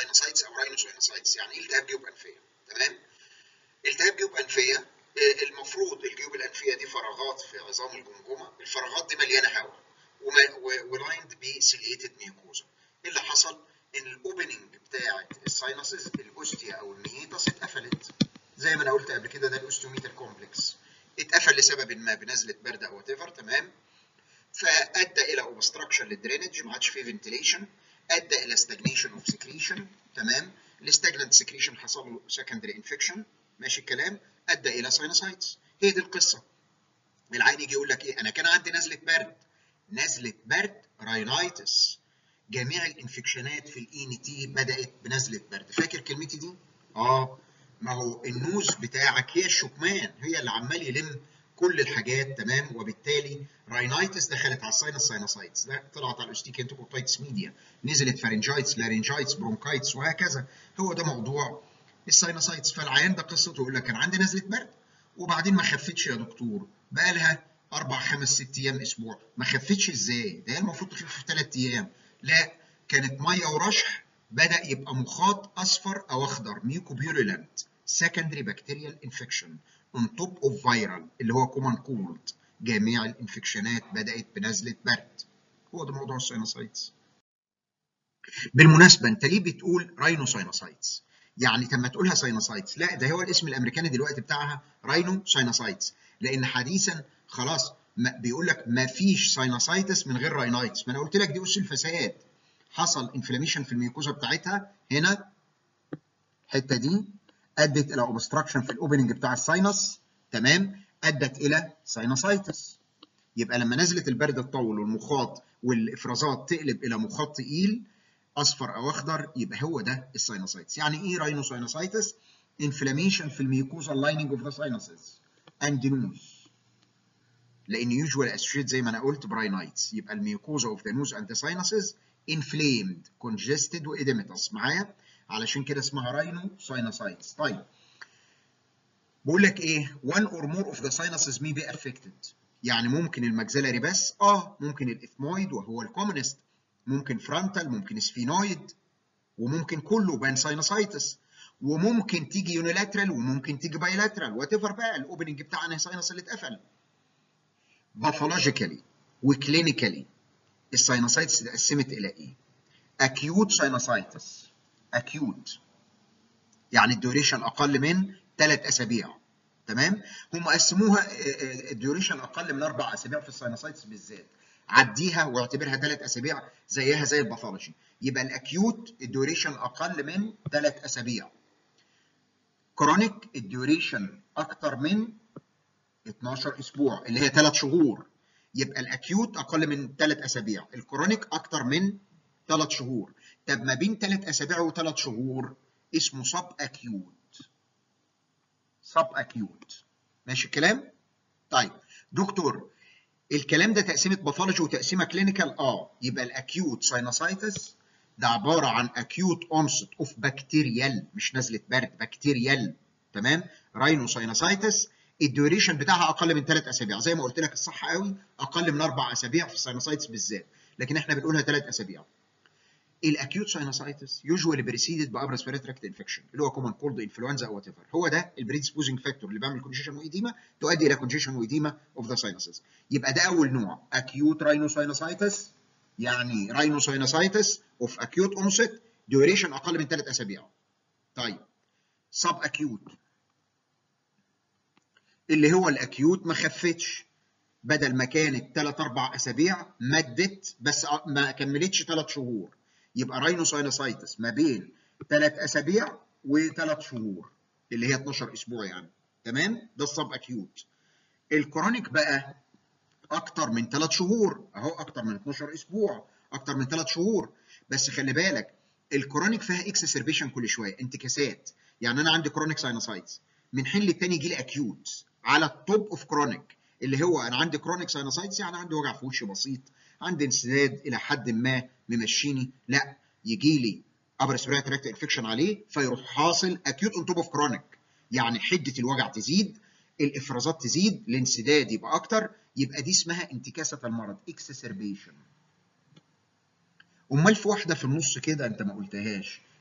ساينوسايتس او راينو ساينوسايتس يعني ايه التهاب جيوب انفيه تمام التهاب جيوب انفيه المفروض الجيوب الانفيه دي فراغات في عظام الجمجمه الفراغات دي مليانه هواء ولايند بسيليتد ميوكوزا ايه اللي حصل ان الاوبننج بتاعه الساينسز الاوستيا او الميتاس اتقفلت زي ما انا قلت قبل كده ده الاوستيوميتال كومبلكس اتقفل لسبب ما بنزله برد او وات ايفر تمام فادى الى اوبستراكشن للدرينج ما عادش فيه فنتيليشن ادى الى ستاجنيشن اوف سكريشن تمام الستاجننت سكريشن حصل له سكندري انفكشن ماشي الكلام ادى الى ساينوسايتس هي دي القصه العين يجي يقول لك ايه انا كان عندي نزله برد نزله برد راينايتس جميع الانفكشنات في الاي ان تي بدات بنزله برد فاكر كلمتي دي اه ما هو النوز بتاعك هي الشكمان هي اللي عمال يلم كل الحاجات تمام وبالتالي راينايتس دخلت على الساينس ساينوسايتس ده طلعت على الاوستيك انتوكوتايتس ميديا نزلت فارنجايتس لارنجايتس برونكايتس وهكذا هو ده موضوع الساينوسايتس فالعيان ده قصته يقول لك كان عندي نزله برد وبعدين ما خفتش يا دكتور بقى لها اربع خمس ست ايام اسبوع ما خفتش ازاي ده هي المفروض تخف في ثلاث ايام لا كانت ميه ورشح بدا يبقى مخاط اصفر او اخضر ميوكوبيوريلانت secondary bacterial infection on top of viral اللي هو common cold جميع الانفكشنات بدات بنزله برد هو ده موضوع الساينوسايتس بالمناسبه انت ليه بتقول راينو ساينوسايتس يعني طب ما تقولها ساينوسايتس لا ده هو الاسم الامريكاني دلوقتي بتاعها راينو ساينوسايتس لان حديثا خلاص ما بيقول لك ما فيش ساينوسايتس من غير راينايتس ما انا قلت لك دي اس الفساد حصل انفلاميشن في الميوكوزا بتاعتها هنا الحته دي ادت الى اوبستراكشن في الاوبننج بتاع الساينس تمام ادت الى ساينوسايتس يبقى لما نزلت البرد الطول والمخاط والافرازات تقلب الى مخاط تقيل اصفر او اخضر يبقى هو ده الساينوسايتس يعني ايه راينوساينوسايتس انفلاميشن في الميوكوزا لايننج اوف ذا ساينسز اند نوز لان يوجوال اسوشيت زي ما انا قلت براينايتس يبقى الميوكوزا اوف ذا نوز اند ساينسز انفليمد كونجستد واديمتس معايا علشان كده اسمها راينو ساينوسايتس طيب بقول لك ايه one or more of the sinuses may be affected يعني ممكن الماكسيلاري بس اه ممكن الاثمويد وهو الكومنست ممكن فرونتال ممكن سفينويد وممكن كله بان ساينوسايتس وممكن تيجي يونيلاترال وممكن تيجي بايلاترال وات ايفر بقى الاوبننج بتاع انهي ساينس اللي اتقفل باثولوجيكالي وكلينيكالي الساينوسايتس اتقسمت الى ايه؟ اكيوت ساينوسايتس اكيوت يعني الديوريشن اقل من ثلاث اسابيع تمام هم قسموها الديوريشن اقل من اربع اسابيع في الساينوسايتس بالذات عديها واعتبرها ثلاث اسابيع زيها زي الباثولوجي يبقى الاكيوت الديوريشن اقل من ثلاث اسابيع كرونيك الديوريشن اكتر من 12 اسبوع اللي هي ثلاث شهور يبقى الاكيوت اقل من ثلاث اسابيع الكرونيك اكتر من ثلاث شهور طب ما بين ثلاث اسابيع وثلاث شهور اسمه سب اكيوت سب اكيوت ماشي الكلام طيب دكتور الكلام ده تقسيمه باثولوجي وتقسيمه كلينيكال اه يبقى الاكيوت ساينوسايتس ده عباره عن اكيوت اونست اوف بكتيريال مش نزله برد بكتيريال تمام راينو ساينوسايتس الديوريشن بتاعها اقل من ثلاث اسابيع زي ما قلت لك الصح قوي اقل من اربع اسابيع في الساينوسايتس بالذات لكن احنا بنقولها ثلاث اسابيع الاكيوت ساينوسايتس يوجوالي بريسيدد بابر ريسبيراتوري انفكشن اللي هو كومن كولد انفلونزا او وات ايفر هو ده البريدسبوزنج فاكتور اللي بيعمل كونجيشن وايديما تؤدي الى كونجيشن وايديما اوف ذا ساينسز يبقى ده اول نوع اكيوت راينوساينوسايتس يعني راينوساينوسايتس اوف اكيوت اونست ديوريشن اقل من ثلاث اسابيع طيب سب اكيوت اللي هو الاكيوت ما خفتش بدل ما كانت 3 4 اسابيع مدت بس ما كملتش 3 شهور يبقى راينوساينوسايتس ما بين 3 اسابيع و3 شهور اللي هي 12 اسبوع يعني تمام ده السب اكيوت الكرونيك بقى اكتر من 3 شهور اهو اكتر من 12 اسبوع اكتر من 3 شهور بس خلي بالك الكرونيك فيها اكسسربيشن كل شويه انتكاسات يعني انا عندي كرونيك ساينوسايتس من حين للتاني يجي لي اكيوت على التوب اوف كرونيك اللي هو انا عندي كرونيك ساينوسايتس يعني عندي وجع في وشي بسيط عندي انسداد الى حد ما ممشيني لا يجي لي ابر ريسبيراتوري تراكت انفكشن عليه فيروح حاصل اكيوت اون توب اوف كرونيك يعني حده الوجع تزيد الافرازات تزيد الانسداد يبقى اكتر يبقى دي اسمها انتكاسه المرض اكسسربيشن امال في واحده في النص كده انت ما قلتهاش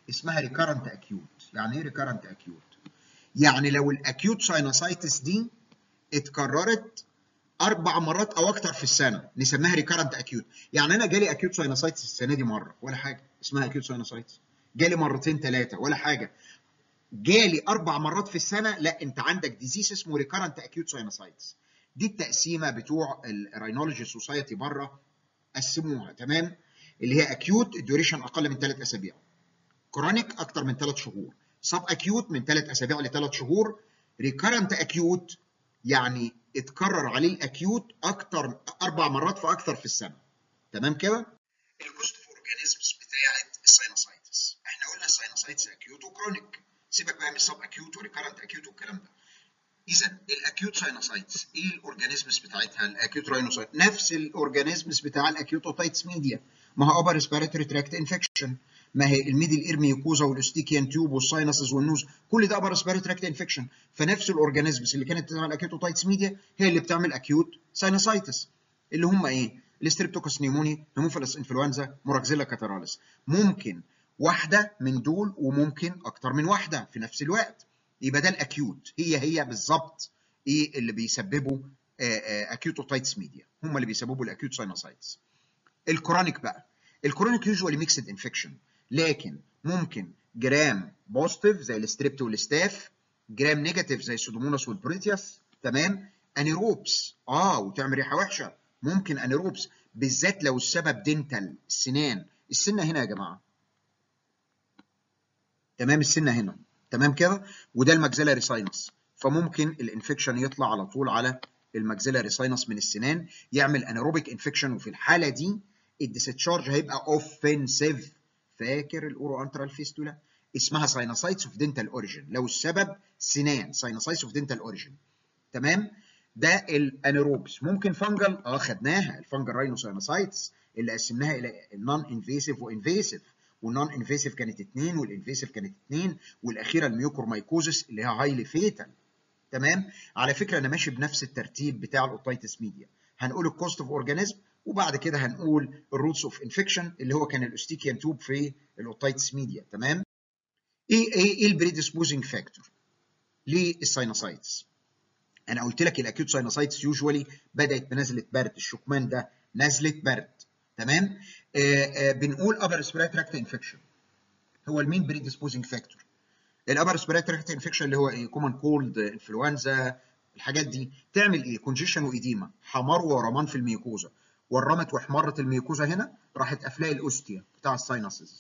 اسمها ريكارنت اكيوت يعني ايه ريكارنت اكيوت يعني لو الاكيوت ساينوسايتس دي اتكررت اربع مرات او اكتر في السنه نسميها ريكارنت اكيوت يعني انا جالي اكيوت ساينوسايتس السنه دي مره ولا حاجه اسمها اكيوت ساينوسايتس جالي مرتين ثلاثه ولا حاجه جالي اربع مرات في السنه لا انت عندك ديزيز اسمه ريكارنت اكيوت ساينوسايتس دي التقسيمه بتوع الراينولوجي سوسايتي بره قسموها تمام اللي هي اكيوت الديوريشن اقل من ثلاث اسابيع كرونيك اكتر من ثلاث شهور سب اكيوت من ثلاث اسابيع لثلاث شهور ريكارنت اكيوت يعني اتكرر عليه الاكيوت اكتر اربع مرات فاكثر في السنه تمام كده الكوست اوف اورجانيزمز بتاعه الساينوسايتس احنا قلنا الساينوسايتس اكيوت وكرونيك سيبك بقى من السب اكيوت وريكارنت اكيوت والكلام ده اذا الاكيوت ساينوسايتس ايه الاورجانيزمز بتاعتها الاكيوت راينوسايت نفس الاورجانيزمز بتاع الاكيوت اوتايتس ميديا ما هو ابر ريسبيراتوري تراكت انفكشن ما هي الميدل اير ميوكوزا والاستيكيان تيوب والساينسز والنوز كل ده ابر ريسبيراتوري تراكت انفكشن فنفس الاورجانيزمز اللي كانت بتعمل اكيوت اوتايتس ميديا هي اللي بتعمل اكيوت ساينوسايتس اللي هم ايه الستريبتوكوس نيموني هيموفيلس انفلونزا موراكزيلا كاتراليس ممكن واحده من دول وممكن اكتر من واحده في نفس الوقت يبقى ده الاكيوت هي هي بالظبط ايه اللي بيسببوا اكيوت اوتايتس ميديا هم اللي بيسببوا الاكيوت ساينوسايتس الكرونيك بقى الكرونيك يوجوالي ميكسد انفكشن لكن ممكن جرام بوزيتيف زي الستريبت والستاف جرام نيجاتيف زي السودوموناس والبريتياس تمام انيروبس اه وتعمل ريحه وحشه ممكن انيروبس بالذات لو السبب دينتال السنان السنه هنا يا جماعه تمام السنه هنا تمام كده وده الماكسيلاري ساينس فممكن الانفكشن يطلع على طول على الماكسيلاري ساينس من السنان يعمل انيروبيك انفكشن وفي الحاله دي الديستشارج هيبقى اوفنسيف فاكر الاورو انترال فيستولا اسمها ساينوسايتس اوف دنتال اوريجين لو السبب سنان ساينوسايتس اوف دنتال اوريجين تمام ده الانيروبس ممكن فانجل اه خدناها الفانجل راينوساينوسايتس اللي قسمناها الى نون انفيسيف وانفيسيف والنون انفيسيف كانت اثنين والانفيسيف كانت اثنين والاخيره الميوكورمايكوزس اللي هي هايلي فيتال تمام على فكره انا ماشي بنفس الترتيب بتاع الاوتايتس ميديا هنقول الكوست اوف اورجانيزم وبعد كده هنقول الروتس اوف انفكشن اللي هو كان الاوستيكيان توب في الاوتايتس ميديا تمام ايه ايه ايه البريديسبوزنج فاكتور للساينوسايتس انا قلت لك الاكيوت ساينوسايتس يوجوالي بدات بنزله برد الشكمان ده نزله برد تمام آه آه بنقول upper respiratory tract infection هو المين بريديسبوزنج فاكتور الابر respiratory tract انفكشن اللي هو ايه كومن كولد انفلونزا الحاجات دي تعمل ايه كونجيشن وايديما حمار ورمان في الميوكوزا ورمت واحمرت الميوكوزا هنا راحت قافلاها الاوستيا بتاع الساينسز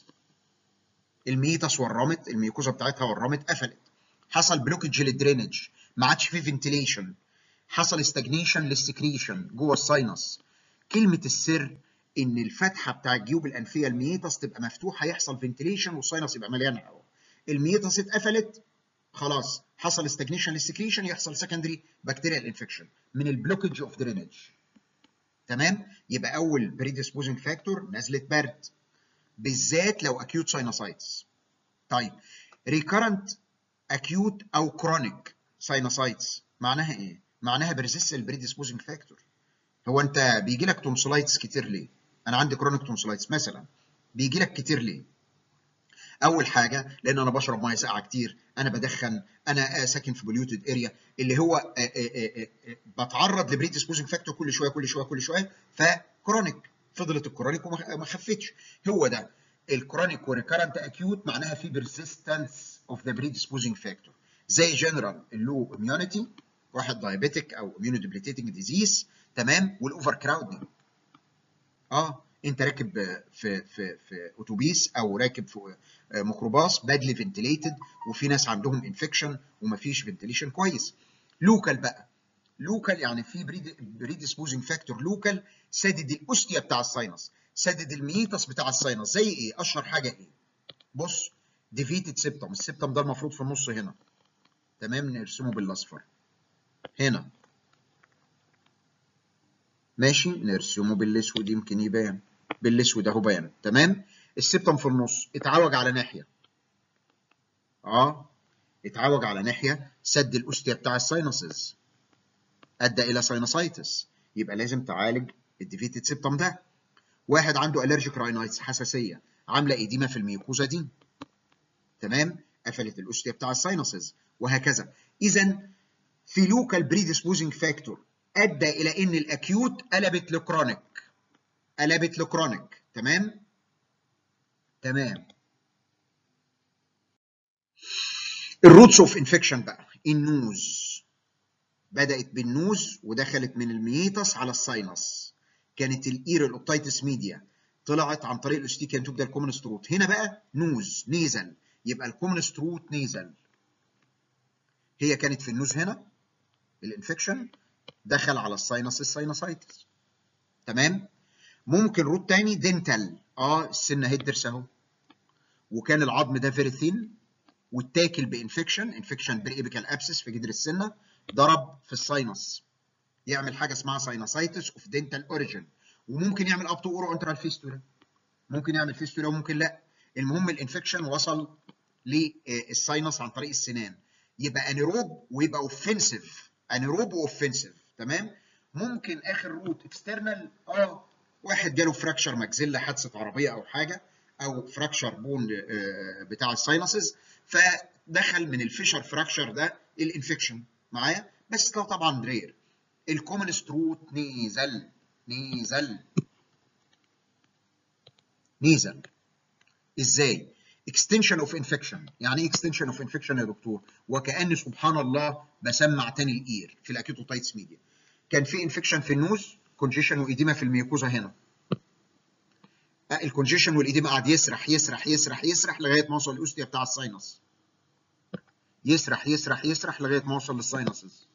الميتس ورمت الميوكوزا بتاعتها ورمت قفلت حصل بلوكج للدرينج ما عادش فيه فنتيليشن حصل استجنيشن للسكريشن جوه الساينس كلمه السر ان الفتحه بتاع الجيوب الانفيه الميتس تبقى مفتوحه يحصل فنتيليشن والساينس يبقى مليان هواء الميتس اتقفلت خلاص حصل استجنيشن للسكريشن يحصل سكندري بكتيريال انفكشن من البلوكج اوف درينج تمام يبقى اول بريديسبوزنج فاكتور نزله برد بالذات لو اكيوت ساينوسايتس طيب ريكرنت اكيوت او كرونيك ساينوسايتس معناها ايه معناها بريزيست البريديسبوزنج فاكتور هو انت بيجي لك تونسلايتس كتير ليه انا عندي كرونيك تونسلايتس مثلا بيجي لك كتير ليه اول حاجه لان انا بشرب ميه ساقعه كتير انا بدخن انا ساكن في بوليوتد اريا اللي هو بتعرض لبريديسبوزنج فاكتور كل شويه كل شويه كل شويه فكرونيك فضلت الكرونيك وما خفتش هو ده الكرونيك وريكرنت اكيوت معناها في بيرسيستنس اوف ذا بريديسبوزنج فاكتور زي جنرال اللو اميونيتي واحد دايابيتك او اميونو ديبليتيتنج ديزيز تمام والاوفر كراودنج اه انت راكب في في في اتوبيس او راكب في ميكروباص بادلي فنتليتد وفي ناس عندهم انفكشن ومفيش فنتليشن كويس لوكال بقى لوكال يعني في بريديسبوزنج فاكتور لوكال سادد الاوستيا بتاع الساينس سادد الميتس بتاع الساينس زي ايه اشهر حاجه ايه بص ديفيتد سيبتم السيبتم ده المفروض في النص هنا تمام نرسمه بالاصفر هنا ماشي نرسمه بالاسود يمكن يبان بالاسود اهو بان تمام السبتم في النص اتعوج على ناحيه اه اتعوج على ناحيه سد الاوستيا بتاع الساينسز ادى الى ساينوسايتس يبقى لازم تعالج الديفيتد سبتم ده واحد عنده الرجيك راينايتس حساسيه عامله ايديما في الميوكوزا دي تمام قفلت الاوستيا بتاع الساينسز وهكذا اذا في لوكال بريديسبوزنج فاكتور ادى الى ان الاكيوت قلبت لكرونيك قلبت لكرونيك تمام تمام الروتس اوف انفكشن بقى النوز بدات بالنوز ودخلت من الميتس على الساينس كانت الاير الاوبتايتس ميديا طلعت عن طريق الاستيكيان توب ده الكومنست روت هنا بقى نوز نيزل يبقى الكومنست روت نيزل هي كانت في النوز هنا الانفكشن دخل على الساينس الساينسايتس تمام ممكن روت تاني دينتال اه السن هيدرس اهو وكان العظم ده فيري ثين واتاكل بانفكشن انفكشن بريبيكال ابسس في جدر السنه ضرب في الساينس يعمل حاجه اسمها ساينسايتس اوف دينتال اوريجين وممكن يعمل اب تو اورو انترال فيستولا ممكن يعمل فيستولا وممكن لا المهم الانفكشن وصل للساينس عن طريق السنان يبقى انيروب ويبقى اوفنسيف انيروب واوفنسيف تمام ممكن اخر روت اكسترنال اه واحد جاله فراكشر ماكزيلا حادثه عربيه او حاجه او فراكشر بون بتاع الساينسز فدخل من الفيشر فراكشر ده الانفكشن معايا بس لو طبعا رير الكومنست روت نيزل نيزل نيزل ازاي extension of infection يعني ايه extension of infection يا دكتور وكأن سبحان الله بسمع تاني الاير في الاكيوتوتايتس ميديا كان في انفكشن في النوز كونجيشن وايديما في الميوكوزا هنا الكونجيشن والايديما قعد يسرح يسرح يسرح يسرح لغايه ما وصل الاوستيا بتاع الساينس يسرح يسرح يسرح لغايه ما وصل للساينسز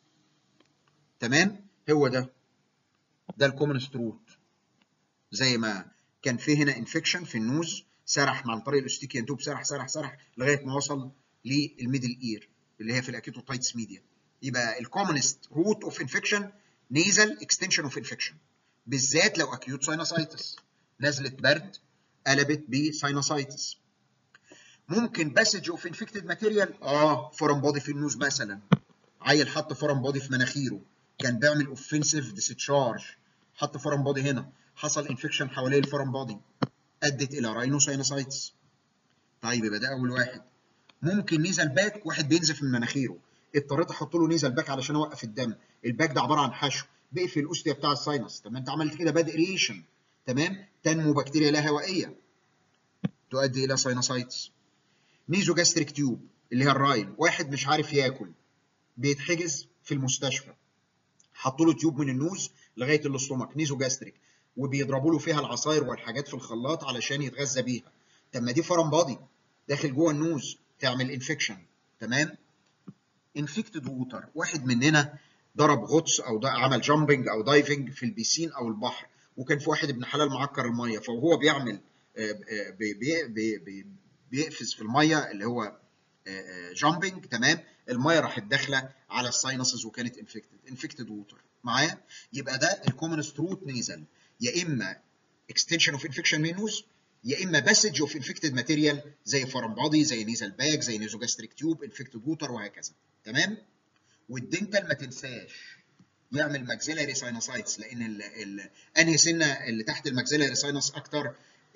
تمام هو ده ده الكومنست روت زي ما كان في هنا انفكشن في النوز سرح عن طريق الاستيكيان توب سرح سرح سرح لغايه ما وصل للميدل اير اللي هي في الاكيوتوتايتس ميديا يبقى الكومنست روت اوف انفكشن نيزل اكستنشن اوف انفكشن بالذات لو اكيوت ساينوسايتس نزلت برد قلبت بساينوسايتس ممكن باسج اوف انفكتد ماتيريال اه فورم بودي في النوز مثلا عيل حط فورم بودي في مناخيره كان بيعمل اوفنسيف ديسشارج حط فورم بودي هنا حصل انفكشن حوالين الفورم بودي ادت الى راينوساينوسايتس طيب يبقى ده اول واحد ممكن نيزل باك واحد بينزف من مناخيره اضطريت احط له نيزل باك علشان اوقف الدم الباك ده عباره عن حشو بيقفل الاوستيا بتاع الساينس طب ما انت عملت كده باد اريشن تمام تنمو بكتيريا لا هوائيه تؤدي الى ساينوسايتس نيزو جاستريك تيوب اللي هي الرايل واحد مش عارف ياكل بيتحجز في المستشفى حطوا له تيوب من النوز لغايه الاستومك نيزو جاستريك وبيضربوا له فيها العصاير والحاجات في الخلاط علشان يتغذى بيها طب ما دي فرم بادي داخل جوه النوز تعمل انفكشن تمام انفكتد ووتر واحد مننا ضرب غطس او ده عمل جامبنج او دايفنج في البيسين او البحر وكان في واحد ابن حلال معكر الميه فهو بيعمل بي بي بي بيقفز في الميه اللي هو جامبنج تمام الميه راحت داخله على الساينسز وكانت انفكتد انفكتد ووتر معايا يبقى ده الكومنست روت نيزل يا اما extension of infection منوز يا اما باسج اوف انفكتد ماتيريال زي فارم بادي زي نيزل باك زي نيزوجاستريك تيوب انفكتد ووتر وهكذا تمام والدنتال ما تنساش يعمل ماكسيلاري ساينوسايتس لان ال ال انهي سنه اللي تحت الماكسيلاري ساينس اكتر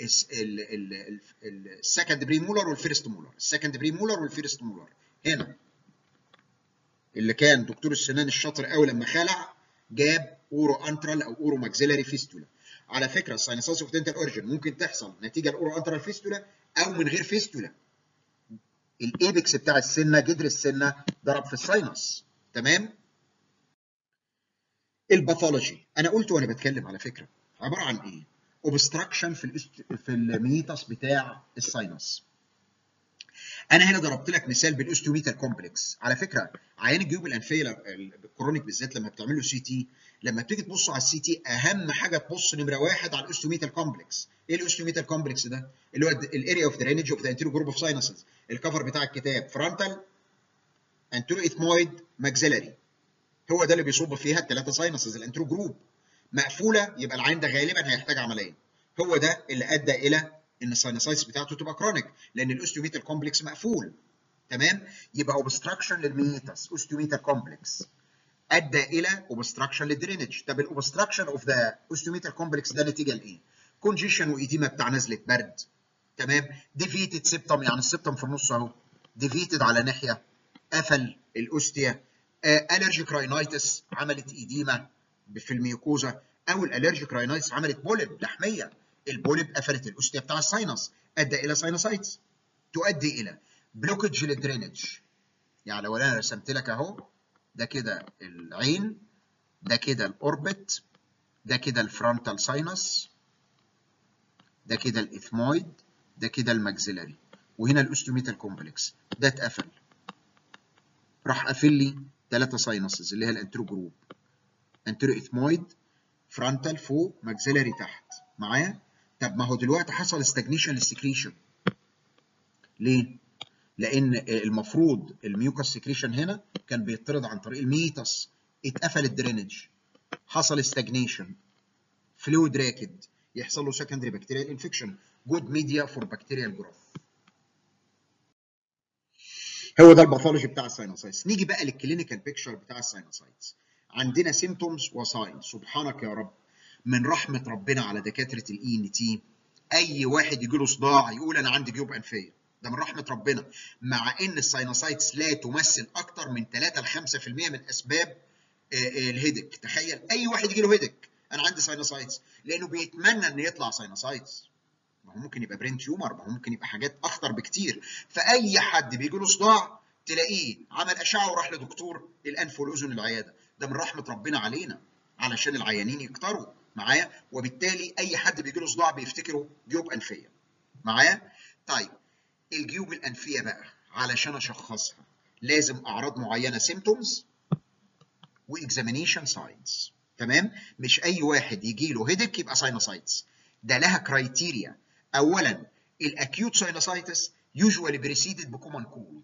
السكند بري مولر والفيرست مولر السكند بري مولر والفيرست مولر هنا اللي كان دكتور السنان الشاطر قوي لما خلع جاب اورو انترال او اورو ماكسيلاري فيستولا على فكره الساينسايتس اوف دنتال اوريجن ممكن تحصل نتيجه الاورو انترال فيستولا او من غير فيستولا الايبكس بتاع السنه جدر السنه ضرب في الساينس تمام الباثولوجي انا قلت وانا بتكلم على فكره عباره عن ايه اوبستراكشن في الاست... في الميتاس بتاع الساينس انا هنا ضربت لك مثال بالاوستيوميتال كومبلكس على فكره عيان الجيوب الانفيه الكرونيك بالذات لما بتعمل له سي تي لما بتيجي تبص على السي تي اهم حاجه تبص نمره واحد على الاوستيوميتال كومبلكس ايه الاوستيوميتال كومبلكس ده اللي هو الاريا اوف درينج اوف ذا انتيريو جروب اوف ساينسز الكفر بتاع الكتاب فرونتال انتيريو اثمويد ماكسيلاري هو ده اللي بيصب فيها الثلاثه ساينسز الانترو جروب مقفوله يبقى العين ده غالبا هيحتاج عمليه هو ده اللي ادى الى ان الساينسايتس بتاعته تبقى كرونيك لان الاوستيوميتال كومبلكس مقفول تمام يبقى اوبستراكشن للميتاس اوستيوميتال كومبلكس ادى الى اوبستراكشن للدرينج طب الاوبستراكشن اوف ذا اوستيوميتال كومبلكس ده نتيجه لايه؟ كونجيشن وايديما بتاع نزله برد تمام ديفيتد سيبتم يعني السيبتم في النص اهو ديفيتد على ناحيه قفل الاوستيا الرجيك راينايتس عملت ايديما في الميوكوزا او الالرجيك راينايتس عملت بولب لحميه البولب قفلت الاوستيا بتاع الساينس ادى الى ساينوسايتس تؤدي الى بلوكج للدرينج يعني لو انا رسمت لك اهو ده كده العين ده كده الاوربت ده كده الفرونتال ساينس ده كده الاثمويد ده كده الماكسيلاري وهنا الاوستوميتال كومبلكس ده اتقفل راح قافل لي ثلاثه ساينسز اللي هي الانترو جروب انترو اثمويد فرونتال فوق ماكسيلاري تحت معايا طب ما هو دلوقتي حصل استجنيشن للسكريشن ليه لان المفروض الميوكس سكريشن هنا كان بيطرد عن طريق الميتس اتقفل الدرينج حصل استجنيشن فلويد راكد يحصل له سكندري بكتيريال انفكشن جود ميديا فور بكتيريال جروث هو ده الباثولوجي بتاع الساينوسايتس نيجي بقى للكلينيكال بيكتشر بتاع الساينوسايتس عندنا سيمتومز وساين سبحانك يا رب من رحمه ربنا على دكاتره الاي ان تي اي واحد يجي له صداع يقول انا عندي جيوب انفيه ده من رحمه ربنا مع ان الساينوسايتس لا تمثل اكتر من 3 ل 5% من اسباب الهيدك تخيل اي واحد يجي له هيدك انا عندي ساينوسايتس لانه بيتمنى ان يطلع ساينوسايتس ما هو ممكن يبقى برين تيومر ما هو ممكن يبقى حاجات اخطر بكتير فاي حد بيجي له صداع تلاقيه عمل اشعه وراح لدكتور الانف والاذن العياده ده من رحمه ربنا علينا علشان العيانين يكتروا معايا وبالتالي اي حد بيجي له صداع بيفتكره جيوب انفيه معايا طيب الجيوب الانفيه بقى علشان اشخصها لازم اعراض معينه سيمتومز واكزامينيشن ساينز تمام مش اي واحد يجي له هيدك يبقى ساينوسايتس ده لها كرايتيريا اولا الاكيوت ساينوسايتس يوجوالي بريسيدد بكومن كولد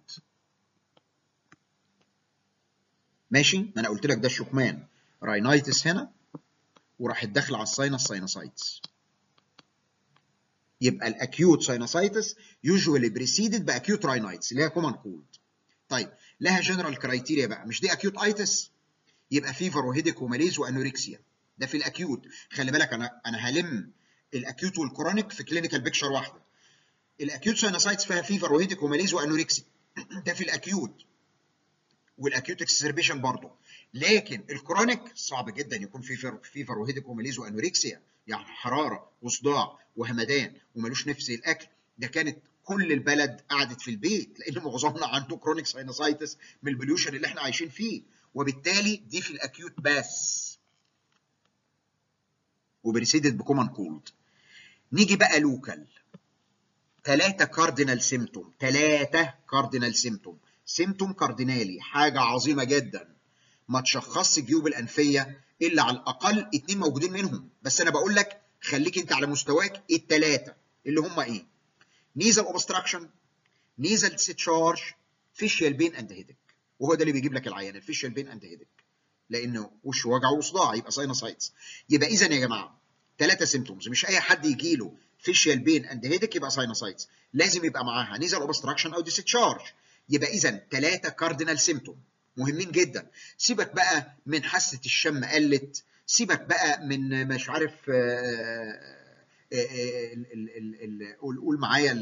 ماشي ما انا قلت لك ده الشكمان راينايتس هنا وراحت داخله على الساينس ساينوسايتس يبقى الاكيوت ساينوسايتس يوجوالي بريسيدد باكيوت راينايتس اللي هي كومن كولد طيب لها جنرال كرايتيريا بقى مش دي اكيوت ايتس يبقى فيفر وهيديك وماليز وانوركسيا ده في الاكيوت خلي بالك انا انا هلم الاكيوت والكرونيك في كلينيكال بيكشر واحده الاكيوت ساينوسايتس فيها فيفر وهيديك وماليز وانوركسيا ده في الاكيوت والاكيوت اكسربيشن برضه لكن الكرونيك صعب جدا يكون في فيفر وهيديك وماليز وانوركسيا يعني حراره وصداع وهمدان ومالوش نفس الاكل ده كانت كل البلد قعدت في البيت لان معظمنا عنده كرونيك ساينوسايتس من البليوشن اللي احنا عايشين فيه وبالتالي دي في الاكيوت بس وبريسيدد بكومن كولد نيجي بقى لوكال ثلاثة كاردينال سيمتوم ثلاثة كاردينال سيمتوم سيمتوم كاردينالي حاجة عظيمة جدا ما تشخصش جيوب الأنفية إلا على الأقل اتنين موجودين منهم بس أنا بقول لك خليك أنت على مستواك الثلاثة اللي هم إيه؟ نيزل اوبستراكشن نيزل ديسشارج فيشيال بين اند هيدك وهو ده اللي بيجيب لك العيان الفيشيال بين اند هيدك لانه وش وجع وصداع يبقى ساينوسايتس يبقى اذا يا جماعه ثلاثه سيمتومز مش اي حد يجي له فيشيال بين اند هيدك يبقى ساينوسايتس لازم يبقى معاها نيزل اوبستراكشن او ديسشارج يبقى اذا ثلاثه كاردينال سيمتوم مهمين جدا سيبك بقى من حاسه الشم قلت سيبك بقى من مش عارف قول معايا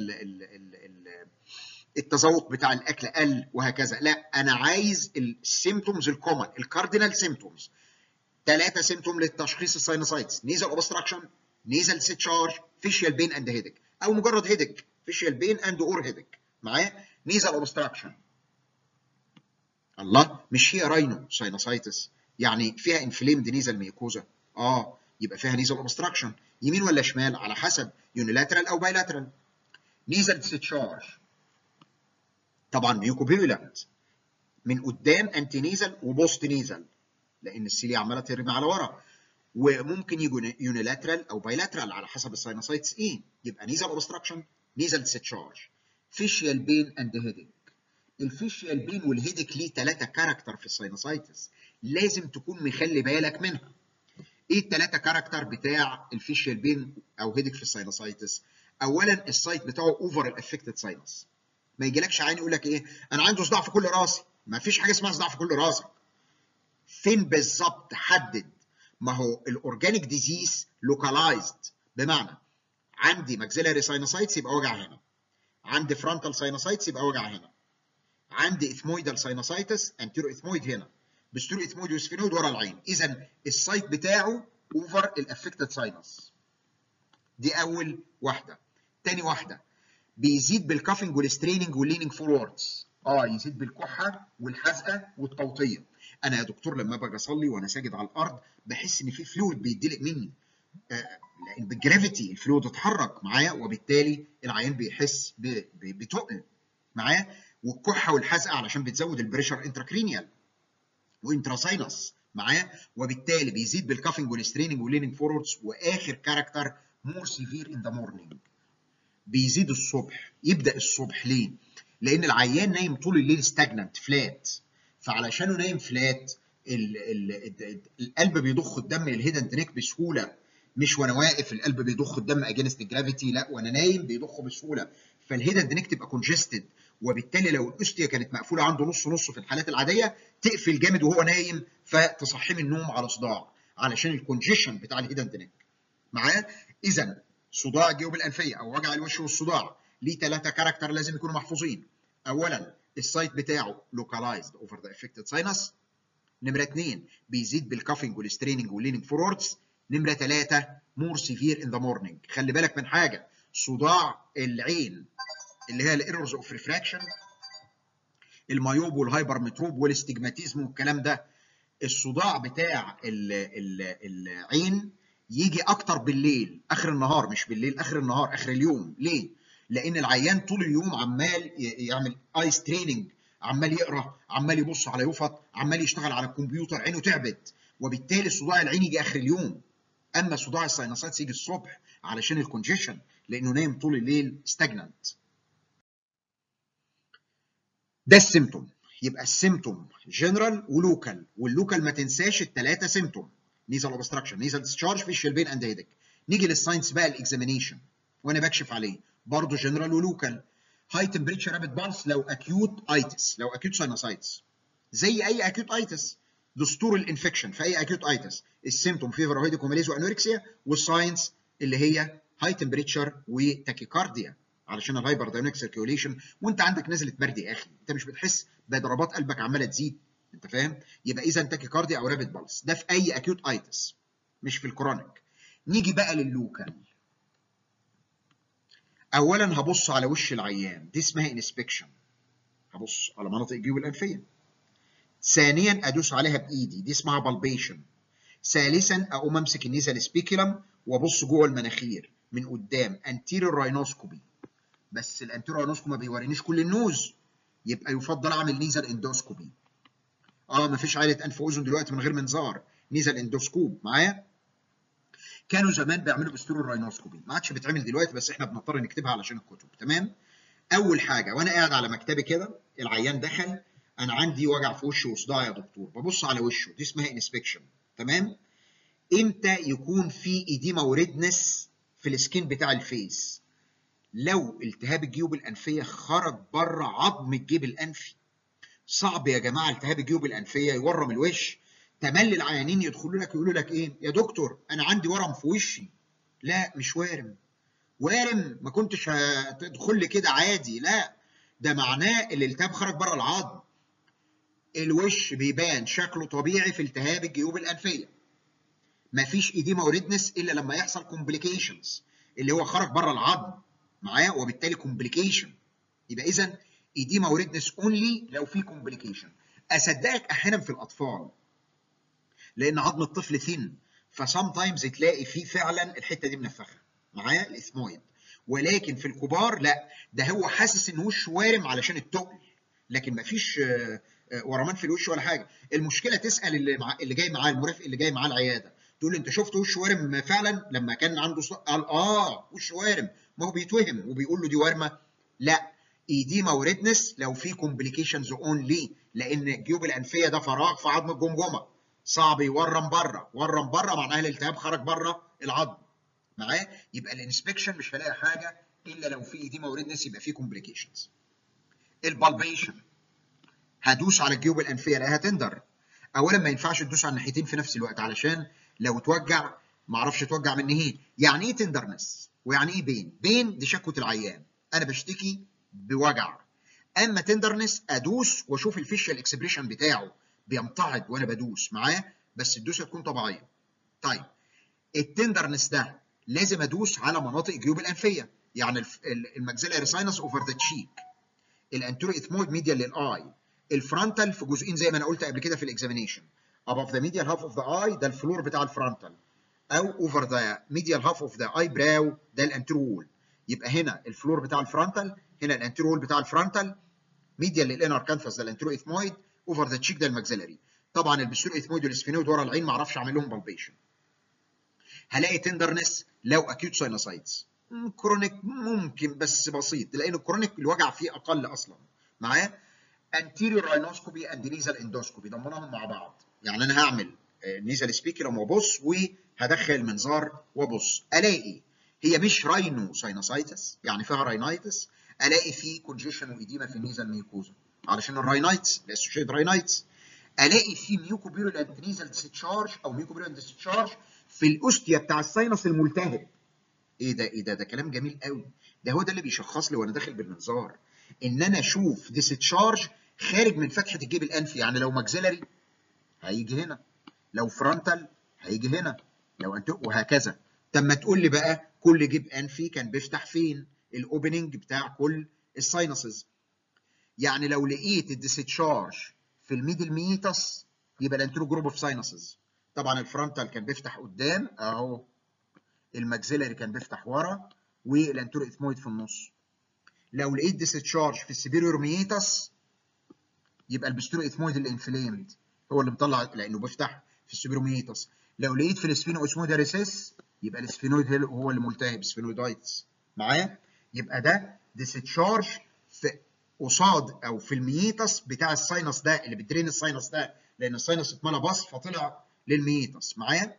التذوق بتاع الاكل قل وهكذا لا انا عايز السيمتومز الكومن الكاردينال سيمتومز ثلاثه سيمتوم للتشخيص الساينوسايتس نيزل اوبستراكشن نيزل ديسشارج فيشيال بين اند هيدك او مجرد هيدك فيشيال بين اند اور هيدك معايا نيزل اوبستراكشن الله مش هي راينو ساينوسايتس يعني فيها انفليمد نيزل ميكوزا اه يبقى فيها نيزل اوبستراكشن يمين ولا شمال على حسب يونيلاترال او بايلاترال نيزل ديسشارج طبعا ميوكوبيولانت من قدام انتي نيزل وبوست نيزل لان السيليا عماله ترمي على ورا وممكن يجوا يونيلاترال او بايلاترال على حسب الساينوسايتس ايه يبقى نيزل اوبستراكشن نيزل ديسشارج فيشيال بين اند هيدك الفيشيال بين والهيدك ليه ثلاثه كاركتر في الساينوسايتس لازم تكون مخلي بالك منها ايه الثلاثه كاركتر بتاع الفيشيال بين او هيدك في الساينوسايتس اولا السايت بتاعه اوفر الافكتد ساينس ما يجيلكش عين يقول لك ايه انا عندي صداع في كل راسي ما فيش حاجه اسمها صداع في كل راسك فين بالظبط حدد ما هو الاورجانيك ديزيز لوكالايزد بمعنى عندي ماكسيلاري ساينوسايتس يبقى وجع هنا عندي فرونتال ساينوسايتس يبقى وجع هنا عندي اثمويدال ساينوسايتس انتيرو اثمويد هنا بسترو اثمويد وسفينويد ورا العين اذا السايت بتاعه اوفر الافكتد ساينس دي اول واحده تاني واحده بيزيد بالكافنج والستريننج والليننج فوروردز اه يزيد بالكحه والحزقه والتوطيه انا يا دكتور لما باجي اصلي وانا ساجد على الارض بحس ان في فلويد بيدلق مني آه لان بالجرافيتي الفلويد اتحرك معايا وبالتالي العيان بيحس بتقل معايا والكحه والحزقه علشان بتزود البريشر انتراكرينيال وانتراساينس معايا وبالتالي بيزيد بالكافنج والستريننج والليننج فوروردز واخر كاركتر مور سيفير ان ذا مورنينج بيزيد الصبح يبدا الصبح ليه؟ لان العيان نايم طول الليل ستاجننت فلات فعلشانه نايم فلات ال ال القلب بيضخ الدم للهيدن تريك بسهوله مش وانا واقف القلب بيضخ الدم اجينست جرافيتي لا وانا نايم بيضخه بسهوله فالهيدن تريك تبقى كونجستد وبالتالي لو الاستيا كانت مقفوله عنده نص نص في الحالات العاديه تقفل جامد وهو نايم فتصحيه من النوم على صداع علشان الكونجيشن بتاع الهيدن تريك معايا اذا صداع الجيوب الانفيه او وجع الوش والصداع ليه ثلاثه كاركتر لازم يكونوا محفوظين اولا السايت بتاعه لوكالايزد اوفر ذا افكتد ساينس نمره اثنين بيزيد بالكافنج والستريننج والليننج فوروردز نمره ثلاثه مور سيفير ان ذا مورنينج خلي بالك من حاجه صداع العين اللي هي الايرورز اوف ريفراكشن المايوب والهايبرمتروب والاستجماتيزم والكلام ده الصداع بتاع ال ال العين يجي اكتر بالليل اخر النهار مش بالليل اخر النهار اخر اليوم ليه لان العيان طول اليوم عمال يعمل ايس تريننج عمال يقرا عمال يبص على يفط عمال يشتغل على الكمبيوتر عينه تعبت وبالتالي صداع العين يجي اخر اليوم اما صداع الساينسات يجي الصبح علشان الكونجيشن لانه نايم طول الليل ستاجننت ده السيمتوم يبقى السيمتوم جنرال ولوكال واللوكال ما تنساش الثلاثه سيمتوم نيزل اوبستراكشن نيزل ديسشارج في الشلبين اند هيدك نيجي للساينس بقى الاكزامينيشن وانا بكشف عليه برضه جنرال ولوكال هاي تمبريتشر رابيد بالس لو اكيوت ايتس لو اكيوت ساينوسايتس زي اي اكيوت ايتس دستور الانفكشن في اي اكيوت ايتس السيمتوم فيفر هيدك وماليز وانوركسيا والساينس اللي هي هاي تمبريتشر وتاكيكارديا علشان الهايبر دايناميك سيركيوليشن وانت عندك نزله برد يا اخي انت مش بتحس بضربات قلبك عماله تزيد انت فاهم يبقى اذا تاكيكارديا او رابيد بالس ده في اي اكيوت ايتس مش في الكرونيك نيجي بقى لللوكال اولا هبص على وش العيان دي اسمها انسبكشن هبص على مناطق الجيوب الانفيه ثانيا ادوس عليها بايدي دي اسمها بالبيشن ثالثا اقوم امسك النيزل سبيكولم وابص جوه المناخير من قدام انتيريور راينوسكوبي بس الانتيريور راينوسكوبي ما بيورينيش كل النوز يبقى يفضل اعمل نيزل اندوسكوبي اه ما فيش عائله انف واذن دلوقتي من غير منظار نيزل اندوسكوب معايا كانوا زمان بيعملوا بسترو الراينوسكوبي ما عادش بيتعمل دلوقتي بس احنا بنضطر نكتبها علشان الكتب تمام اول حاجه وانا قاعد على مكتبي كده العيان دخل انا عندي وجع في وشه وصداع يا دكتور ببص على وشه دي اسمها انسبكشن تمام امتى يكون في ايديما وريدنس في السكين بتاع الفيس لو التهاب الجيوب الانفيه خرج بره عظم الجيب الانفي صعب يا جماعه التهاب الجيوب الانفيه يورم الوش تملي العيانين يدخلوا لك يقولوا لك ايه يا دكتور انا عندي ورم في وشي لا مش وارم وارم ما كنتش هتدخل لي كده عادي لا ده معناه الالتهاب خرج بره العظم الوش بيبان شكله طبيعي في التهاب الجيوب الانفيه مفيش ايديما وريدنس الا لما يحصل كومبليكيشنز اللي هو خرج بره العظم معايا وبالتالي كومبليكيشن يبقى اذا ايديما وريدنس اونلي لو في كومبليكيشن اصدقك احيانا في الاطفال لان عظم الطفل ثين فسام تايمز تلاقي فيه فعلا الحته دي منفخه معايا الاثمويد ولكن في الكبار لا ده هو حاسس ان وشه وارم علشان التقل لكن مفيش ورمان في الوش ولا حاجه المشكله تسال اللي مع... اللي جاي معاه المرافق اللي جاي معاه العياده تقول له انت شفت وش وارم فعلا لما كان عنده ص... قال اه وش وارم ما هو بيتوهم وبيقول له دي ورمه لا ايديما وريدنس لو في كومبليكيشنز اونلي لان الجيوب الانفيه ده فراغ في عظم الجمجمه صعب يورم بره ورم بره معناها الالتهاب خرج بره العظم معاه يبقى الانسبكشن مش هلاقي حاجه الا لو في ايديما وريدنس يبقى في كومبليكيشنز البالبيشن هدوس على الجيوب الانفيه الاقيها تندر اولا ما ينفعش تدوس على الناحيتين في نفس الوقت علشان لو توجع ما اعرفش توجع من ايه يعني ايه تندرنس ويعني ايه بين بين دي شكوى العيان انا بشتكي بوجع اما تندرنس ادوس واشوف الفيشال اكسبريشن بتاعه بيمتعض وانا بدوس معاه بس الدوسه تكون طبيعيه طيب التندرنس ده لازم ادوس على مناطق الجيوب الانفيه يعني الماكسيلاري ساينس اوفر ذا تشيك الانتوري اثمويد ميديال للاي الفرونتال في جزئين زي ما انا قلت قبل كده في الاكزامينيشن above the medial half of the eye ده الفلور بتاع الفرونتال او over the medial half of the eyebrow ده الانتيرو وول يبقى هنا الفلور بتاع الفرونتال هنا الانتيرو وول بتاع الفرونتال ميديال للانر كانثس ده الانتيرو اثمويد اوفر ذا تشيك ده الماكسيلاري طبعا البستور اثمويد والاسفينويد ورا العين ما اعرفش اعمل لهم بالبيشن هلاقي تندرنس لو اكيوت ساينوسايتس كرونيك ممكن بس بسيط لان الكرونيك الوجع فيه اقل اصلا معاه anterior rhinoscopy and nasal endoscopy ضمناهم مع بعض يعني انا هعمل نيزل سبيكرم وابص وهدخل المنظار وابص الاقي هي مش راينو ساينوسايتس يعني فيها راينايتس الاقي في كونجيشن وايديما في النيزل ميوكوزا علشان الراينايتس الاسوشيد راينايتس الاقي في ميوكوبيرولانت نيزل ديسشارج او ميوكوبيرولانت ديسشارج في الاوستيا بتاع الساينس الملتهب ايه ده ايه ده ده كلام جميل قوي ده هو ده اللي بيشخص لي وانا داخل بالمنظار ان انا اشوف ديسشارج خارج من فتحه الجيب الانفي يعني لو ماكسيلري هيجي هنا لو فرونتال هيجي هنا لو انت وهكذا طب ما تقول لي بقى كل جيب انفي كان بيفتح فين الاوبننج بتاع كل الساينسز يعني لو لقيت الديسشارج في الميدل ميتس يبقى الانترو جروب اوف ساينسز طبعا الفرونتال كان بيفتح قدام اهو الماكسيلري كان بيفتح ورا والانترو اثمويد في النص لو لقيت ديسشارج في السبيريور ميتس يبقى البستورو اثمويد الانفليمد هو اللي مطلع لانه بيفتح في السبيريور ميتس لو لقيت في السفينو اسمويد ريسيس يبقى السفينويد هو اللي ملتهب سفينويدايتس معايا يبقى ده ديسشارج في قصاد او في الميتس بتاع الساينس ده اللي بتدرين الساينس ده لان الساينس اتملى باص فطلع للميتس معايا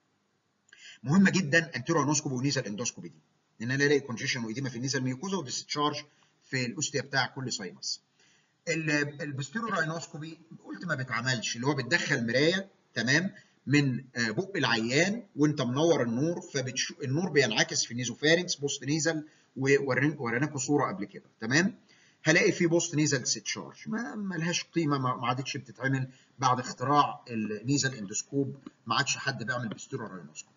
مهمه جدا انتيرو انوسكوبي ونيزل اندوسكوبي دي ان انا الاقي كونجيشن وايديما في النيزل ميوكوزا وديسشارج في الاوستيا بتاع كل ساينس البستيرو راينوسكوبي قلت ما بيتعملش اللي هو بتدخل مرايه تمام من بق العيان وانت منور النور فبتشو النور بينعكس في النيزوفارنكس بوست نيزل ووريناكم صوره قبل كده تمام هلاقي في بوست نيزل ديسشارج ما ملهاش قيمه ما عادتش بتتعمل بعد اختراع النيزل اندوسكوب ما عادش حد بيعمل بستيرو راينوسكوب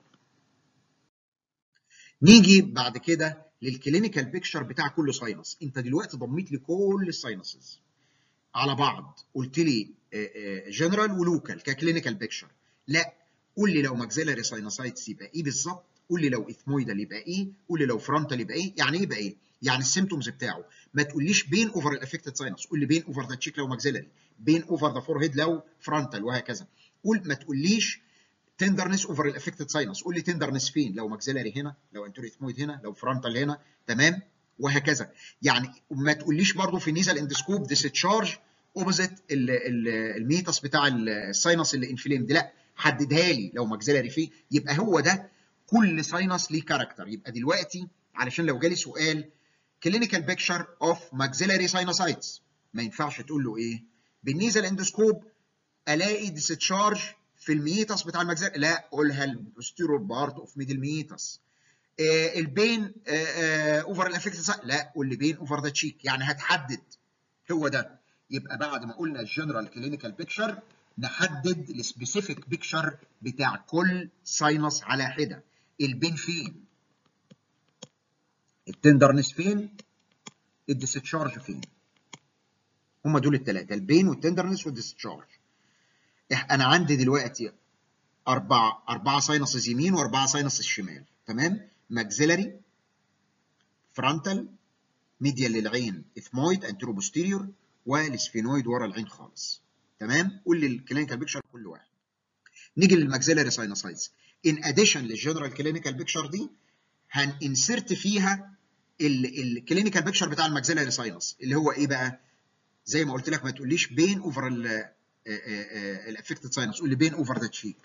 نيجي بعد كده للكلينيكال بيكتشر بتاع كل ساينس انت دلوقتي ضميت لي كل الساينسز على بعض قلت لي جنرال ولوكال ككلينيكال بيكتشر لا قول لي لو ماكسيلاري ساينوسايتس يبقى ايه بالظبط قول لي لو اثمويدال يبقى ايه قول لي لو فرونتال يبقى ايه يعني ايه يبقى ايه يعني السيمتومز بتاعه ما تقوليش بين اوفر الافكتد ساينس قول لي بين اوفر ذا تشيك لو ماكسيلاري بين اوفر ذا فور هيد لو فرونتال وهكذا قول ما تقوليش تندرنس اوفر الافكتد ساينس قول لي تندرنس فين لو ماكسيلاري هنا لو انتوري اثمويد هنا لو فرونتال هنا تمام وهكذا يعني ما تقوليش برضو في نيزل اندسكوب ديسشارج اوبوزيت الميتس بتاع الساينس اللي انفليمد لا حددها لي لو ماكسيلاري فيه يبقى هو ده كل ساينس ليه كاركتر يبقى دلوقتي علشان لو جالي سؤال كلينيكال بيكتشر اوف ماكسيلاري ساينوسايتس ما ينفعش تقول له ايه بالنيزل اندوسكوب الاقي ديسشارج في الميتس بتاع الماكسيلاري لا قولها البوستيرور بارت اوف ميدل ميتس آه البين اوفر الافكت لا قول لي بين اوفر ذا تشيك يعني هتحدد هو ده يبقى بعد ما قلنا الجنرال كلينيكال بيكتشر نحدد السبيسيفيك بيكتشر بتاع كل ساينس على حده البين فين التندرنس فين الديسشارج فين هما دول الثلاثه البين والتندرنس والديسشارج انا عندي دلوقتي اربع اربعه ساينسز يمين واربعه ساينسز شمال تمام ماكسيلاري فرونتال ميديال للعين اثمويد انترو بوستيريور والسفينويد ورا العين خالص تمام قول لي الكلينيكال بيكتشر كل واحد نيجي للماكسيلاري ساينوسايتس ان اديشن للجنرال كلينيكال بيكتشر دي هننسرت فيها الكلينيكال بيكتشر بتاع الماكسيلاري ساينس اللي هو ايه بقى زي ما قلت لك ما تقوليش بين اوفر الافكتد ساينس قول لي بين اوفر ذا تشيك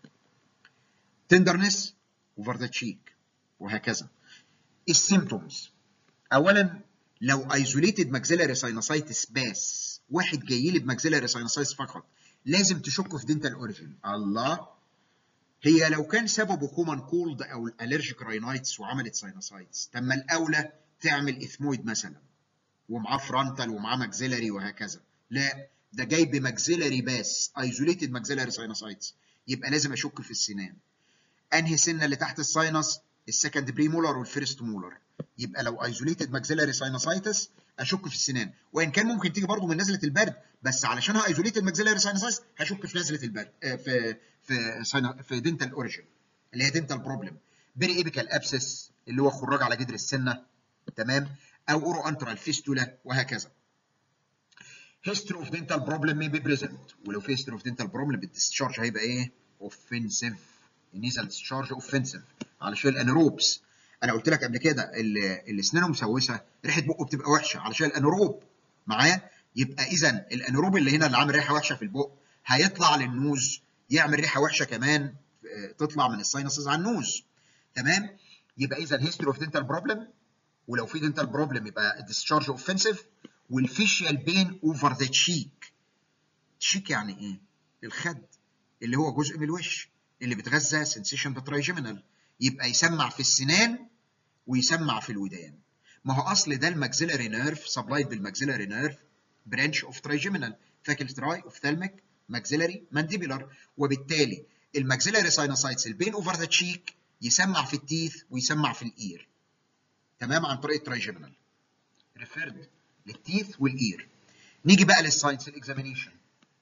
تندرنس اوفر ذا تشيك وهكذا السيمتومز اولا لو ايزوليتد ماكسيلاري ساينوسايتس بس واحد جاي لي بماكسيلاري ساينوسايتس فقط لازم تشك في دينتال اوريجين الله هي لو كان سببه كومان كولد او الالرجيك راينايتس وعملت ساينوسايتس طب ما الاولى تعمل اثمويد مثلا ومعاه فرونتال ومعاه ماكسيلاري وهكذا لا ده جاي بماكسيلاري باس ايزوليتد ماكسيلاري ساينوسايتس يبقى لازم اشك في السنان انهي سنه اللي تحت الساينس السكند بري مولر والفيرست مولر يبقى لو ايزوليتد ماكسيلاري ساينوسايتس اشك في السنان وان كان ممكن تيجي برضه من نزله البرد بس علشانها ايزوليتد ماكسيلاري ساينوسايتس هشك في نزله البرد آه، في في ساينو في دنتال اوريجن اللي هي دنتال بروبلم بيري ايبيكال ابسس اللي هو خراج على جدر السنه تمام او اورو انترال فيستولا وهكذا history of dental problem may be present ولو في history of dental problem الديسشارج هيبقى ايه offensive النيزل ديسشارج offensive علشان الانروبس انا قلت لك قبل كده اللي اللي اسنانه مسوسه ريحه بقه بتبقى وحشه علشان الانروب معايا يبقى اذا الانروب اللي هنا اللي عامل ريحه وحشه في البق هيطلع للنوز يعمل ريحه وحشه كمان آه، تطلع من الساينسز على النوز تمام يبقى اذا history اوف دنتال بروبلم ولو في دنتال بروبلم يبقى الديسشارج اوفنسيف والفيشيال بين اوفر ذا تشيك تشيك يعني ايه الخد اللي هو جزء من الوش اللي بتغذى سنسيشن بترايجيمينال يبقى يسمع في السنان ويسمع في الودان ما هو اصل ده الماكسيلاري نيرف سبلايد بالماكسيلاري نيرف برانش اوف ترايجيمينال فاكل تراي اوفتالميك ماكسيلاري مانديبولار وبالتالي الماكسيلاري ساينوسايتس البين اوفر ذا تشيك يسمع في التيث ويسمع في الاير تمام عن طريق الترايجيمينال ريفيرد للتيث والاير نيجي بقى للساينس الاكزامينيشن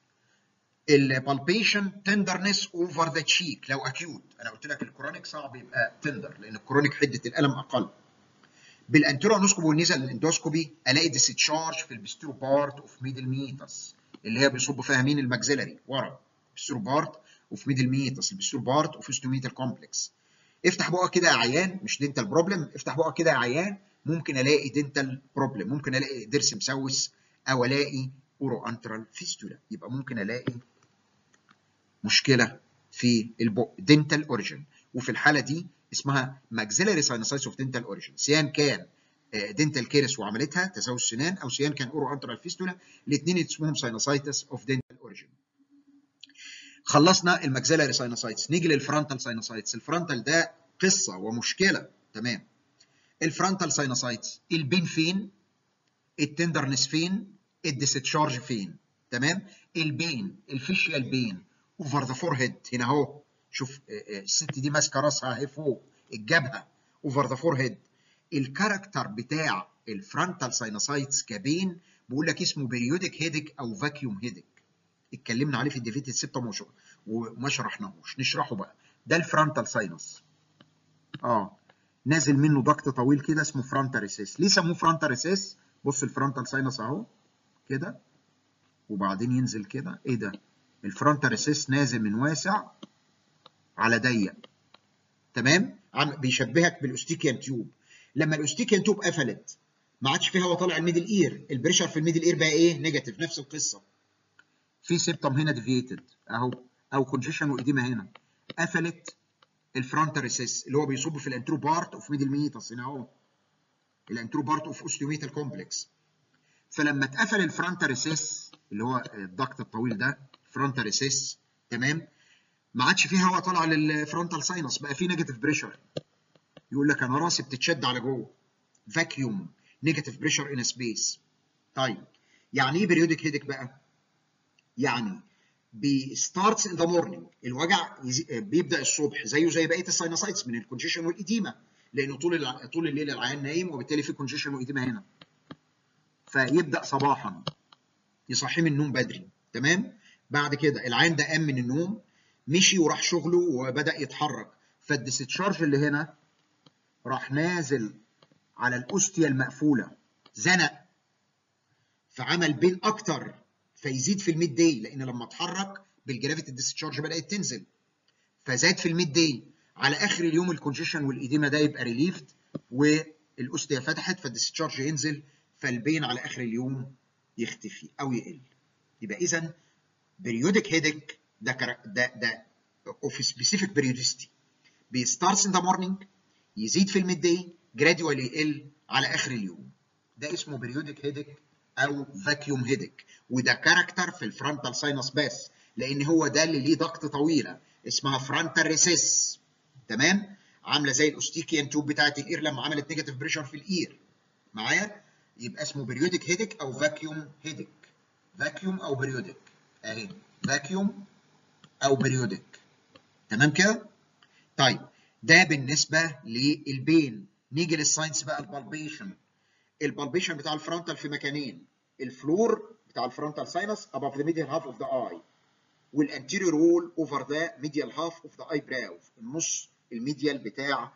البالبيشن تندرنس اوفر ذا تشيك لو اكيوت انا قلت لك الكرونيك صعب يبقى تندر لان الكرونيك حده الالم اقل بالانتيرونوسكوبي والنيزل الاندوسكوبي الاقي ديستشارج في البسترو بارت اوف ميدل ميتس اللي هي بيصب فيها مين الماكسيلاري ورا بسترو بارت اوف ميدل ميتس البسترو بارت اوف اوستوميتال كومبلكس افتح بقى كده يا عيان مش دنتال بروبلم افتح بقى كده يا عيان ممكن الاقي دنتال بروبلم ممكن الاقي ضرس مسوس او الاقي اورو انترال فيستولا يبقى ممكن الاقي مشكله في البق دنتال اوريجن وفي الحاله دي اسمها ماكسيلاري ساينوسايتس اوف دنتال اوريجن سواء كان دنتال كيرس وعملتها تسوس سنان او سواء كان اورو انترال فيستولا الاثنين اسمهم ساينوسايتس اوف دنتال اوريجن خلصنا الماكسيلاري ساينوسايتس نيجي للفرونتال ساينوسايتس الفرونتال ده قصه ومشكله تمام الفرونتال ساينوسايتس البين فين التندرنس فين الديستشارج فين تمام البين الفيشيال بين اوفر ذا فور هيد هنا اهو شوف الست دي ماسكه راسها اهي فوق الجبهه اوفر ذا فور هيد الكاركتر بتاع الفرونتال ساينوسايتس كبين بيقول لك اسمه بيريودك هيدك او فاكيوم هيدك اتكلمنا عليه في الديفيت الستة وما شرحناهوش نشرحه بقى ده الفرونتال ساينوس اه نازل منه ضغط طويل كده اسمه فرونتال ريسيس ليه سموه فرونتال ريسيس بص الفرونتال ساينوس اهو كده وبعدين ينزل كده ايه ده الفرونتال ريسيس نازل من واسع على ضيق تمام عم بيشبهك بالاوستيكيان تيوب لما الاوستيكيان تيوب قفلت ما عادش فيها هوا طالع الميدل اير البريشر في الميدل اير بقى ايه نيجاتيف نفس القصه في سيبتم هنا ديفيتد اهو او كونجيشن واديمه هنا قفلت الفرونتال ريسيس اللي هو بيصب في الانترو بارت اوف ميدل ميتس هنا اهو الانترو بارت اوف اوستيوميتال كومبلكس فلما اتقفل الفرونتال ريسيس اللي هو الضغط الطويل ده فرونتال ريسيس تمام ما عادش فيه هواء طالع للفرونتال ساينس بقى فيه نيجاتيف بريشر يقول لك انا راسي بتتشد على جوه فاكيوم نيجاتيف بريشر ان سبيس طيب يعني ايه بريودك هيدك بقى يعني بيستارتس ان ذا مورنينج الوجع بيبدا الصبح زيه زي بقيه الساينوسايتس من الكونجيشن والاديمه لانه طول الع... طول الليل العيان نايم وبالتالي في كونجيشن واديمه هنا فيبدا صباحا يصحيه من النوم بدري تمام بعد كده العيان ده قام من النوم مشي وراح شغله وبدا يتحرك فالديستشارج اللي هنا راح نازل على الاوستيا المقفوله زنق فعمل بين اكتر فيزيد في الميد داي لان لما اتحرك بالجرافيتي الديستشارج بدات تنزل فزاد في الميد داي على اخر اليوم الكونجيشن والايديما ده يبقى ريليفد والاوستيا فتحت فالديستشارج ينزل فالبين على اخر اليوم يختفي او يقل يبقى اذا بريودك هيدك ده كرا... ده ده اوف سبيسيفيك بريودستي بيستارتس ان ذا مورنينج يزيد في الميد داي جراديوالي يقل على اخر اليوم ده اسمه بريودك هيدك او فاكيوم هيدك وده كاركتر في الفرونتال ساينس بس لان هو ده اللي ليه ضغط طويله اسمها فرونتال ريسيس تمام عامله زي الاوستيكيان تيوب بتاعت الاير لما عملت نيجاتيف بريشر في الاير معايا يبقى اسمه بريودك هيدك او فاكيوم هيدك فاكيوم او بريودك اهي فاكيوم او بريودك تمام كده طيب ده بالنسبه للبين نيجي للساينس بقى البالبيشن البالبيشن بتاع الفرونتال في مكانين الفلور بتاع الفرونتال ساينس above the medial half of the eye والانتيريور وول اوفر ذا medial half of the eyebrow النص الميديال بتاع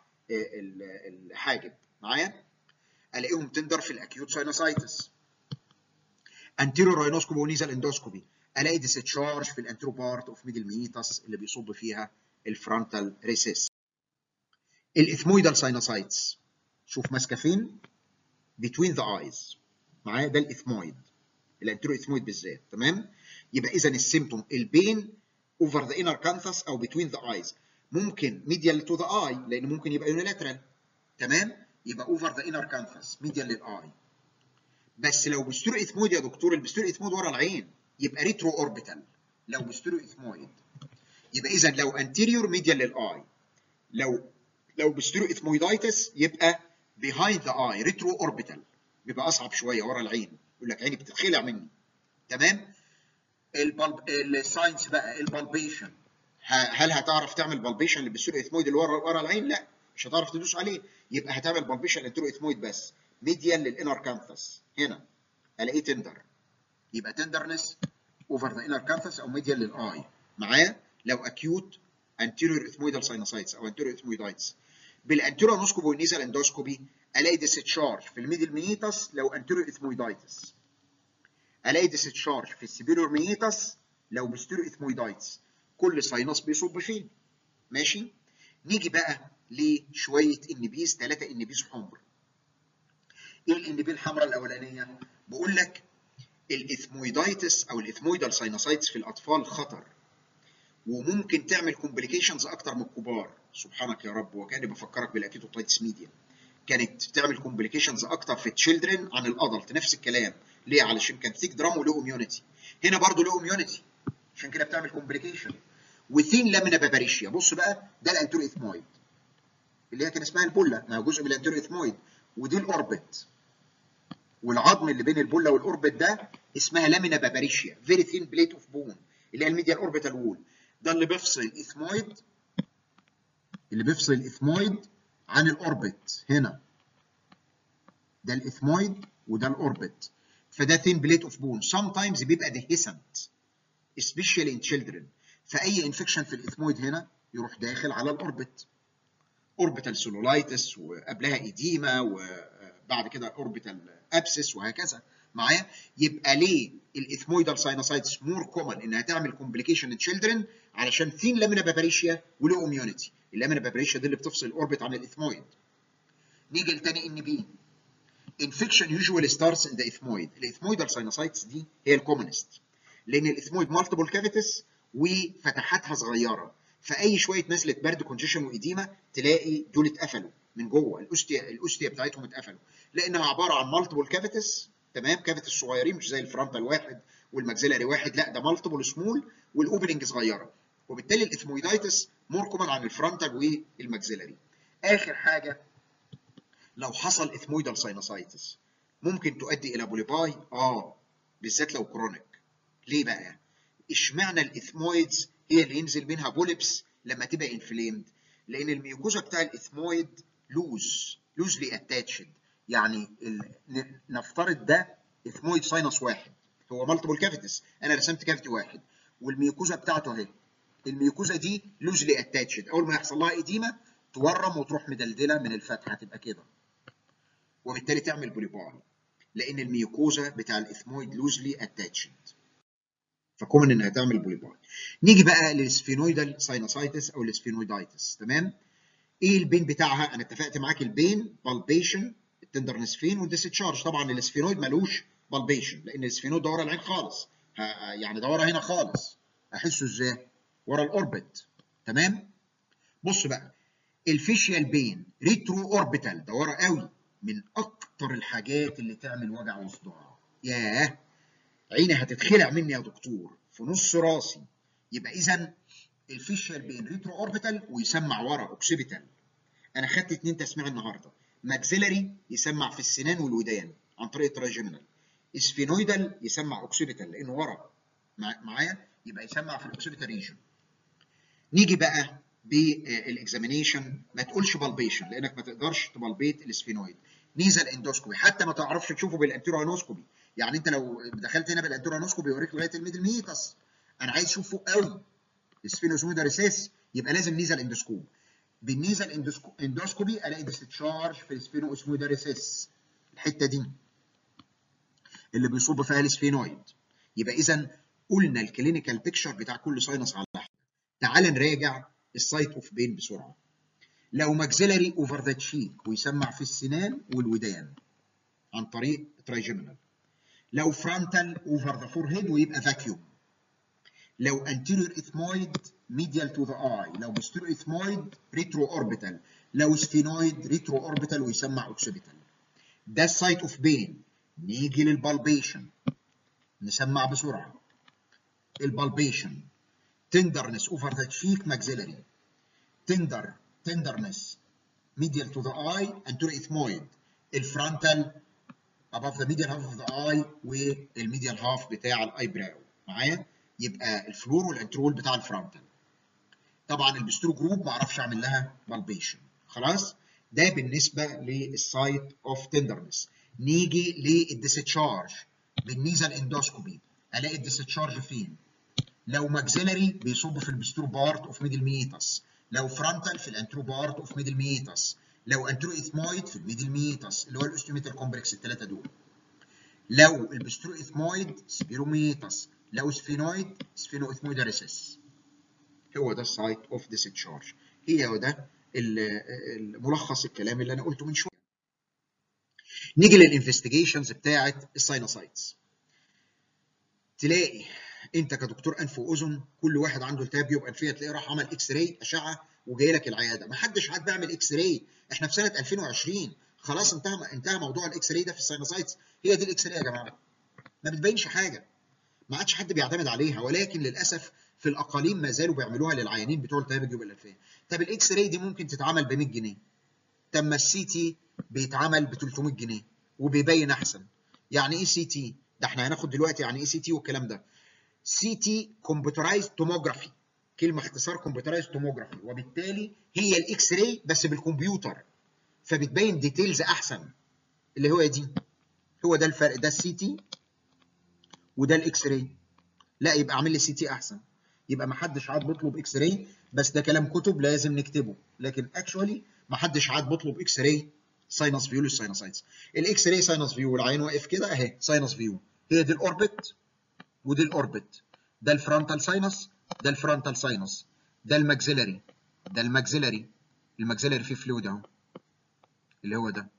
الحاجب معايا الاقيهم تندر في الاكيوت ساينوسايتس انتيريور راينوسكوبي ونيزال اندوسكوبي الاقي ديستشارج في الانترو بارت اوف ميدل ميتاس اللي بيصب فيها الفرونتال ريسيس الاثمويدال ساينوسايتس شوف ماسكه فين between the eyes معايا ده الاثمويد الانترو اثمويد بالذات تمام يبقى اذا السيمتوم البين اوفر ذا انر كانثس او between the eyes ممكن ميديال تو ذا اي لان ممكن يبقى يونيلاترال تمام يبقى اوفر ذا انر كانثس ميديال للاي بس لو بستيرو اثمويد يا دكتور البستيرو اثمويد ورا العين يبقى ريترو اوربيتال لو بستيرو اثمويد يبقى اذا لو انتيريور ميديال للاي لو لو بستيرو اثمويدايتس يبقى بيهايند ذا اي ريترو اوربيتال بيبقى اصعب شويه ورا العين يقول لك عيني بتتخلع مني تمام البلب الساينس بقى البالبيشن هل هتعرف تعمل بالبيشن اللي بالسيرو اثمويد اللي ورا ورا العين لا مش هتعرف تدوس عليه يبقى هتعمل بالبيشن للترو اثمويد بس ميديال للانر كانثس هنا الاقيه تندر يبقى تندرنس اوفر ذا انر كانثس او ميديال للاي معايا لو اكيوت anterior ethmoidal sinusitis او anterior ethmoiditis بالانتيرو نوسكوبي والنيزال اندوسكوبي الاقي ديستشارج في الميدل ميتاس لو anterior ethmoiditis الاقي ديستشارج في السبيريور ميتاس لو بستيرو اثمويدايتس كل ساينس بيصب فين ماشي نيجي بقى لشويه انبيز ثلاثه انبيز حمر ايه الانبي الحمراء الاولانيه بقول لك الاثمويدايتس او الاثمويدال ساينوسايتس في الاطفال خطر وممكن تعمل كومبليكيشنز اكتر من الكبار سبحانك يا رب وكاني بفكرك بالاكيتوتايتس ميديا كانت تعمل كومبليكيشنز اكتر في التشيلدرن عن الادلت نفس الكلام ليه علشان كان ثيك درام وله اميونيتي هنا برضه له اميونيتي عشان كده بتعمل كومبليكيشن وثين لامينا باباريشيا بص بقى ده الانتيرو اثمويد اللي هي كان اسمها البوله ما هو جزء من الانتيرو اثمويد ودي الاوربت والعظم اللي بين البوله والاوربت ده اسمها لامينا باباريشيا فيري ثين بليت اوف بون اللي هي الميديال اوربيتال وول ده اللي بيفصل الاثمويد اللي بيفصل الاثمويد عن الاوربت هنا ده الاثمويد وده الاوربت فده ثين بليت اوف بون سام تايمز بيبقى ديهيسنت especially in children فاي انفكشن في الاثمويد هنا يروح داخل على الاوربت اوربيتال سيلولايتس وقبلها ايديما وبعد كده اوربيتال ابسس وهكذا معايا يبقى ليه الاثمويدال ساينوسايتس مور كومن انها تعمل كومبليكيشن تشيلدرن علشان ثين لامينا باباريشيا وله اميونيتي اللامينا باباريشيا دي اللي بتفصل الاوربت عن الاثمويد نيجي لتاني ان بي infection usually starts in the ethmoid الاثمويدال ساينوسايتس دي هي الكومنست لان الاثمويد مالتيبل كافيتس وفتحاتها صغيره فاي شويه نزله برد كونجيشن وايديما تلاقي دول اتقفلوا من جوه الاوستيا الاوستيا بتاعتهم اتقفلوا لانها عباره عن مالتيبل كافيتس تمام كافيتس صغيرين مش زي الفرونتال واحد والماكسيلاري واحد لا ده مالتيبل سمول والاوبننج صغيره وبالتالي الاثمويدايتس مور كومن عن الفرونتال والماكسيلاري اخر حاجه لو حصل اثمويدال ساينوسايتس ممكن تؤدي الى بوليباي اه بالذات لو كرونيك ليه بقى اشمعنى الاثمويدز هي اللي ينزل منها بوليبس لما تبقى انفليمد لان الميوكوزا بتاع الاثمويد لوز لوزلي اتاتشد يعني نفترض ده اثمويد ساينس واحد هو مالتيبل كافيتس انا رسمت كافيتي واحد والميوكوزا بتاعته اهي الميوكوزا دي لوزلي اتاتشد اول ما يحصل لها ايديما تورم وتروح مدلدله من الفتحه تبقى كده وبالتالي تعمل بوليباي لان الميوكوزا بتاع الاثمويد لوزلي اتاتشد فكومن انها تعمل بوليباي نيجي بقى للسفينويدال ساينوسايتس او السفينويدايتس تمام ايه البين بتاعها انا اتفقت معاك البين بالبيشن التندرنس فين والديسشارج طبعا السفينويد ملوش بالبيشن لان السفينويد ده ورا العين خالص يعني ده ورا هنا خالص احسه ازاي ورا الاوربت تمام بص بقى الفيشيال بين ريترو اوربيتال ده ورا قوي من اكتر الحاجات اللي تعمل وجع وصداع ياه عيني هتتخلع مني يا دكتور في نص راسي يبقى اذا الفيشال بين ريترو اوربيتال ويسمع ورا اوكسيبيتال انا خدت اتنين تسميع النهارده ماكسيلاري يسمع في السنان والودان عن طريق التراجيمينال اسفينويدال يسمع اوكسيبيتال لانه ورا معايا يبقى يسمع في الاوكسيبيتال ريجن نيجي بقى بالاكزامينيشن ما تقولش بالبيشن لانك ما تقدرش تبلبيت الاسفينويد نيزل اندوسكوبي حتى ما تعرفش تشوفه بالانتيرو يعني انت لو دخلت هنا بالانتيرو يوريك لغايه الميدل ميتس انا عايز اشوفه قوي السفينوسمويدا ريسيس يبقى لازم نيزل اندوسكوب بالنيزل اندوسكوبي الاقي ديستشارج في السفينوسمويدا ريسيس الحته دي اللي بيصب فيها السفينويد يبقى اذا قلنا الكلينيكال بيكتشر بتاع كل ساينس على حاجه تعال نراجع السايت اوف بين بسرعه لو ماكسيلاري اوفر ذا تشيك ويسمع في السنان والودان عن طريق ترايجيمينال لو فرونتال اوفر ذا فور هيد ويبقى فاكيوم لو anterior ethmoid medial to the eye لو posterior ethmoid retroorbital لو sphenoid retroorbital ويسمع occipital ده السايت اوف بين نيجي للبالبيشن نسمع بسرعه البالبيشن tenderness over the cheek maxillary tender tenderness medial to the eye anterior ethmoid الفرونتال above the medial half of the eye والميديال half بتاع الاي براو معايا يبقى الفلور والانترول بتاع الفرونتال طبعا البسترو جروب ما اعرفش اعمل لها بالبيشن خلاص ده بالنسبه للسايت اوف تندرنس نيجي للديستشارج بالنيزل اندوسكوبي الاقي الديستشارج فين لو ماكسيلري بيصب في البسترو بارت اوف ميدل ميتس لو فرونتال في الانترو بارت اوف ميدل ميتس لو انترو اثمويد في الميدل ميتس اللي هو الاوستيوميتال كومبلكس الثلاثه دول لو البسترو اثمويد سبيروميتس لو سفينويد سفينو اثمويداريسيس هو ده السايت اوف ديسشارج هي هو ده الملخص الكلام اللي انا قلته من شويه نيجي للانفستيجيشنز بتاعه الساينوسايتس تلاقي انت كدكتور انف واذن كل واحد عنده التهاب جيوب انفيه تلاقيه راح عمل اكس راي اشعه وجاي لك العياده ما حدش عاد بيعمل اكس راي احنا في سنه 2020 خلاص انتهى انتهى موضوع الاكس راي ده في الساينوسايتس هي دي الاكس راي يا جماعه ما بتبينش حاجه ما عادش حد بيعتمد عليها ولكن للاسف في الاقاليم ما زالوا بيعملوها للعيانين بتوع التهاب الجيوب الانفيه طب الاكس راي دي ممكن تتعمل ب 100 جنيه طب ما السي تي بيتعمل ب 300 جنيه وبيبين احسن يعني ايه سي تي ده احنا هناخد دلوقتي يعني ايه سي تي والكلام ده سي تي كمبيوترايز توموجرافي كلمه اختصار كمبيوترايز توموجرافي وبالتالي هي الاكس راي بس بالكمبيوتر فبتبين ديتيلز احسن اللي هو دي هو ده الفرق ده السي تي وده الاكس راي لا يبقى اعمل لي سي تي احسن يبقى ما حدش عاد بيطلب اكس راي بس ده كلام كتب لازم نكتبه لكن اكشولي ما حدش عاد بيطلب اكس راي ساينس فيو للساينوسايتس الاكس راي ساينس فيو والعين واقف كده اهي ساينس فيو هي دي الاوربت ودي الاوربت ده الفرونتال ساينس ده الفرونتال ساينس ده الماكسيلاري ده الماكسيلاري الماكسيلاري فيه فلويد اهو اللي هو ده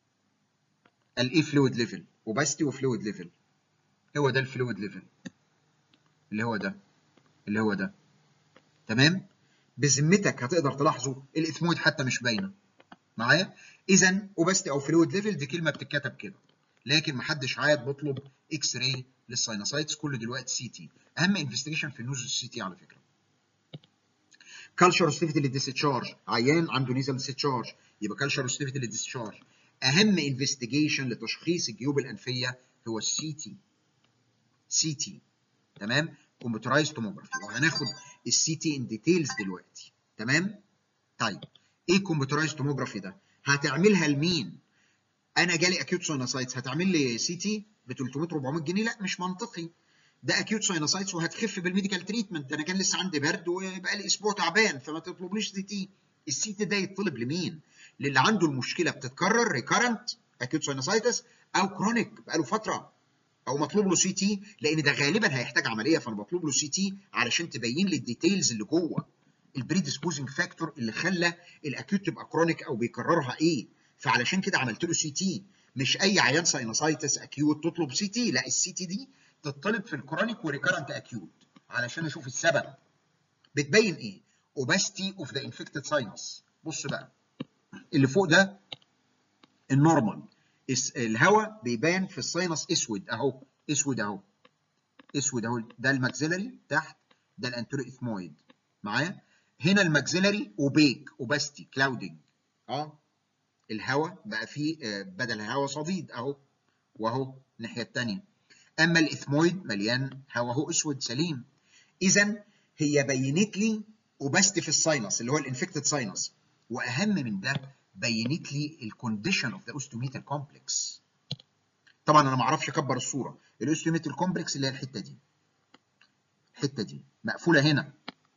الاي فلويد ليفل اوباستي وفلويد ليفل هو ده الفلويد ليفل اللي هو ده اللي هو ده تمام بذمتك هتقدر تلاحظه الاثمويد حتى مش باينه معايا اذا اوباستي او فلويد ليفل دي كلمه بتتكتب كده لكن محدش عاد بيطلب اكس راي للساينوسايتس كله دلوقتي سي تي اهم انفستيجيشن في النوز السي تي على فكره كالشر ستيفيتي للديسشارج عيان عنده نيزل ديسشارج يبقى كالشر ستيفيتي للديسشارج اهم انفستيجيشن لتشخيص الجيوب الانفيه هو السي تي سي تي تمام كمبيوترايز توموجرافي وهناخد السي تي ان ديتيلز دلوقتي تمام طيب ايه كمبيوترايز توموجرافي ده هتعملها لمين انا جالي اكيوت ساينوسايتس هتعمل لي سي تي ب 300 400 جنيه لا مش منطقي ده اكيوت ساينوسايتس وهتخف بالميديكال تريتمنت انا كان لسه عندي برد وبقى لي اسبوع تعبان فما تطلبليش سي تي السي تي ده يطلب لمين للي عنده المشكله بتتكرر ريكارنت اكيوت ساينوسايتس او كرونيك بقى له فتره او مطلوب له سي تي لان ده غالبا هيحتاج عمليه فانا بطلب له سي تي علشان تبين لي الديتيلز اللي جوه البريديسبوزنج فاكتور اللي خلى الاكيوت تبقى كرونيك او بيكررها ايه فعلشان كده عملت له سي تي مش اي عيان ساينوسايتس اكيوت تطلب سي تي لا السي تي دي تطلب في الكرونيك وريكارنت اكيوت علشان اشوف السبب بتبين ايه اوباستي اوف ذا انفكتد ساينس بص بقى اللي فوق ده النورمال الهواء بيبان في الساينس اسود اهو اسود اهو اسود اهو ده الماكسيلري تحت ده الانتوري اثمويد معايا هنا الماكسيلري اوبيك اوباستي كلاودنج اه الهواء بقى فيه آه، بدل الهواء صديد اهو واهو الناحيه الثانيه اما الاثمويد مليان هواء اهو اسود سليم اذا هي بينت لي اوباستي في الساينس اللي هو الانفكتد ساينس واهم من ده بينت لي الكونديشن اوف ذا اوستوميتال كومبلكس طبعا انا ما اعرفش اكبر الصوره الاوستوميتال كومبلكس اللي هي الحته دي الحته دي مقفوله هنا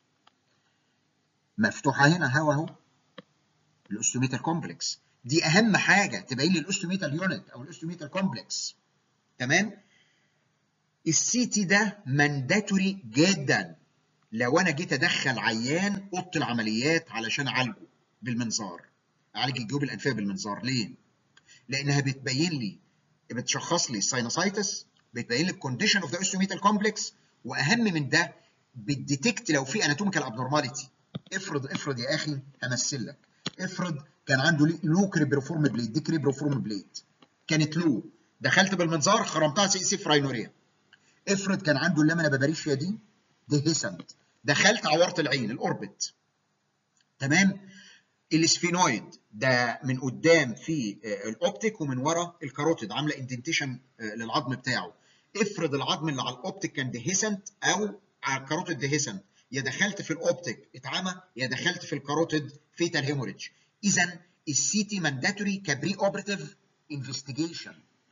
مفتوحه هنا هوا اهو الاوستوميتال كومبلكس دي اهم حاجه تبين لي الاوستوميتال يونت او الاوستوميتال كومبلكس تمام السي تي ده مانداتوري جدا لو انا جيت ادخل عيان اوضه العمليات علشان اعالجه بالمنظار اعالج الجيوب الانفيه بالمنظار ليه لانها بتبين لي بتشخص لي الساينوسايتس بتبين لي الكونديشن اوف ذا اوستوميتال كومبلكس واهم من ده بتديتكت لو في اناتوميكال ابنورماليتي افرض افرض يا اخي همثل لك افرض كان عنده لو كريبروفورم بليد دي كريبروفورم بليد كانت لو دخلت بالمنظار خرمتها سي سي فراينوريا افرض كان عنده اللامنا باباريشيا دي ديهيسنت دخلت عورت العين الاوربت تمام السفينويد ده من قدام في آه، الاوبتيك ومن ورا الكاروتيد عامله اندنتيشن للعظم بتاعه افرض العظم اللي على الاوبتيك كان ديهيسنت او على الكاروتيد ديهيسنت يا دخلت في الاوبتيك اتعمى يا دخلت في الكاروتيد فيتال هيموريدج اذا السي تي مانداتوري كبري اوبريتيف انفستيجيشن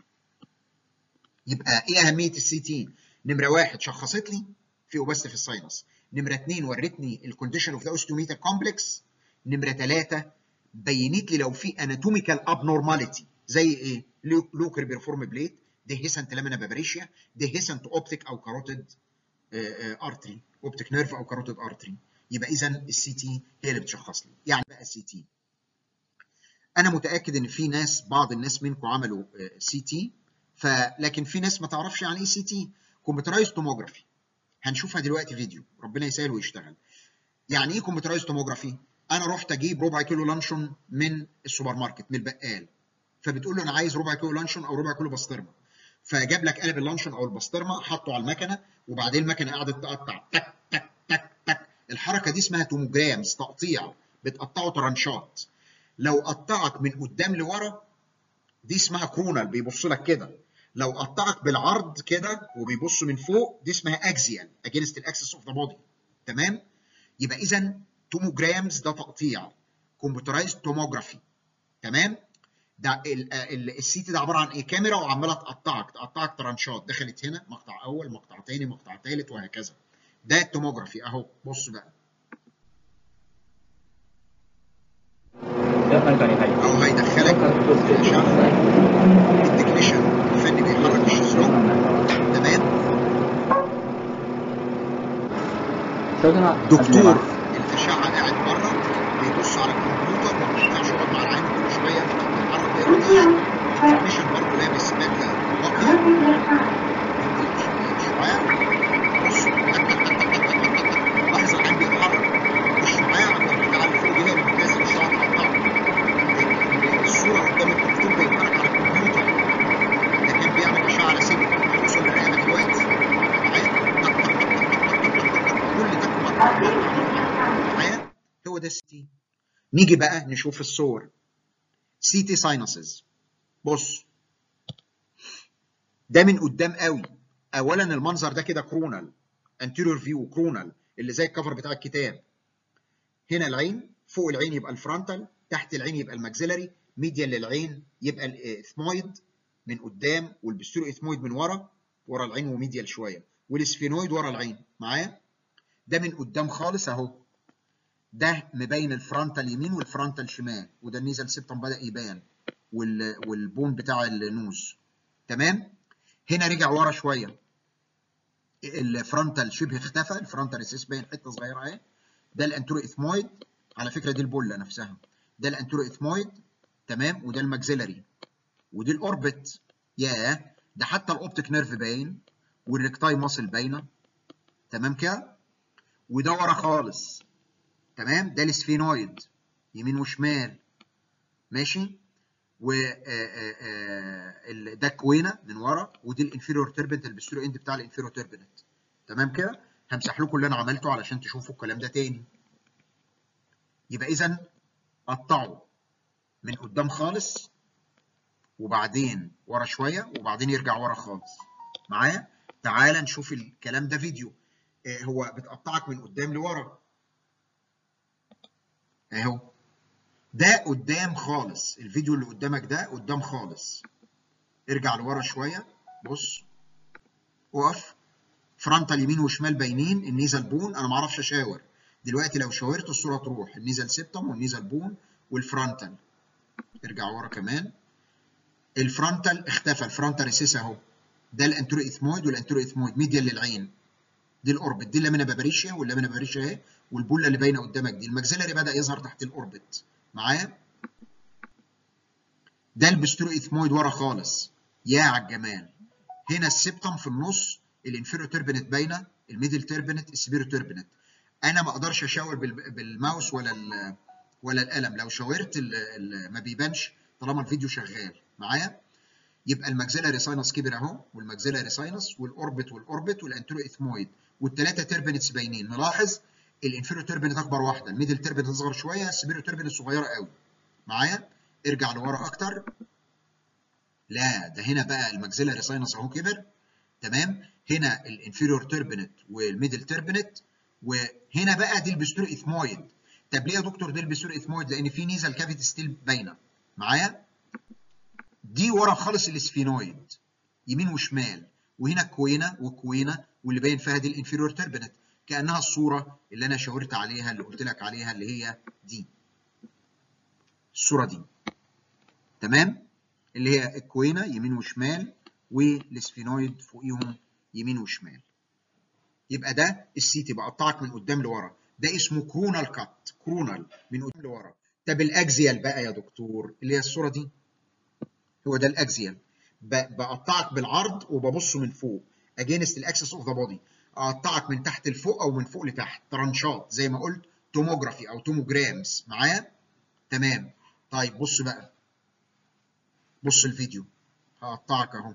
يبقى ايه اهميه السي تي نمره واحد شخصت لي في اوبست في الساينس نمره اثنين ورتني الكونديشن اوف ذا اوستوميتال كومبلكس نمره ثلاثه بينت لي لو في اناتوميكال ابنورماليتي زي ايه لوكر بيرفورم بليت ديهيسنت لامينا بابريشيا ديهيسنت اوبتيك او كاروتيد ارتري اوبتيك نيرف او كاروتيد ارتري يبقى اذا السي تي هي اللي بتشخص لي يعني بقى السي تي انا متاكد ان في ناس بعض الناس منكم عملوا سي تي فلكن في ناس ما تعرفش يعني ايه سي تي كمبيوترايز توموجرافي هنشوفها دلوقتي فيديو ربنا يسهل ويشتغل يعني ايه كمبيوترايز توموجرافي انا رحت اجيب ربع كيلو لانشون من السوبر ماركت من البقال فبتقول له انا عايز ربع كيلو لانشون او ربع كيلو بسطرمه فجاب لك قالب اللانشون او البسطرمه حطه على المكنه وبعدين المكنه قعدت تقطع تك تك تك تك الحركه دي اسمها توموجرامز تقطيع بتقطعه ترانشات لو قطعك من قدام لورا دي اسمها كرونال بيبص لك كده لو قطعك بالعرض كده وبيبص من فوق دي اسمها اكزيال اجينست الاكسس اوف ذا بودي تمام يبقى اذا توموجرامز ده تقطيع كمبيوترايز توموجرافي تمام ده السي تي ده عباره عن ايه كاميرا وعماله تقطعك تقطعك ترانشات دخلت هنا مقطع اول مقطع ثاني مقطع ثالث وهكذا ده التوموجرافي اهو بص بقى で何かに入って اهو هيدخلك なんか一つで التكنيشن الفني بيحرك الشيزلونج تمام それでは始め دكتور ます الاشعه قاعد بره بيبص على الكمبيوتر ما بينفعش يقعد مع العين كل شويه بيتحرك بإرادية التكنيشن برضه لابس بدله واقيه الشعاع بص لاحظ العين بيتحرك الشعاع مربوط على فوق هنا بينزل الشعاع تقطعه الصوره قدام الدكتور بيتحرك على الكمبيوتر لكن بيعمل اشعه على سيجنال هيوصل للرئه دلوقتي معايا كل ده معايا هو ده السي نيجي بقى نشوف الصور سي تي ساينسز بص ده من قدام قوي اولا المنظر ده كده كرونال انتيريور فيو كرونال اللي زي الكفر بتاع الكتاب هنا العين فوق العين يبقى الفرونتال تحت العين يبقى الماكسيلاري ميديال للعين يبقى الاثمويد من قدام والبستيرو اثمويد من ورا ورا العين وميديال شويه والسفينويد ورا العين معايا ده من قدام خالص اهو ده مبين الفرونتال يمين والفرونتال شمال وده النيزل سيبتم بدا يبان وال... والبون بتاع النوز تمام هنا رجع ورا شويه الفرونتال شبه اختفى الفرونتال اساس باين حته صغيره اهي ده الانتورو اثمويد على فكره دي البوله نفسها ده الانتورو اثمويد تمام وده الماكسيلاري ودي الاوربت ياه ده حتى الاوبتيك نيرف باين والريكتاي ماسل باينه تمام كده وده ورا خالص تمام ده السفينويد يمين وشمال ماشي و ده كوينه من ورا ودي الانفيريور تربنت البستيرو اند بتاع الانفيريور تربنت تمام كده همسح لكم اللي انا عملته علشان تشوفوا الكلام ده تاني يبقى اذا قطعوا من قدام خالص وبعدين ورا شويه وبعدين يرجع ورا خالص معايا تعال نشوف الكلام ده فيديو آه هو بتقطعك من قدام لورا اهو ده قدام خالص الفيديو اللي قدامك ده قدام خالص ارجع لورا شويه بص اقف فرونتال يمين وشمال باينين النيزل بون انا ما اعرفش اشاور دلوقتي لو شاورت الصوره تروح النيزل سيبتم والنيزل بون والفرونتال ارجع ورا كمان الفرونتال اختفى الفرونتال ريسيس اهو ده الانترو اثمويد والانترو اثمويد ميديال للعين دي الاوربت دي اللامينا باباريشيا واللامينا باباريشيا اهي والبوله اللي باينه قدامك دي الماكسيلاري بدا يظهر تحت الاوربت معايا ده البسترو اثمويد ورا خالص يا على الجمال هنا السبتم في النص الانفيرو تربنت باينه الميدل تربنت السبيرو تربنت انا ما اقدرش اشاور بالماوس ولا ولا القلم لو شاورت ال ال ما بيبانش طالما الفيديو شغال معايا يبقى الماكسيلاري ساينس كبر اهو والماكسيلاري ساينس والاوربت والاوربت والانترو اثمويد والثلاثه تربنتس باينين نلاحظ الانفيرو تربنت اكبر واحده الميدل تربنت اصغر شويه السبيرو تربنت صغيره قوي معايا ارجع لورا اكتر لا ده هنا بقى الماكسيلاري ساينس اهو كبر تمام هنا الانفيريور تربنت والميدل تربنت وهنا بقى دي البستور اثمويد طب ليه يا دكتور دي البستور اثمويد لان في نيزل كافيتي ستيل باينه معايا دي ورا خالص الاسفينويد يمين وشمال وهنا الكوينه والكوينه واللي باين فيها دي الانفيريور تربنت كانها الصوره اللي انا شاورت عليها اللي قلت لك عليها اللي هي دي الصوره دي تمام اللي هي الكوينه يمين وشمال والسفينويد فوقيهم يمين وشمال يبقى ده السيتي بقطعك من قدام لورا ده اسمه كرونال كات كرونال من قدام لورا طب الاكزيال بقى يا دكتور اللي هي الصوره دي هو ده الاكزيال بقطعك بالعرض وببص من فوق اجينست الاكسس اوف ذا بودي اقطعك من تحت لفوق او من فوق لتحت ترانشات زي ما قلت توموجرافي او توموجرامز معايا تمام طيب بص بقى بص الفيديو هقطعك اهو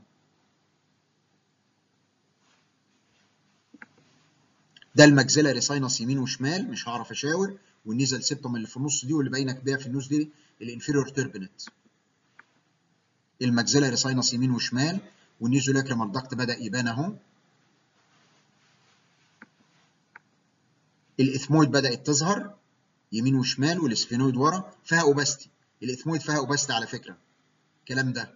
ده الماكسيلاري ساينس يمين وشمال مش هعرف اشاور والنيزل سيبتوم اللي في النص دي واللي باينه بيها في النص دي الانفيريور تربنت الماكسيلاري ساينس يمين وشمال والنيزولاكريمال داكت بدا يبان اهو الاثمويد بدات تظهر يمين وشمال والسفينويد ورا فيها اوباستي الاثمويد فيها اوباستي على فكره الكلام ده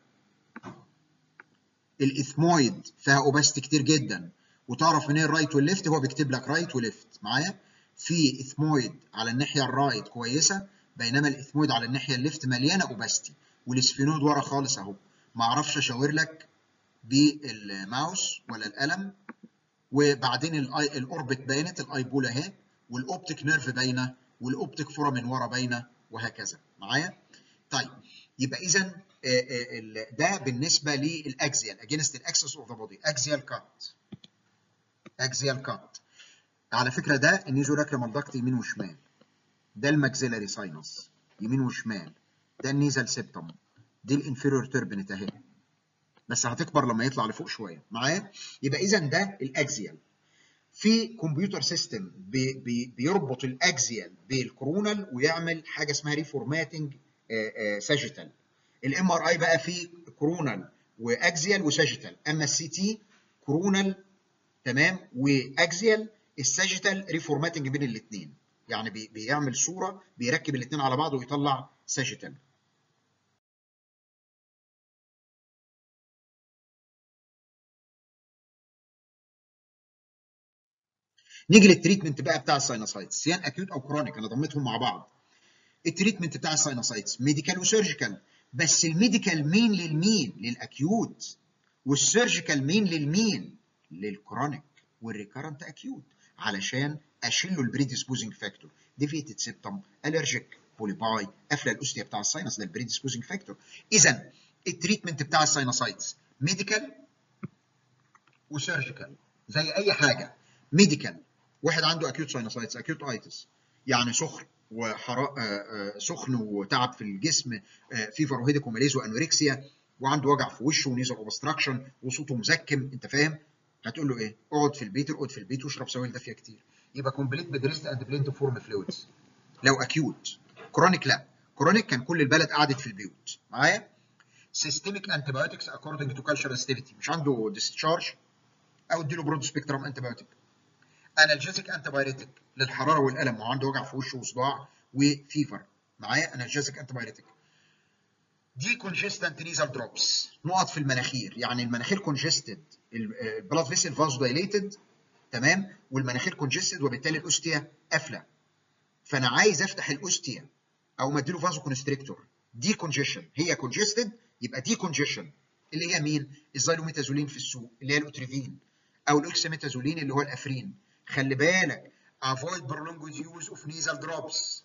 الاثمويد فيها اوباستي كتير جدا وتعرف منين الرايت والليفت هو بيكتب لك رايت وليفت معايا في اثمويد على الناحيه الرايت كويسه بينما الاثمويد على الناحيه الليفت مليانه اوباستي والسفينويد ورا خالص اهو ما اعرفش اشاور لك بالماوس ولا القلم وبعدين الاوربت بانت الايبول اهي والاوبتيك نيرف باينه والاوبتيك فورا من ورا باينه وهكذا معايا طيب يبقى اذا ده بالنسبه للاكزيال اجينست الاكسس اوف ذا بودي اكزيال كات اكزيال كات على فكره ده النيزولاكريمال داكت يمين وشمال ده الماكسيلاري ساينس يمين وشمال ده النيزل سيبتم دي الانفيريور تربنت اهي بس هتكبر لما يطلع لفوق شويه معايا يبقى اذا ده الاكزيال في كمبيوتر سيستم بي بي بيربط الاكزيال بالكرونال ويعمل حاجه اسمها ريفورماتنج ساجيتال الام ار اي بقى فيه كرونال واكزيال وساجيتال اما السي تي كرونال تمام واكزيال الساجيتال ريفورماتنج بين الاثنين يعني بي بيعمل صوره بيركب الاثنين على بعض ويطلع ساجيتال نيجي للتريتمنت بقى بتاع الساينوسايتس سواء اكيوت او كرونيك انا ضميتهم مع بعض التريتمنت بتاع الساينوسايتس ميديكال وسيرجيكال بس الميديكال مين للمين للاكيوت والسيرجيكال مين للمين للكرونيك والريكارنت اكيوت علشان اشيل له البريديسبوزنج فاكتور ديفيتد سيبتم الرجيك بوليباي قفله الاوستيا بتاع الساينس ده البريديسبوزنج فاكتور اذا التريتمنت بتاع الساينوسايتس ميديكال وسيرجيكال زي اي حاجه ميديكال واحد عنده اكيوت ساينوسايتس اكيوت ايتس يعني سخن وحرا سخن وتعب في الجسم فيفر وهيدك وماليز وانوركسيا وعنده وجع في وشه ونيزل اوبستراكشن وصوته مزكم انت فاهم هتقول له ايه؟ اقعد في البيت اقعد في البيت واشرب سوائل دافيه كتير يبقى كومبليت بدريست اند بلينت فورم فلويدز لو اكيوت كرونيك لا كرونيك كان كل البلد قعدت في البيوت معايا سيستميك انتي بايوتكس اكوردنج تو كالتشر اكتيفيتي مش عنده ديسشارج او اديله برود سبيكترم انتي بايوتيك انالجيزيك انتي بايوتيك للحراره والالم وعنده وجع في وشه وصداع وفيفر معايا انالجيزيك انتي بايوتيك دي كونجستنت نيزال دروبس نقط في المناخير يعني المناخير كونجستد البلاد فيسل فازو دايليتد تمام والمناخير كونجستد وبالتالي الاوستيا قافله فانا عايز افتح الاوستيا او ما اديله فازو كونستريكتور دي كونجيشن هي كونجستد يبقى دي كونجيشن اللي هي مين؟ الزيلوميتازولين في السوق اللي هي الاوتريفين او الاوكسيميتازولين اللي هو الافرين خلي بالك avoid prolonged use of nasal drops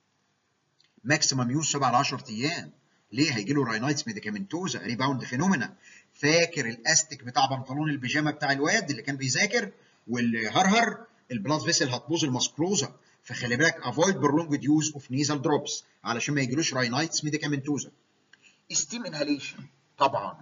ماكسيمم يوز 7 ل 10 ايام ليه هيجي له راينايتس ميديكامنتوزا ريباوند فينومينا فاكر الاستيك بتاع بنطلون البيجامه بتاع الواد اللي كان بيذاكر والهرهر البلاد فيسل هتبوظ الماسكروزا فخلي بالك افويد برولونجد يوز اوف نيزال دروبس علشان ما يجيلوش راينايتس ميديكامنتوزا ستيم انهاليشن طبعا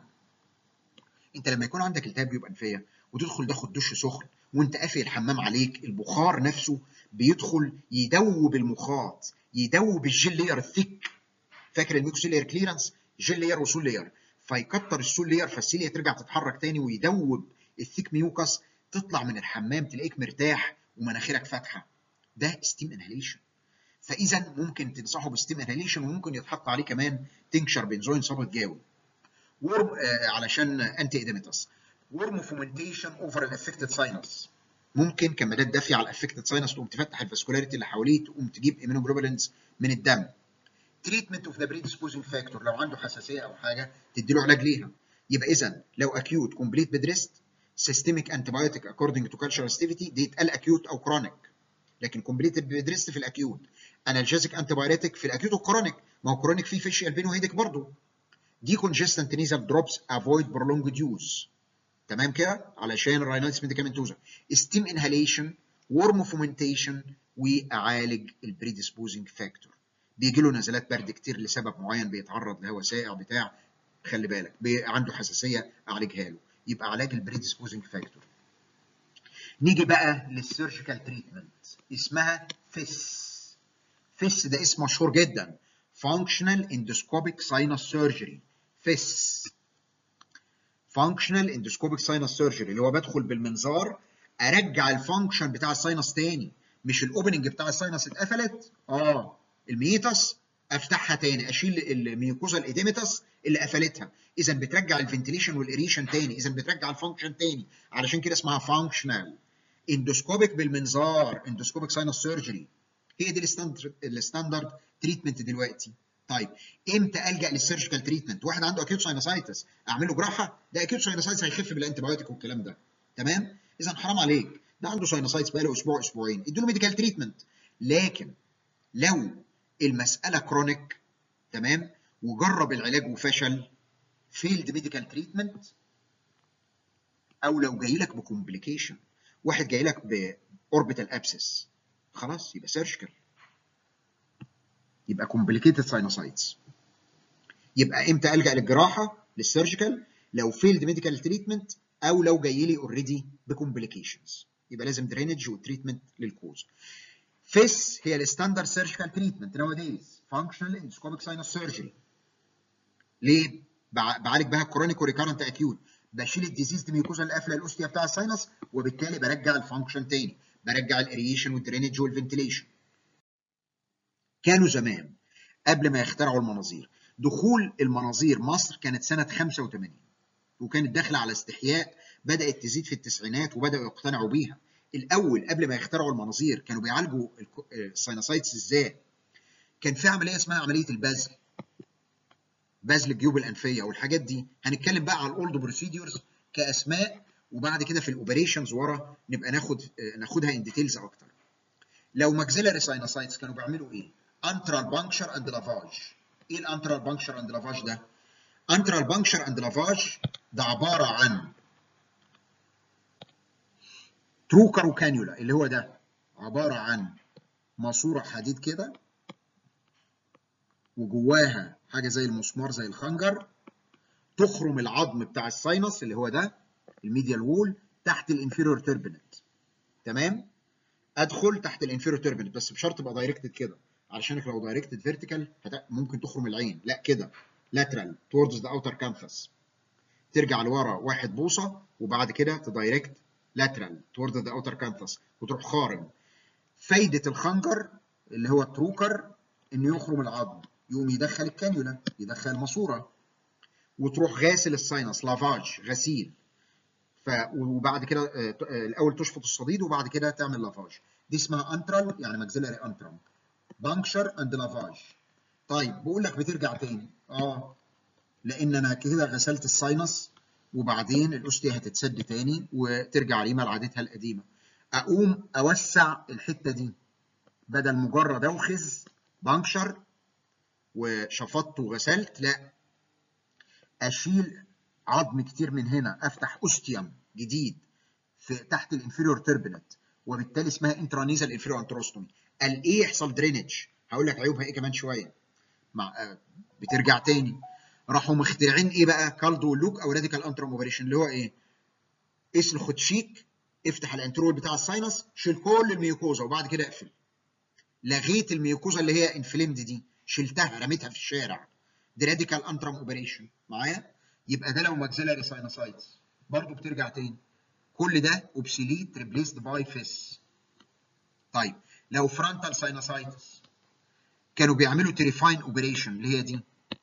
انت لما يكون عندك التهاب جيوب انفيه وتدخل تاخد دش سخن وانت قافل الحمام عليك البخار نفسه بيدخل يدوب المخاط يدوب الجل لير الثيك فاكر الميكسو لير كليرنس جل لير وسول لير فيكتر السول لير فالسيليا ترجع تتحرك تاني ويدوب الثيك ميوكس تطلع من الحمام تلاقيك مرتاح ومناخيرك فاتحه ده ستيم انهاليشن فاذا ممكن تنصحه بستيم انهاليشن وممكن يتحط عليه كمان تنكشر بنزوين صابت جاوي ورم آه علشان انتي اديميتاس ورم فومنتيشن اوفر الافكتد ساينس ممكن كمادات دافيه على الافكتد ساينس تقوم تفتح الفاسكولاريتي اللي حواليه تقوم تجيب ايمينوجلوبولينز من الدم تريتمنت اوف ذا بريدسبوزنج فاكتور لو عنده حساسيه او حاجه تدي له علاج ليها يبقى اذا لو اكيوت كومبليت بدريست سيستميك انتيبيوتيك اكوردنج تو كالتشر اكتيفيتي دي يتقال اكيوت او كرونيك لكن كومبليت بدريست في الاكيوت انالجيزيك انتيبيوتيك في الاكيوت والكرونيك ما هو كرونيك فيه فيشيال بينو هيدك برضه دي كونجستنت نيزال دروبس افويد برولونجد يوز تمام كده علشان الراينايتس ميديكامنتوزا ستيم انهاليشن ورم فومنتيشن واعالج البريدسبوزنج فاكتور بيجي له نزلات برد كتير لسبب معين بيتعرض لهواء ساقع بتاع خلي بالك عنده حساسيه اعالجها له يبقى علاج البريدسبوزنج فاكتور نيجي بقى للسيرجيكال تريتمنت اسمها فيس فيس ده اسم مشهور جدا Functional Endoscopic Sinus Surgery FIS Functional Endoscopic Sinus Surgery اللي هو بدخل بالمنظار ارجع الفانكشن بتاع الساينس تاني مش الاوبننج بتاع الساينس اتقفلت اه الميتس افتحها تاني اشيل الميوكوزا الاديميتس اللي قفلتها اذا بترجع الفنتيليشن والاريشن تاني اذا بترجع الفانكشن تاني علشان كده اسمها فانكشنال اندوسكوبيك بالمنظار اندوسكوبيك ساينس سيرجري هي دي الستاندرد الستاندرد تريتمنت دلوقتي طيب امتى الجا للسيرجيكال تريتمنت واحد عنده اكيوت ساينسايتس اعمل له جراحه ده اكيوت ساينسايتس هيخف بالانتيبيوتيك والكلام ده تمام اذا حرام عليك ده عنده ساينسايتس بقاله اسبوع اسبوعين اديله ميديكال تريتمنت لكن لو المساله كرونيك تمام وجرب العلاج وفشل فيلد ميديكال تريتمنت او لو جاي لك بكومبليكيشن واحد جاي لك باوربيتال ابسس خلاص يبقى سيرجيكال يبقى كومبليكيتد ساينوسايتس يبقى امتى الجا للجراحه للسيرجيكال لو فيلد ميديكال تريتمنت او لو جاي لي اوريدي بكومبليكيشنز يبقى لازم درينج وتريتمنت للكوز فيس هي الستاندرد سيرجيكال تريتمنت نواديز فانكشنال اندسكوبيك ساينس سيرجري ليه بعالج بها كرونيك وريكارنت اكيوت بشيل الديزيز ميوكوزا اللي قافله الاوستيا بتاع الساينس وبالتالي برجع الفانكشن تاني برجع الاريشن والدرينج والفنتيليشن كانوا زمان قبل ما يخترعوا المناظير دخول المناظير مصر كانت سنه 85 وكانت داخله على استحياء بدات تزيد في التسعينات وبداوا يقتنعوا بيها الاول قبل ما يخترعوا المناظير كانوا بيعالجوا الساينوسايتس ازاي كان في عمليه اسمها عمليه البذل بذل الجيوب الانفيه والحاجات دي هنتكلم بقى على الاولد بروسيدورز كاسماء وبعد كده في الاوبريشنز ورا نبقى ناخد ناخدها ان ديتيلز اكتر لو ماكسيلاري ساينوسايتس كانوا بيعملوا ايه انترال بانكشر اند لافاج ايه الانترال بانكشر اند لافاج ده انترال بانكشر اند لافاج ده عباره عن تروكر وكانيولا اللي هو ده عباره عن ماسوره حديد كده وجواها حاجه زي المسمار زي الخنجر تخرم العظم بتاع الساينس اللي هو ده الميديال وول تحت الانفيريور تربنت تمام ادخل تحت الانفيريور تربنت بس بشرط ابقى دايركتد كده علشانك لو دايركتد فيرتيكال ممكن تخرم العين لا كده لاترال towards the outer canthus ترجع لورا واحد بوصه وبعد كده تدايركت لاترال towards the outer canthus وتروح خارم فايده الخنجر اللي هو التروكر انه يخرم العظم يقوم يدخل الكانيولا يدخل الماسوره وتروح غاسل الساينس لافاج غسيل ف وبعد كده آه، آه، الاول تشفط الصديد وبعد كده تعمل لافاج دي اسمها انترال يعني ماكسيلاري انترم بانكشر اند لافاج طيب بقول لك بترجع تاني اه لان انا كده غسلت الساينس وبعدين الاوستيا هتتسد تاني وترجع ريما لعادتها القديمه اقوم اوسع الحته دي بدل مجرد اوخذ بانكشر وشفطت وغسلت لا اشيل عظم كتير من هنا افتح اوستيوم جديد في تحت الانفيريور تربنت وبالتالي اسمها انترانيزال انفيريور انتروستومي قال ايه يحصل درينج هقول لك عيوبها ايه كمان شويه مع آه بترجع تاني راحوا مخترعين ايه بقى كالدو لوك او راديكال انترم اوبريشن اللي هو ايه قيس الخدشيك افتح الانترول بتاع الساينس شيل كل الميوكوزا وبعد كده اقفل لغيت الميوكوزا اللي هي انفليمد دي شلتها رميتها في الشارع دي راديكال انترم اوبريشن معايا يبقى ده لو ماكسيلاري ساينوسايتس برضه بترجع تاني كل ده اوبسيليت ريبليسد باي فيس طيب لو فرونتال ساينوسايتس كانوا بيعملوا تريفاين اوبريشن اللي هي دي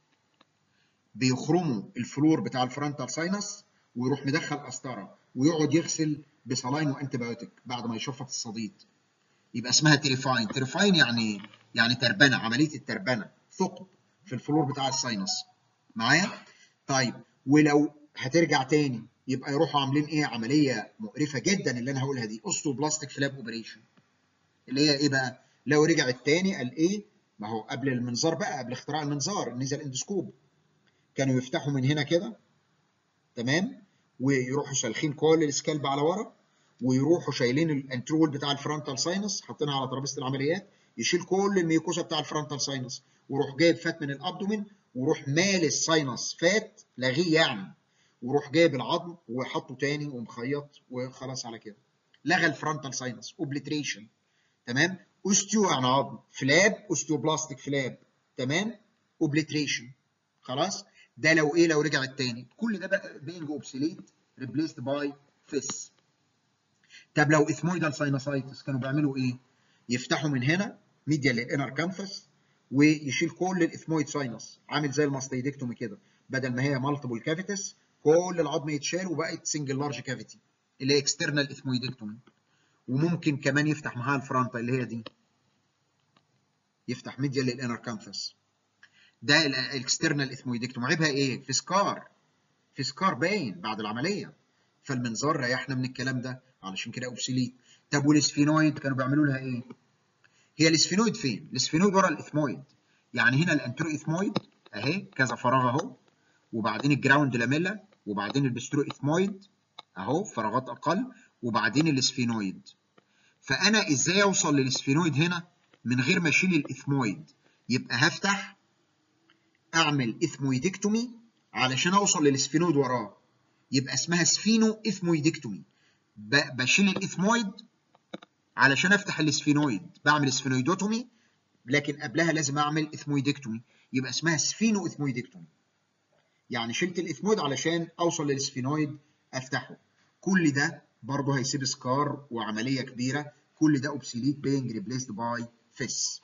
بيخرموا الفلور بتاع الفرونتال ساينس ويروح مدخل قسطره ويقعد يغسل بصلاين وانتبيوتيك بعد ما يشفط الصديد يبقى اسمها تريفاين تريفاين يعني يعني تربنه عمليه التربنه ثقب في الفلور بتاع الساينس معايا طيب ولو هترجع تاني يبقى يروحوا عاملين ايه عمليه مقرفه جدا اللي انا هقولها دي اوستوبلاستيك فلاب اوبريشن اللي هي ايه بقى لو رجع التاني قال ايه ما هو قبل المنظار بقى قبل اختراع المنظار نزل اندوسكوب كانوا يفتحوا من هنا كده تمام ويروحوا سالخين كل السكالب على ورا ويروحوا شايلين الانترول بتاع الفرونتال ساينس حاطينها على ترابيزه العمليات يشيل كل الميوكوزا بتاع الفرونتال ساينس ويروح جايب فات من الابدومين ويروح مال الساينس فات لاغيه يعني ويروح جايب العظم وحطه تاني ومخيط وخلاص على كده لغى الفرونتال ساينس اوبليتريشن تمام اوستيو يعني عظم فلاب اوستيوبلاستيك فلاب تمام اوبليتريشن خلاص ده لو ايه لو رجع التاني كل ده بقى بينج اوبسيليت ريبليسد باي فيس طب لو اثمويدال ساينوسايتس كانوا بيعملوا ايه يفتحوا من هنا ميديا للانر كانفس ويشيل كل الاثمويد ساينس عامل زي الماستيدكتومي كده بدل ما هي مالتيبل كافيتس كل العظم يتشال وبقت سنجل لارج كافيتي اللي هي اكسترنال اثمويدكتومي وممكن كمان يفتح معاها الفرونتا اللي هي دي يفتح ميديا للانر كانفس ده الاكسترنال اثمويدكتومي عيبها ايه في سكار في سكار باين بعد العمليه فالمنظار ريحنا من الكلام ده علشان كده اوبسيليت طب والسفينويد كانوا بيعملوا لها ايه هي الاسفينويد فين الاسفينويد ورا الاثمويد يعني هنا الانترو اثمويد اهي كذا فراغ اهو وبعدين الجراوند لاميلا وبعدين البسترو اثمويد اهو فراغات اقل وبعدين الاسفينويد فانا ازاي اوصل للاسفينويد هنا من غير ما اشيل الاثمويد يبقى هفتح اعمل اثمويدكتومي علشان اوصل للاسفينويد وراه يبقى اسمها سفينو اثمويدكتومي بشيل الاثمويد علشان افتح الاسفينويد بعمل اسفينويدوتومي لكن قبلها لازم اعمل اثمويدكتومي يبقى اسمها سفينو اثمويدكتومي يعني شلت الاثمويد علشان اوصل للاسفينويد افتحه كل ده برضه هيسيب سكار وعمليه كبيره كل ده اوبسيليت بينج ريبليسد باي فيس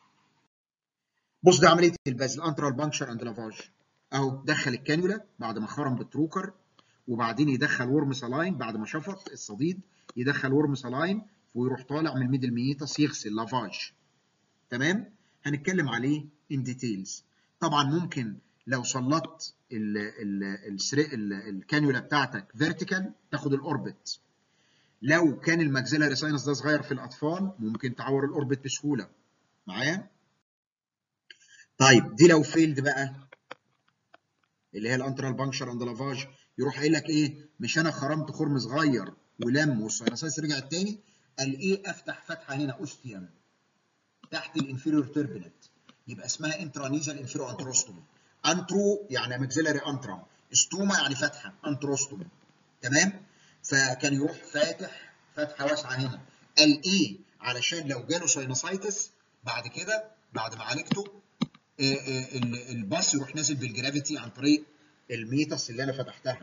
بص ده عمليه الباز الانترال بانكشر اند لافاج اهو دخل الكانيولا بعد ما خرم بالتروكر وبعدين يدخل ورم سلاين بعد ما شفط الصديد يدخل ورم سلاين ويروح طالع من الميدل ميتاس يغسل لافاج تمام هنتكلم عليه ان ديتيلز طبعا ممكن لو سلطت ال ال ال الكانيولا بتاعتك فيرتيكال تاخد الاوربت لو كان الماكسيلاري ساينس ده صغير في الاطفال ممكن تعور الاوربت بسهوله معايا طيب دي لو فيلد بقى اللي هي الانترال بانكشر اند لافاج يروح قايل لك ايه مش انا خرمت خرم صغير ولم والساينسايتس رجعت تاني قال ايه افتح فتحه هنا اوستيوم تحت الانفيريور تربنت يبقى اسمها انترانيزال انفيريور انتروستومي انترو يعني ماكسيلاري انترم استوما يعني فتحه انتروستومي تمام فكان يروح فاتح فتحه واسعه هنا قال ايه علشان لو جاله ساينوسايتس بعد كده بعد ما عالجته آه، آه، ال- الباص يروح نازل بالجرافيتي عن طريق الميتس اللي انا فتحتها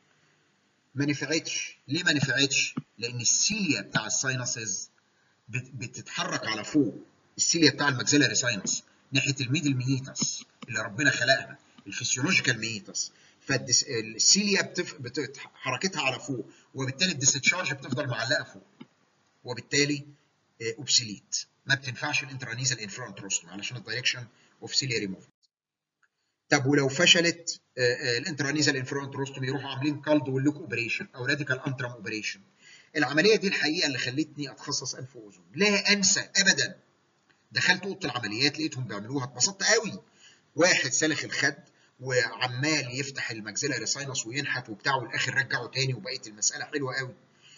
ما نفعتش ليه ما نفعتش لان السيليا بتاع الساينسز بت- بتتحرك على فوق السيليا بتاع الماكسيلاري ساينس ناحيه الميدل ميتس اللي ربنا خلقها الفسيولوجيكال ميتس فالسيليا بتف... بت... حركتها على فوق وبالتالي الديستشارج بتفضل معلقه فوق وبالتالي اوبسيليت ما بتنفعش الانترانيزال انفرونتروستوم علشان الدايركشن اوف سيلياري موفمنت طب ولو فشلت الانترانيزال انفرونتروستوم يروحوا عاملين كالد واللوك اوبريشن او راديكال انترم اوبريشن العمليه دي الحقيقه اللي خلتني اتخصص انف واذن لا انسى ابدا دخلت اوضه العمليات لقيتهم بيعملوها اتبسطت قوي واحد سالخ الخد وعمال يفتح الماكسيلاري ساينس وينحت وبتاع والاخر رجعه تاني وبقت المساله حلوه قوي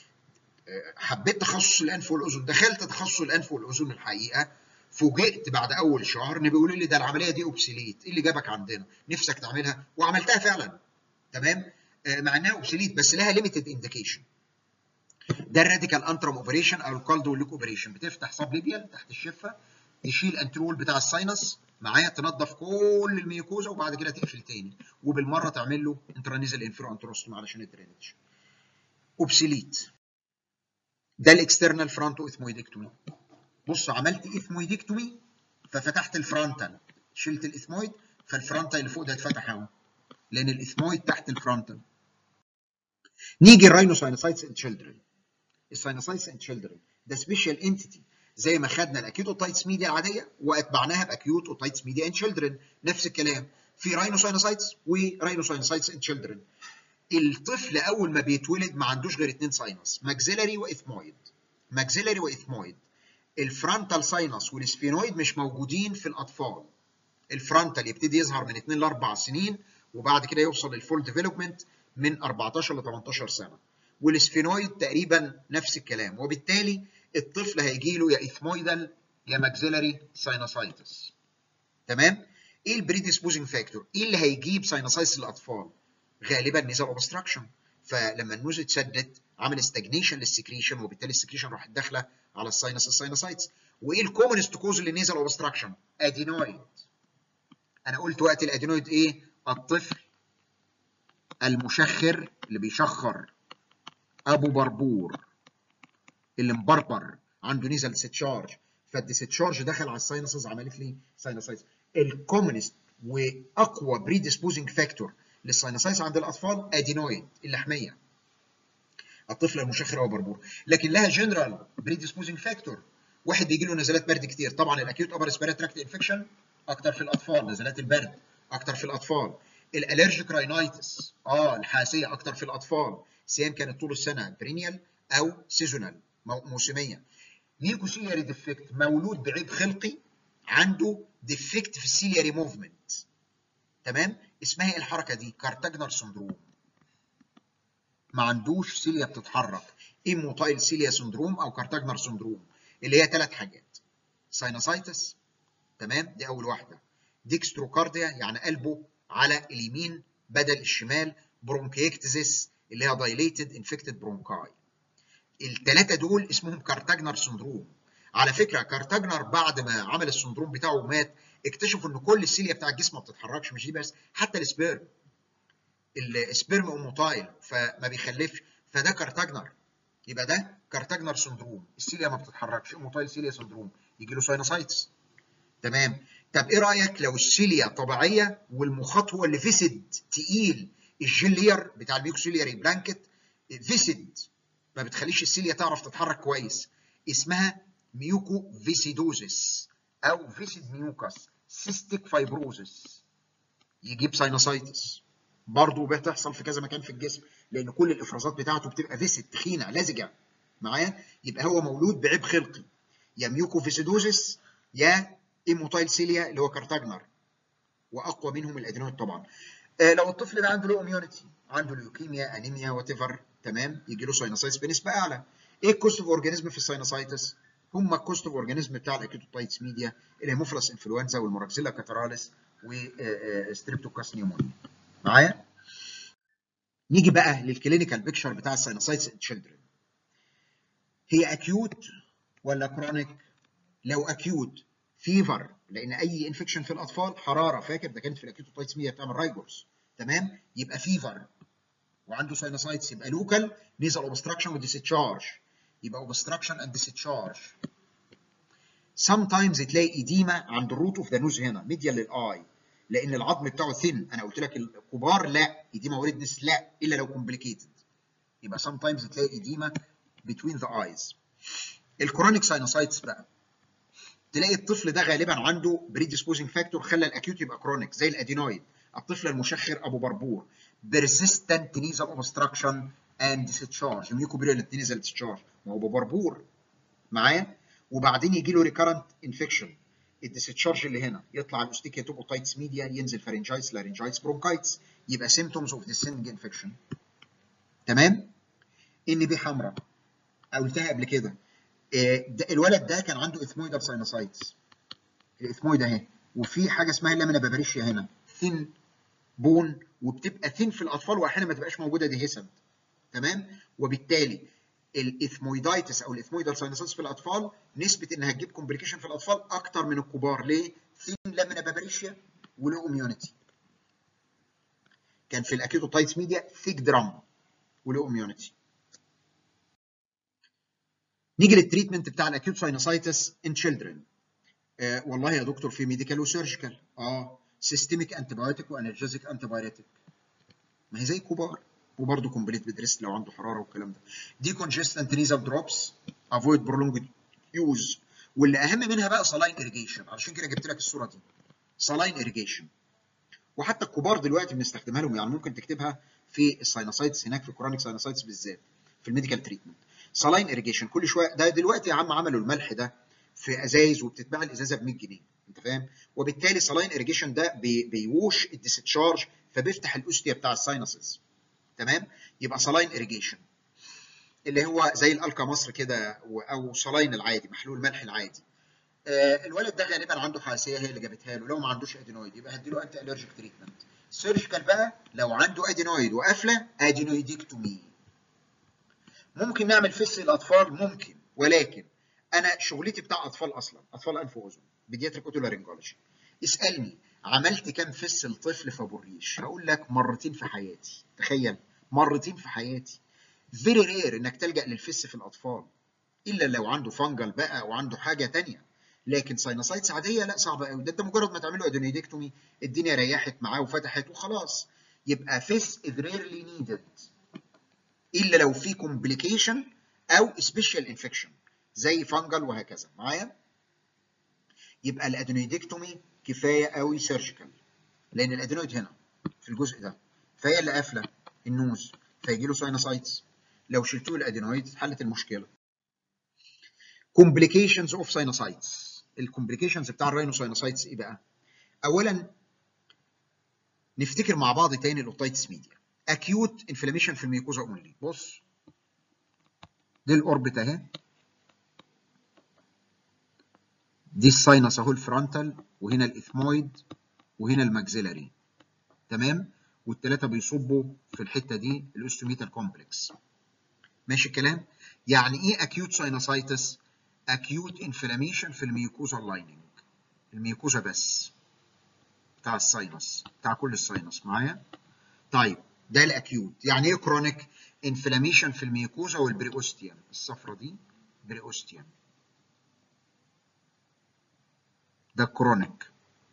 حبيت تخصص الانف والاذن دخلت تخصص الانف والاذن الحقيقه فوجئت بعد اول شهر ان بيقولوا لي ده العمليه دي اوبسيليت ايه اللي جابك عندنا نفسك تعملها وعملتها فعلا تمام آه، مع انها اوبسيليت بس لها ليميتد انديكيشن ده الراديكال انترم اوبريشن او الكالدو واللوك اوبريشن بتفتح سب ليبيال تحت الشفه تشيل انترول بتاع الساينس معايا تنظف كل الميوكوزا وبعد كده تقفل تاني وبالمره تعمل له انترانيزال انفيرو انتروستوم علشان الدرينج اوبسيليت ده الاكسترنال فرونتو اثمويدكتومي بص عملت اثمويدكتومي ففتحت الفرونتال شلت الاثمويد فالفرونتال اللي فوق ده اتفتح اهو لان الاثمويد تحت الفرونتال نيجي الراينوساينوسايتس ان تشيلدرن الساينوسايتس ان تشيلدرن ده سبيشال انتيتي زي ما خدنا الاكيوت اوتايتس ميديا العاديه واتبعناها باكيوت اوتايتس ميديا ان تشيلدرن نفس الكلام في راينوساينوسايتس وراينوساينوسايتس ان تشيلدرن الطفل اول ما بيتولد ما عندوش غير اثنين ساينس ماكسيلاري واثمويد ماكسيلاري واثمويد الفرونتال ساينس والسفينويد مش موجودين في الاطفال الفرونتال يبتدي يظهر من 2 ل 4 سنين وبعد كده يوصل للفول ديفلوبمنت من 14 ل 18 سنه والسفينويد تقريبا نفس الكلام وبالتالي الطفل هيجي له يا اثمويدال يا ماكسيلاري ساينوسايتس تمام ايه البريديسبوزنج فاكتور ايه اللي هيجيب ساينوسايتس للاطفال غالبا نيزل اوبستراكشن فلما النوز اتسدت عمل استجنيشن للسكريشن وبالتالي السكريشن راحت داخله على الساينس الساينوسايتس وايه الكومنست كوز للنيزل اوبستراكشن ادينويد انا قلت وقت الادينويد ايه الطفل المشخر اللي بيشخر ابو بربور اللي مبربر عنده نيزل ديستشارج فالديستشارج دخل على الساينسز عملت لي ساينوسايتس الكومنست واقوى بريديسبوزنج فاكتور للساينوسايتس عند الاطفال ادينويد اللحميه الطفل المشخر او بربور لكن لها جنرال بريديسبوزنج فاكتور واحد بيجي له نزلات برد كتير طبعا الاكيوت ابر ريسبيراتوري تراكت انفكشن اكتر في الاطفال نزلات البرد اكتر في الاطفال الالرجيك راينايتس اه الحاسيه اكتر في الاطفال سواء كانت طول السنه برينيال او سيزونال موسميه ميوكوسيلياري ديفكت مولود بعيب خلقي عنده ديفكت في السيلياري موفمنت تمام اسمها ايه الحركه دي كارتاجنر سندروم ما عندوش سيليا بتتحرك ايموتايل سيليا سندروم او كارتاجنر سندروم اللي هي ثلاث حاجات ساينوسايتس تمام دي اول واحده ديكستروكارديا يعني قلبه على اليمين بدل الشمال برونكيكتزيس اللي هي دايليتد انفكتد برونكاي الثلاثه دول اسمهم كارتاجنر سندروم على فكره كارتاجنر بعد ما عمل السندروم بتاعه ومات اكتشفوا ان كل السيليا بتاع الجسم ما بتتحركش مش دي بس حتى السبيرم السبيرم اوموتايل فما بيخلفش فده كارتاجنر يبقى ده كارتاجنر سندروم السيليا ما بتتحركش اوموتايل سيليا سندروم يجي له ساينوسايتس تمام طب ايه رايك لو السيليا طبيعيه والمخاط هو اللي فيسد تقيل الجيلير بتاع الميوكسيلياري بلانكت فيسد ما بتخليش السيليا تعرف تتحرك كويس اسمها ميوكو فيسيدوزيس او فيسيد ميوكاس سيستيك فايبروزيس يجيب ساينوسايتس برضه بتحصل في كذا مكان في الجسم لان كل الافرازات بتاعته بتبقى فيسد تخينه لزجه معايا يبقى هو مولود بعيب خلقي يا ميوكو فيسيدوزيس يا ايموتايل سيليا اللي هو كارتاجنر واقوى منهم الادينويد طبعا آه لو الطفل ده عنده لو اميونيتي عنده ليوكيميا انيميا وات ايفر تمام يجي له ساينوسايتس بنسبه اعلى ايه الكوست اوف اورجانيزم في الساينوسايتس هم الكوست اوف اورجانيزم بتاع الاكيوتوتايتس ميديا الهيموفيلس انفلونزا والموراكسيلا كاتراليس وستريبتوكاس نيومونيا معايا نيجي بقى للكلينيكال بيكتشر بتاع الساينوسايتس ان تشيلدرن هي اكيوت ولا كرونيك لو اكيوت فيفر لان اي انفكشن في الاطفال حراره فاكر ده كانت في الاكيوت اوتايتس ميديا بتعمل رايجورز تمام يبقى فيفر وعنده ساينوسايتس يبقى لوكال نيزل اوبستراكشن وديسشارج يبقى اوبستراكشن اند ديسشارج sometimes تلاقي ايديما عند الروت اوف ذا نوز هنا ميديال للاي لان العظم بتاعه ثين انا قلت لك الكبار لا ايديما وريدنس لا الا لو كومبليكيتد يبقى sometimes تلاقي ايديما between the eyes الكرونيك ساينوسايتس بقى تلاقي الطفل ده غالبا عنده بريديسبوزنج فاكتور خلى الاكيوت يبقى كرونيك زي الادينويد الطفل المشخر ابو بربور persistent nasal obstruction and discharge ميوكوبريال nasal discharge ما هو ابو بربور معايا وبعدين يجي له ريكارنت انفكشن الديسشارج اللي هنا يطلع الاوستيكيا توبوتايتس ميديا ينزل فارنجايتس لارنجايتس برونكايتس يبقى سيمتومز اوف ديسندنج انفكشن تمام ان بي حمراء قلتها قبل كده الولد ده كان عنده اثمويدال ساينوسايتس الاثمويد اهي وفي حاجه اسمها اللامينا باباريشيا هنا ثين بون وبتبقى ثين في الاطفال واحيانا ما تبقاش موجوده دي هيسد تمام وبالتالي الاثمويدايتس او الاثمويدال ساينوسايتس في الاطفال نسبه انها تجيب كومبليكيشن في الاطفال اكتر من الكبار ليه؟ ثين لامينا باباريشيا ولو اميونيتي كان في الاكيوتوتايتس ميديا ثيك درام ولو اميونيتي نيجي للتريتمنت بتاع الاكيوت ساينوسايتس ان تشيلدرن آه والله يا دكتور في ميديكال وسيرجيكال اه سيستميك انتي بايوتيك وانرجيزيك انتي بايوتيك ما هي زي الكبار وبرده كومبليت بدريست لو عنده حراره والكلام ده دي كونجستنت نيزال دروبس افويد برولونج يوز واللي اهم منها بقى سلاين اريجيشن علشان كده جبت لك الصوره دي سلاين اريجيشن وحتى الكبار دلوقتي بنستخدمها لهم يعني ممكن تكتبها في الساينوسايتس هناك في كرونيك ساينوسايتس بالذات في الميديكال تريتمنت سلاين اريجيشن كل شويه ده دلوقتي يا عم عملوا الملح ده في ازايز وبتتباع الازازه ب 100 جنيه انت فاهم وبالتالي سلاين اريجيشن ده بي بيوش الديسشارج فبيفتح الاوستيا بتاع الساينسز تمام يبقى سلاين اريجيشن اللي هو زي الالكا مصر كده او سلاين العادي محلول ملح العادي آه الولد ده غالبا عنده حساسيه هي اللي جابتها له لو ما عندوش ادينويد يبقى هديله انتي الرجيك تريتمنت سيرجيكال بقى لو عنده ادينويد وقافله ادينويدكتومي ممكن نعمل فس الاطفال ممكن ولكن انا شغلتي بتاع اطفال اصلا اطفال انف واذن بيدياتريك اوتولارينجولوجي اسالني عملت كام فس لطفل في ابو الريش هقول لك مرتين في حياتي تخيل مرتين في حياتي فيري رير انك تلجا للفس في الاطفال الا لو عنده فانجل بقى او عنده حاجه ثانيه لكن ساينوسايتس عاديه لا صعبه قوي ده انت مجرد ما تعمله ادينويدكتومي الدنيا ريحت معاه وفتحت وخلاص يبقى فيس از ريرلي نيدد الا لو في كومبليكيشن او سبيشال انفكشن زي فانجل وهكذا معايا يبقى الادينويدكتومي كفايه قوي سيرجيكال لان الادينويد هنا في الجزء ده فهي اللي قافله النوز فيجي له ساينوسايتس لو شلتوه الادينويد حلت المشكله complications of sinusitis الكومبليكيشنز بتاع الراينوساينوسايتس ايه بقى اولا نفتكر مع بعض تاني الاوتايتس ميديا اكيوت انفلاميشن في الميوكوزا اونلي بص دي الاوربت اهي دي الساينس اهو الفرونتال وهنا الاثمويد وهنا الماكسيلاري تمام والثلاثه بيصبوا في الحته دي الاوستوميتال كومبلكس ماشي الكلام يعني ايه اكيوت ساينوسايتس اكيوت انفلاميشن في الميوكوزا لايننج الميوكوزا بس بتاع الساينس بتاع كل الساينس معايا طيب ده الاكيوت يعني ايه كرونيك انفلاميشن في الميوكوزا والبريوستيوم الصفرة دي بريوستيوم ده كرونيك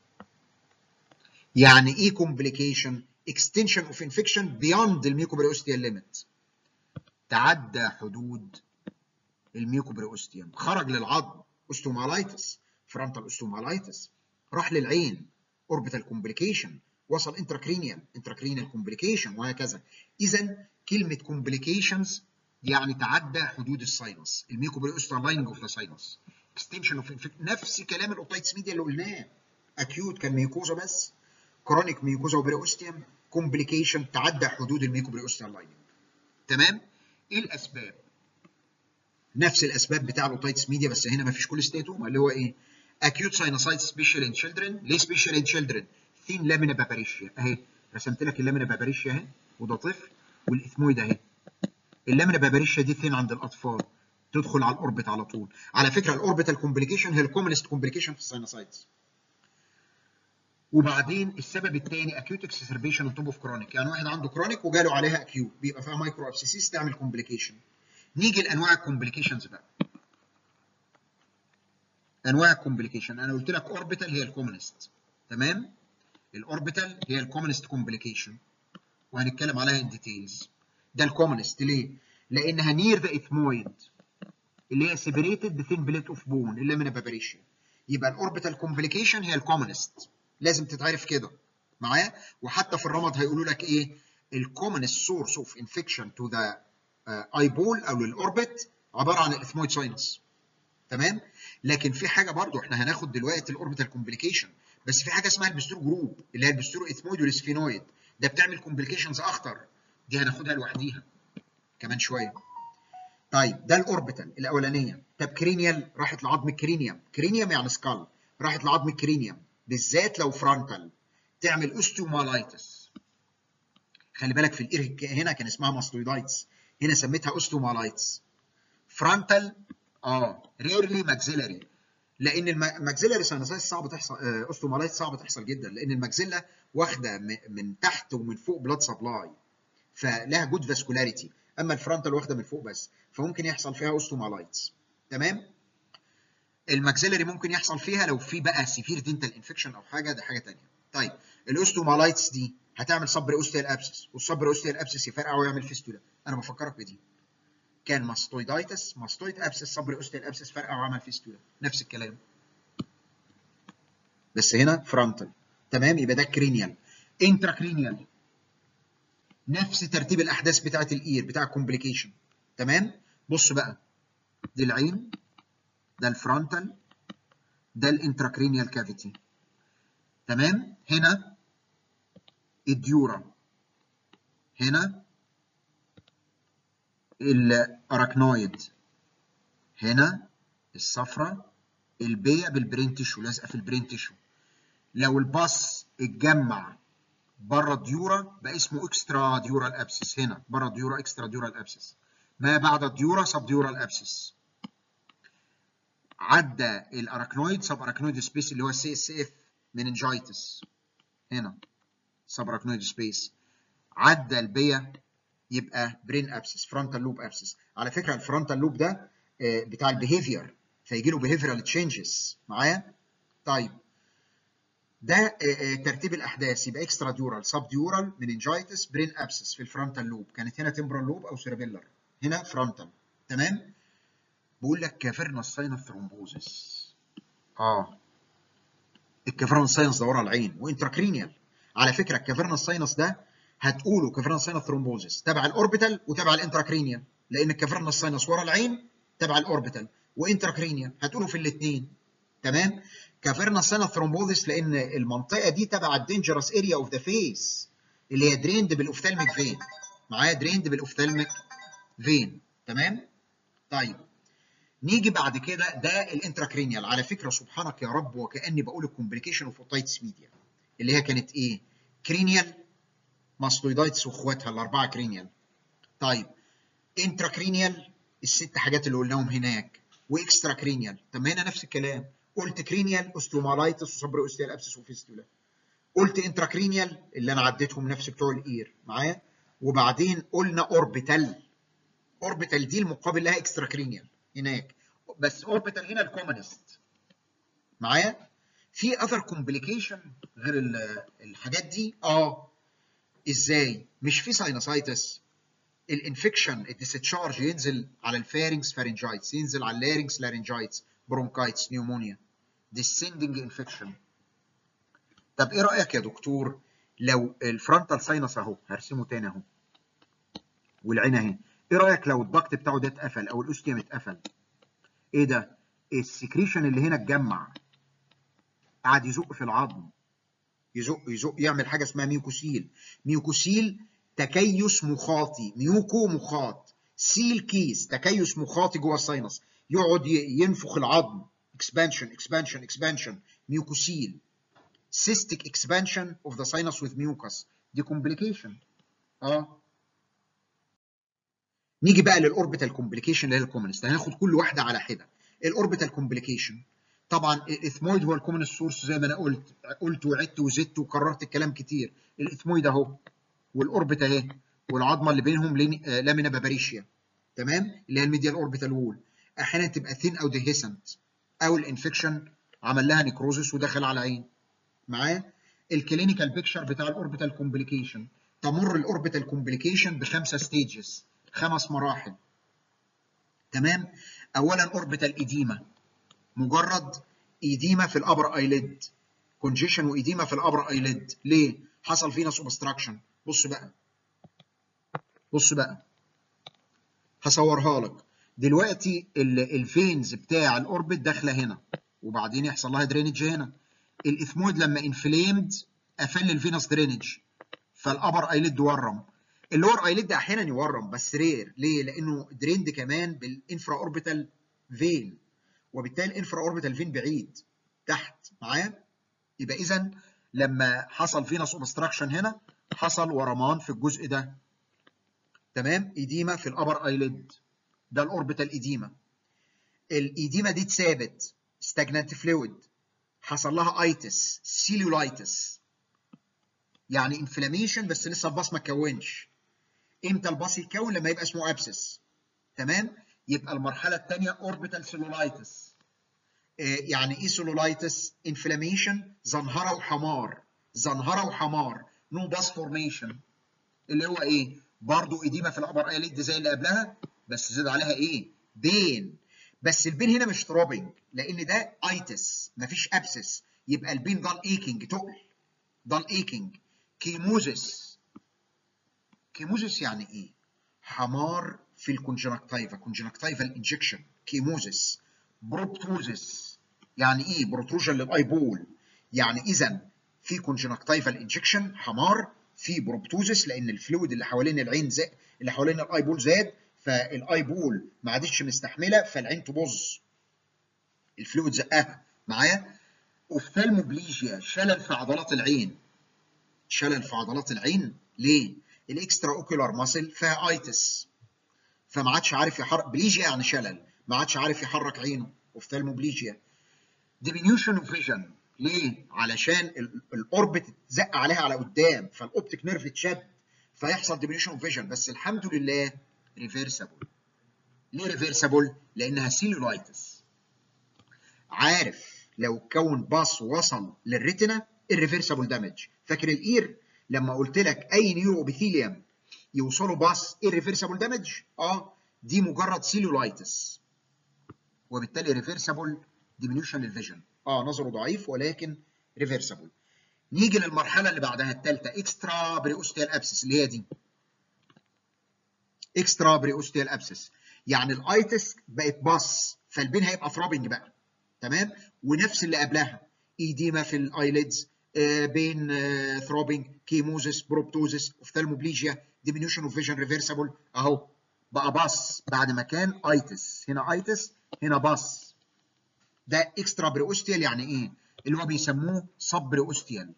يعني ايه كومبليكيشن extension of infection beyond الميوكوبريوستيال ليميت تعدى حدود الميوكوبريوستيوم خرج للعظم اوستومالايتس فرونتال اوستومالايتس راح للعين اوربيتال كومبليكيشن وصل انتراكرينيال انتراكرينيال كومبليكيشن وهكذا اذا كلمه كومبليكيشنز يعني تعدى حدود الساينس الميوكوبريوستال لاينج اوف ذا ساينس اكستنشن اوف نفس كلام الاوتايتس ميديا اللي قلناه اكيوت كان ميوكوزا بس كرونيك ميوكوزا وبريوستيوم كومبليكيشن تعدى حدود الميوكوبريوستال لايننج تمام ايه الاسباب نفس الاسباب بتاع الاوتايتس ميديا بس هنا ما فيش كوليستاتوما اللي هو ايه acute sinusitis special in children ليه special in children thin lamina باباريشيا اهي رسمت لك اللامينا باباريشيا اهي وده طفل والاثمويد اهي اللامنا باباريشيا دي فين عند الاطفال تدخل على الاوربت على طول على فكره الاوربيتال كومبليكيشن هي الكومنست كومبليكيشن في الساينوسايتس وبعدين السبب الثاني اكيوت اكسسربيشن اون توب اوف كرونيك يعني واحد عنده كرونيك وجاله عليها اكيوت بيبقى فيها مايكرو ابسيسيس تعمل كومبليكيشن نيجي لانواع الكومبليكيشنز بقى انواع الكومبليكيشن انا قلت لك اوربيتال هي الكومنست تمام الاوربيتال هي الكومنست كومبليكيشن وهنتكلم عليها ان ديتيلز ده الكومنست ليه لانها نير ذا اثمويد اللي هي سيبريتد ثين بليت اوف بون اللي من بابريشيا يبقى الاوربيتال كومبليكيشن هي الكومنست لازم تتعرف كده معايا وحتى في الرمد هيقولوا لك ايه الكومنست سورس اوف انفكشن تو ذا اي بول او للاوربت عباره عن الاثمويد ساينس تمام لكن في حاجه برضو احنا هناخد دلوقتي الاوربيتال كومبليكيشن بس في حاجه اسمها البسترو جروب اللي هي البسترو اثمويد والسفينويد ده بتعمل كومبليكيشنز اخطر دي هناخدها لوحديها كمان شويه طيب ده الاوربيتال الاولانيه طب كرينيال راحت لعظم الكرينيوم كرينيوم يعني سكال راحت لعظم الكرينيوم بالذات لو فرونتال تعمل اوستيومالايتس خلي بالك في الاير هنا كان اسمها ماستويدايتس هنا سميتها اوستيومالايتس فرونتال اه ريرلي ماكسيلاري لان الماكسيلاري ساينوسايتس صعب تحصل اوستيومالايتس صعب تحصل جدا لان الماكسيلا واخده من تحت ومن فوق بلاد سبلاي فلها جود فاسكولاريتي اما الفرونتال واخده من فوق بس فممكن يحصل فيها اوستومالايتس تمام الماكسيلري ممكن يحصل فيها لو في بقى سيفير دينتال انفكشن او حاجه ده حاجه ثانيه طيب الاوستومالايتس دي هتعمل صبر اوستيال ابسس والصبر اوستيال ابسس يفرقع ويعمل فيستولا انا بفكرك بدي كان ماستويدايتس ماستويد ابسس صبر اوستيال ابسس فرقع وعمل فيستولا نفس الكلام بس هنا فرونتال تمام يبقى ده كرينيال انتراكرينيال نفس ترتيب الاحداث بتاعه الاير بتاع الكومبليكيشن تمام بص بقى دي العين ده الفرونتال ده الانتراكرينيال كافيتي تمام هنا الديورا هنا الاراكنويد هنا الصفرة البية بالبرين تيشو لازقه في البرين تيشو لو الباص اتجمع بره الديورا بقى اسمه اكسترا ديورال ابسس هنا بره الديورا اكسترا ديورال ابسس ما بعد الديورا سب ديورال ابسس عدى الاراكنويد سب اراكنويد سبيس اللي هو السي اس اف مننجايتس هنا سب اراكنويد سبيس عدى البيا يبقى برين ابسس فرونتال لوب ابسس على فكره الفرونتال لوب ده بتاع البيهيفير فيجي له بيهيفيرال تشينجز معايا طيب ده ترتيب الاحداث يبقى اكسترا ديورال سب ديورال مننجايتس برين ابسس في الفرونتال لوب كانت هنا تمبرال لوب او سيربيلر هنا فرونتال تمام بقول لك كافرنا ساينس ثرومبوزس اه الكافرنا ساينس ده ورا العين وانتراكرينيال على فكره الكافرنا ساينس ده هتقولوا كافرنا ساينس ثرومبوزس تبع الاوربيتال وتبع الانتراكرينيال لان الكافرنا ساينس ورا العين تبع الاوربيتال وانتراكرينيال هتقولوا في الاثنين تمام كافرنا ساينس ثرومبوزس لان المنطقه دي تبع الدينجرس اريا اوف ذا فيس اللي هي دريند بالاوفتالميك فين معايا دريند بالاوفتالميك فين تمام طيب نيجي بعد كده ده الانتراكرينيال على فكره سبحانك يا رب وكاني بقول الكومبليكيشن اوف اوتايتس ميديا اللي هي كانت ايه كرينيال ماستويدايتس واخواتها الاربعه كرينيال طيب انتراكرينيال الست حاجات اللي قلناهم هناك واكسترا كرينيال طب ما هنا نفس الكلام قلت كرينيال اوستومالايتس وصبر اوستيال ابسس وفيستولا قلت انتراكرينيال اللي انا عديتهم نفس بتوع الاير معايا وبعدين قلنا اوربيتال اوربيتال دي المقابل لها اكسترا كرينيال هناك بس اوربيتال هنا الكومنست معايا في اذر كومبليكيشن غير الحاجات دي اه ازاي مش في ساينوسايتس الانفكشن الديستشارج ينزل على الفارنكس فارنجايتس ينزل على اللارنكس لارنجايتس برونكايتس نيومونيا descending انفكشن طب ايه رايك يا دكتور لو الفرونتال ساينس اهو هرسمه تاني اهو والعين اهي ايه رايك لو الضغط بتاعه ده اتقفل او الاوستيوم اتقفل ايه ده السكريشن اللي هنا اتجمع قعد يزق في العظم يزق يزق يعمل حاجه اسمها ميوكوسيل ميوكوسيل تكيس مخاطي ميوكو مخاط سيل كيس تكيس مخاطي جوه الساينس يقعد ينفخ العظم expansion expansion expansion ميوكوسيل cystic expansion of the sinus with mucus دي complication اه نيجي بقى للاوربيتال كومبليكيشن اللي هي الكومنست هناخد كل واحده على حده الاوربيتال كومبليكيشن طبعا الاثمويد هو الكومن سورس زي ما انا قلت قلت وعدت وزدت وكررت الكلام كتير الاثمويد اهو والاوربت اهي والعظمه اللي بينهم لامينا باباريشيا تمام اللي هي الميديال اوربيتال وول احيانا تبقى ثين او ديهيسنت او الانفكشن عمل لها نيكروزس ودخل على عين معايا الكلينيكال بيكتشر بتاع الاوربيتال كومبليكيشن تمر الاوربيتال كومبليكيشن بخمسه ستيجز خمس مراحل تمام اولا اوربيتال ايديما مجرد ايديما في الابر ايليد كونجيشن وايديما في الابر ايليد ليه حصل فينا اوبستراكشن بص بقى بص بقى هصورها لك دلوقتي الفينز بتاع الاوربت داخله هنا وبعدين يحصل لها درينج هنا الاثمويد لما انفليمد قفل الفينس درينج فالابر ايليد ورم اللور ايليد احيانا يورم بس رير ليه لانه دريند كمان بالانفرا اوربيتال فين وبالتالي الانفرا اوربيتال فين بعيد تحت معايا يبقى اذا لما حصل فينس اوبستراكشن هنا حصل ورمان في الجزء ده تمام ايديما في الابر ايليد ده الاوربيتال ايديما الايديما دي اتثابت ستاجنانت فلويد حصل لها ايتس سيلولايتس يعني انفلاميشن بس لسه الباص ما اتكونش امتى الباص يتكون لما يبقى اسمه ابسس تمام يبقى المرحله الثانيه اوربيتال سيلولايتس يعني ايه سيلولايتس انفلاميشن زنهره وحمار زنهره وحمار نو باس فورميشن اللي هو ايه برضه ايديما في الابر ايليد زي اللي قبلها بس زاد عليها ايه بين بس البين هنا مش تروبنج لان ده ايتس مفيش ابسس يبقى البين ضل ايكينج تقل ضل ايكينج كيموزس كيموزس يعني ايه حمار في الكونجنكتيفا كونجنكتيفا الانجكشن كيموزس بروبتوزس يعني ايه بروتروجن للاي بول يعني اذا في كونجنكتيفا الانجكشن حمار في بروبتوزس لان الفلويد اللي حوالين العين زاد اللي حوالين الاي بول زاد فالاي بول ما عادتش مستحمله فالعين تبظ الفلويد زقها معايا اوفثالموبليجيا شلل في عضلات العين شلل في عضلات العين ليه الاكسترا اوكيولار ماسل فيها ايتس فما عادش عارف يحرك بليجيا يعني شلل ما عادش عارف يحرك عينه اوفثالموبليجيا ديمينيوشن اوف فيجن ليه علشان الاوربت اتزق عليها على قدام فالاوبتيك نيرف اتشد فيحصل ديمينيوشن اوف فيجن بس الحمد لله ريفيرسبل ليه ريفيرسبل لانها سيلولايتس عارف لو كون باص وصل للريتنا الريفيرسبل دامج فاكر الاير لما قلت لك اي نيورو ابيثيليوم يوصلوا باص irreversible دامج اه دي مجرد سيلولايتس وبالتالي ريفيرسبل ديمينيوشن للفيجن اه نظره ضعيف ولكن ريفيرسبل نيجي للمرحله اللي بعدها الثالثه اكسترا بريوستيال ابسس اللي هي دي اكسترا بريوستيال ابسس يعني الايتس بقت باص فالبين هيبقى ثرابنج بقى تمام ونفس اللي قبلها ايديما في الايليدز آه بين آه ثروبنج كيموزس بروبتوزس اوفثالموبليجيا ديمينيوشن اوف فيجن ريفيرسبل اهو بقى باص بعد ما كان ايتس هنا ايتس هنا باص ده اكسترا بريوستيال يعني ايه اللي هو بيسموه سب بريوستيال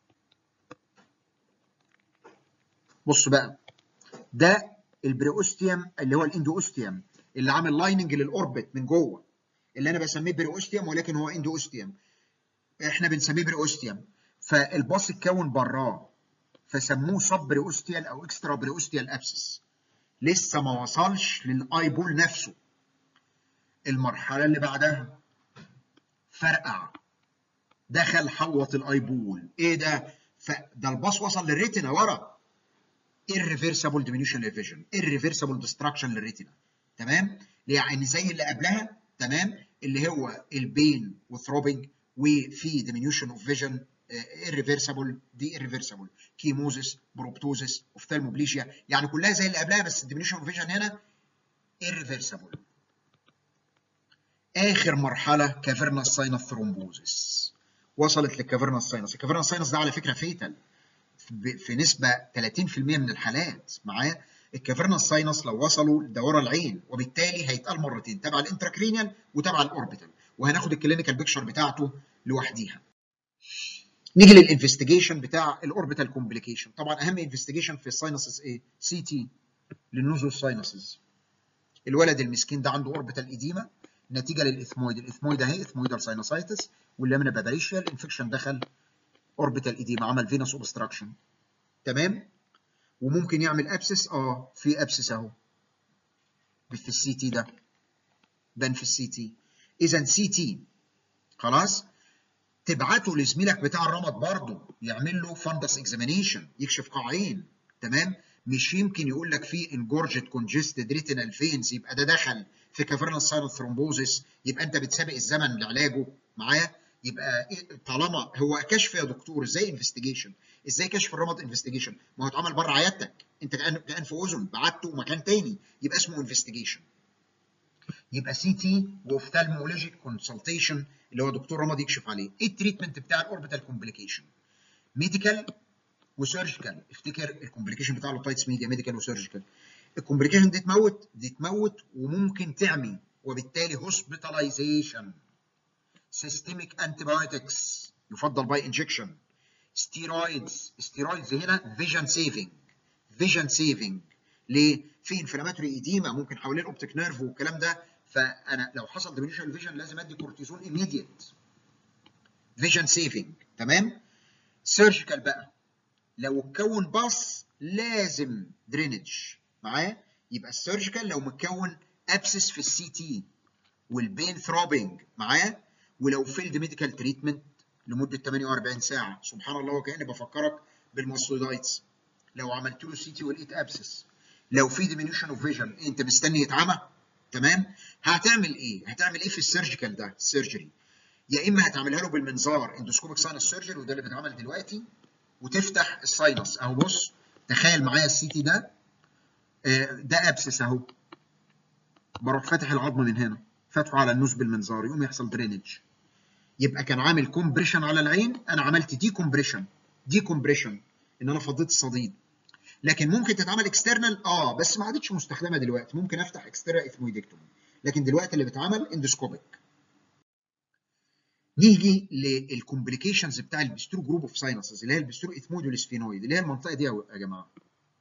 بص بقى ده البريوستيوم اللي هو الاندوستيوم اللي عامل لايننج للاوربت من جوه اللي انا بسميه بريوستيوم ولكن هو اندوستيوم احنا بنسميه بريوستيوم فالباص اتكون براه فسموه سب بريوستيال او اكسترا بريوستيال ابسس لسه ما وصلش للاي بول نفسه المرحله اللي بعدها فرقع دخل حوط الاي بول ايه ده فده الباص وصل للريتنا ورا irreversible diminution of vision irreversible destruction للريتنا تمام يعني زي اللي قبلها تمام اللي هو البين وثروبنج وفي diminution of vision irreversible دي irreversible كيموزس بروبتوزس اوفثالموبليجيا يعني كلها زي اللي قبلها بس diminution of vision هنا irreversible اخر مرحله كافيرنس ساينس ثرومبوزس وصلت للكافيرنس ساينس الكافيرنس ساينس ده على فكره فيتال في نسبه 30% من الحالات معايا الكافيرنس ساينس لو وصلوا لدوره العين وبالتالي هيتقال مرتين تبع الانتراكرينيال وتبع الاوربيتال وهناخد الكلينيكال بيكشر بتاعته لوحديها نيجي للانفستيجيشن بتاع الاوربيتال كومبليكيشن طبعا اهم انفستيجيشن في الساينسز ايه سي تي للنوزو ساينسز الولد المسكين ده عنده اوربيتال ايديما نتيجه للاثمويد الاثمويد اهي اثمويدال ساينوسايتس واللامنا باباريشيا الانفكشن دخل اوربيتال ايديما عمل فينوس اوبستراكشن تمام وممكن يعمل ابسس اه في ابسس اهو في السي تي ده بان في السي تي اذا سي تي خلاص تبعته لزميلك بتاع الرمد برضه يعمل له فندس اكزامينيشن يكشف قاعين تمام مش يمكن يقول لك في انجورجد كونجستد ريتينال فينز يبقى ده دخل في كافرنال ساينال ثرومبوزيس يبقى انت بتسابق الزمن لعلاجه معايا يبقى إيه طالما هو كشف يا دكتور ازاي انفستيجيشن ازاي كشف الرمد انفستيجيشن ما هو اتعمل بره عيادتك انت كان كان في اذن بعته مكان تاني يبقى اسمه انفستيجيشن يبقى سي تي واوفتالمولوجيك كونسلتيشن اللي هو دكتور رمض يكشف عليه ايه التريتمنت بتاع الاوربيتال كومبليكيشن ميديكال وسيرجيكال افتكر الكومبليكيشن بتاع اللوتايتس ميديا ميديكال وسيرجيكال الكومبليكيشن دي تموت دي تموت وممكن تعمي وبالتالي هوسبيتاليزيشن سيستميك انتيبيوتكس يفضل باي انجكشن ستيرويدز ستيرويدز هنا فيجن سيفنج فيجن سيفنج ليه؟ في انفلاماتوري ايديما ممكن حوالين الاوبتيك نيرف والكلام ده فانا لو حصل ديمينيشن الفيجن لازم ادي كورتيزون ايميديت فيجن سيفنج تمام؟ سيرجيكال بقى لو اتكون باص لازم درينج معاه يبقى السيرجيكال لو متكون ابسس في السي تي والبين ثروبنج معاه ولو فيلد ميديكال تريتمنت لمده 48 ساعه سبحان الله وكاني بفكرك بالماستودايتس لو عملت له سي تي ولقيت ابسس لو في ديمينيوشن اوف فيجن انت مستني يتعمى تمام هتعمل ايه هتعمل ايه في السيرجيكال ده السيرجري يا اما هتعملها له بالمنظار اندوسكوبيك ساينس سيرجري وده اللي بيتعمل دلوقتي وتفتح الساينس اهو بص تخيل معايا السي تي ده ده ابسس اهو بروح فاتح العظم من هنا فاتحه على النوز بالمنظار يقوم يحصل درينج يبقى كان عامل كومبريشن على العين انا عملت دي كومبريشن دي كومبريشن ان انا فضيت الصديد لكن ممكن تتعمل اكسترنال اه بس ما عادتش مستخدمه دلوقتي ممكن افتح اكسترا اثمويدكتومي لكن دلوقتي اللي بيتعمل اندوسكوبيك نيجي للكومبليكيشنز بتاع البسترو جروب اوف ساينسز اللي هي البسترو اثمويد والسفينويد اللي هي المنطقه دي يا جماعه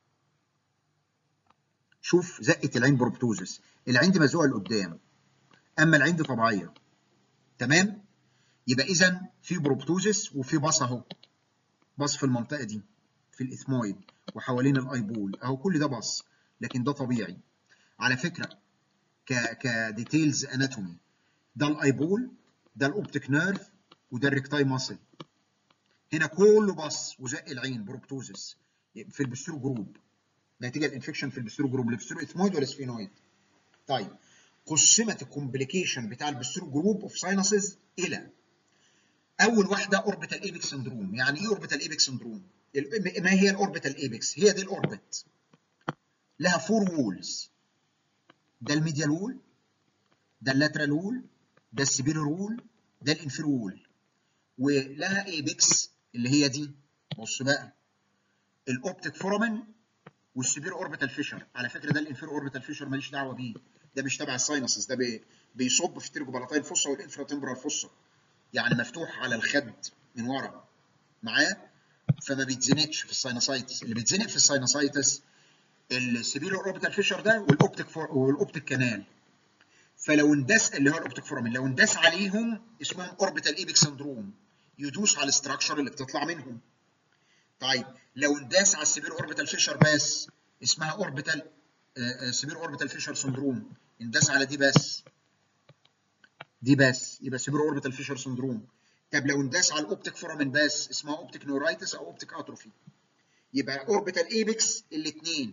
شوف زقه العين بروبتوزس العين دي مزوقه لقدام اما العين دي طبيعيه تمام يبقى اذا في بروبتوزس وفي باص اهو باص في المنطقه دي في الاثمويد وحوالين الايبول اهو كل ده باص لكن ده طبيعي على فكره ك كديتيلز اناتومي ده الايبول ده الاوبتيك نيرف وده الريكتاي ماسل هنا كله باص وزق العين بروبتوزس في البسترو جروب نتيجه الانفكشن في البسترو جروب البسترو اثمويد ولا سفينويد طيب قسمت الكومبليكيشن بتاع البسترو جروب اوف ساينسز الى اول واحده اوربيتال ايبك سندروم يعني ايه اوربيتال ايبك سندروم ما هي الاوربيتال ايبكس هي دي الاوربت لها فور وولز ده الميديال وول ده اللاترال وول ده السبيرور وول ده الانفير وول ولها ايبكس اللي هي دي بص بقى الاوبتيك فورامين والسبير اوربيتال فيشر على فكره ده الانفير اوربيتال فيشر ماليش دعوه بيه ده مش تبع الساينسز ده بي بيصب في الترجوبالاتاين فوسا والانفرا تمبرال فوسا يعني مفتوح على الخد من ورا معايا فما بيتزنقش في الساينوسايتس اللي بيتزنق في الساينوسايتس السبيرو اوربيتال فيشر ده والاوبتيك فور والاوبتيك كانال فلو انداس اللي هو الاوبتيك فورامين لو انداس عليهم اسمهم اوربيتال ايبك سندروم يدوس على الاستراكشر اللي بتطلع منهم طيب لو انداس على السبير اوربيتال فيشر بس اسمها اوربيتال سبير اوربيتال فيشر سندروم انداس على دي بس دي بس يبقى سبير اوربيتال فيشر سندروم طب لو انداس على الاوبتيك فورامين بس اسمها اوبتيك نورايتس او اوبتيك اتروفي يبقى اوربيتال ايبكس الاثنين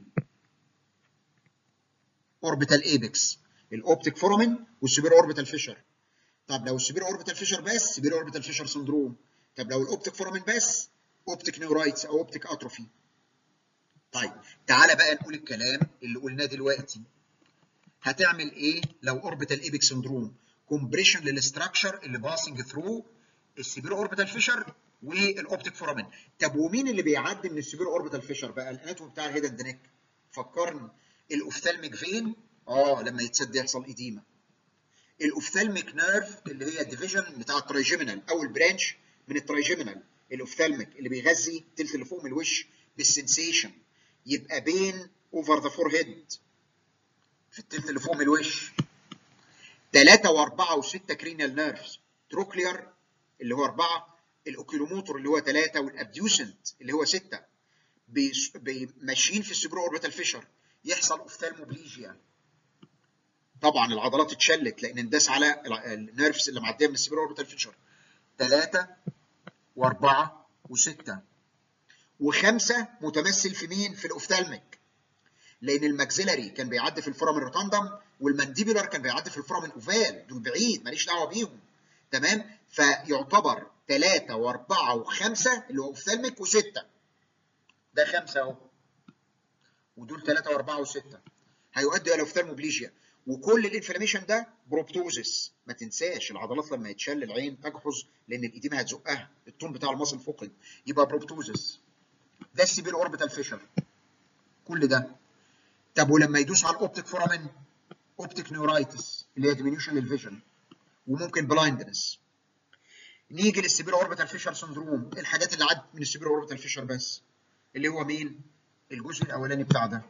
اوربيتال ايبكس الاوبتيك فورامين والسبير اوربيتال فيشر طب لو السبير اوربيتال فيشر بس سبير اوربيتال فيشر سندروم طب لو الاوبتيك فورامين بس اوبتيك نيورايتس او اوبتيك اتروفي طيب تعالى بقى نقول الكلام اللي قلناه دلوقتي هتعمل ايه لو اوربيتال ايبك سندروم كومبريشن للاستراكشر اللي باسنج ثرو السبير اوربيتال فيشر والاوبتيك فورامين طب ومين اللي بيعدي من السبير اوربيتال فيشر بقى الاناتوم بتاع الهيد اند نيك فكرني الاوفتالميك فين اه لما يتسد يحصل ايديما الاوفتالميك نيرف اللي هي الديفيجن بتاع الترايجيمينال او البرانش من الترايجيمينال الاوفتالميك اللي بيغذي التلت اللي فوق من الوش بالسنسيشن يبقى بين اوفر ذا فور هيد في التلت اللي فوق من الوش 3 و4 و6 كرينيال نيرفز تروكلير اللي هو 4 الاوكيلوموتور اللي هو 3 والابديوسنت اللي هو 6 ماشيين في السوبر اوربيتال فيشر يحصل اوفتالموبليجيا طبعا العضلات اتشلت لان انداس على النيرفز اللي معديه من السوبر اوربيتال فيشر 3 و4 و6 وخمسه متمثل في مين؟ في الاوفتالميك لان الماكسيلاري كان بيعدي في الفورامين روتاندم والمانديبولار كان بيعدي في الفورامين اوفال دول بعيد ماليش دعوه بيهم تمام فيعتبر 3 و4 و5 اللي هو اوفتالميك و6 ده خمسه اهو ودول 3 و4 و6 هيؤدي الى اوفتالموبليجيا وكل الانفلاميشن ده بروبتوزس ما تنساش العضلات لما يتشل العين تجحظ لان الايديما هتزقها الطول بتاع المصل فقد يبقى بروبتوزس ده السيبيل اوربيتال فيشر كل ده طب ولما يدوس على الاوبتيك فورامين اوبتيك نيورايتس اللي هي ديمينيوشن للفيجن وممكن بلايندنس نيجي للسيبيل اوربيتال فيشر سندروم الحاجات اللي عدت من السيبيل اوربيتال فيشر بس اللي هو مين الجزء الاولاني بتاع ده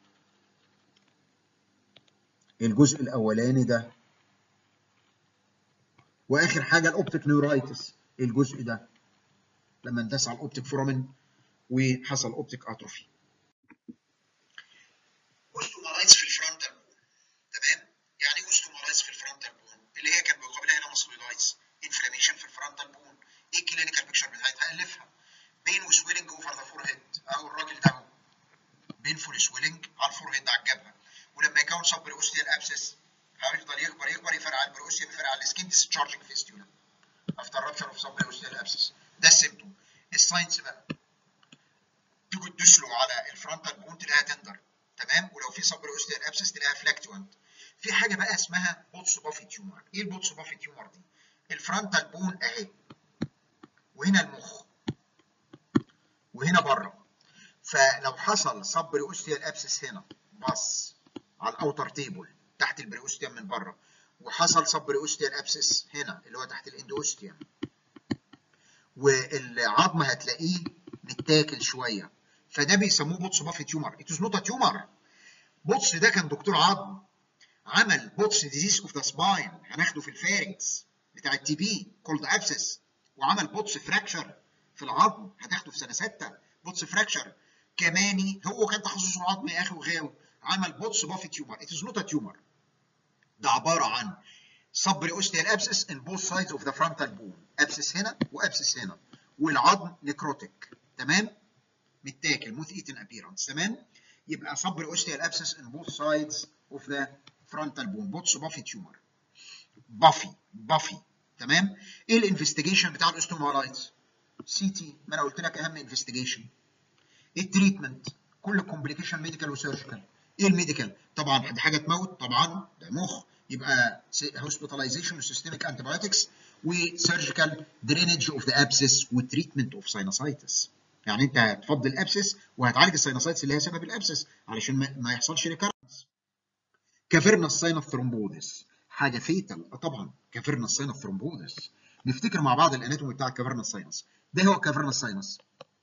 الجزء الاولاني ده واخر حاجه الاوبتيك نيورايتس الجزء ده لما انداس على الاوبتيك فورامين وحصل اوبتيك اتروفي اوستومالايتس في الفرونتال بون تمام يعني ايه اوستومالايتس في الفرونتال بون اللي هي كان بيقابلها هنا ماسلولايتس انفلاميشن في الفرونتال بون ايه الكلينيكال بيكتشر بتاعتها الفها بين وسويلنج اوفر ذا فور هيد اهو الراجل ده اهو بينفول سويلنج على الفور هيد على الجبهه ولما يكون سب بريوستيال ابسس هيفضل يكبر يكبر يفرع على البريوستيال يفرع على السكين ديسشارجنج فيستولا افتر رابشر اوف سب بريوستيال ابسس ده السيمتوم الساينس بقى تيجي تدوس له على الفرونتال بون تلاقيها تندر تمام ولو في سب بريوستيال ابسس تلاقيها فلاكتوانت في حاجه بقى اسمها بوتس بافي تيومر ايه البوتس بافي تيومر دي الفرونتال بون اهي وهنا المخ وهنا بره فلو حصل سب بريوستيال ابسس هنا بص على الاوتر تيبل تحت البريوستيوم من بره وحصل سب بريوستيال ابسس هنا اللي هو تحت الاندوستيوم والعظم هتلاقيه متاكل شويه فده بيسموه بوتس بافي تيومر ات از نوت تيومر بوتس ده كان دكتور عظم عمل بوتس ديزيز اوف ذا سباين هناخده في الفارنكس بتاع التي بي كولد ابسس وعمل بوتس فراكشر في العظم هتاخده في سنه سته بوتس فراكشر كماني هو كان تخصصه عظم يا اخي وغاوي عمل بوتس بافي تيومر ات از نوت تيومر ده عباره عن سب اوستيال ابسس ان بوث سايدز اوف ذا فرونتال بون ابسس هنا وابسس هنا والعظم نيكروتيك تمام متاكل موث ايتن ابيرنس تمام يبقى سب اوستيال ابسس ان بوث سايدز اوف ذا فرونتال بون بوتس بافي تيومر بافي بافي تمام ايه الانفستيجيشن بتاع الاوستومالايتس سي تي ما انا قلت لك اهم انفستيجيشن التريتمنت كل كومبليكيشن ميديكال وسيرجيكال ايه الميديكال طبعا دي حاجه تموت طبعا ده مخ يبقى هوسبيتاليزيشن وسيستميك انتيبيوتكس وسيرجيكال درينج اوف ذا ابسس وتريتمنت اوف ساينوسايتس يعني انت هتفضي الابسس وهتعالج الساينوسايتس اللي هي سبب الابسس علشان ما, ما يحصلش ريكارنس كافيرنا ساينس ثرومبودس حاجه فيتال اه طبعا كافيرنا ساينس ثرومبودس نفتكر مع بعض الاناتومي بتاع الكافيرنا ساينس ده هو كافيرنا ساينس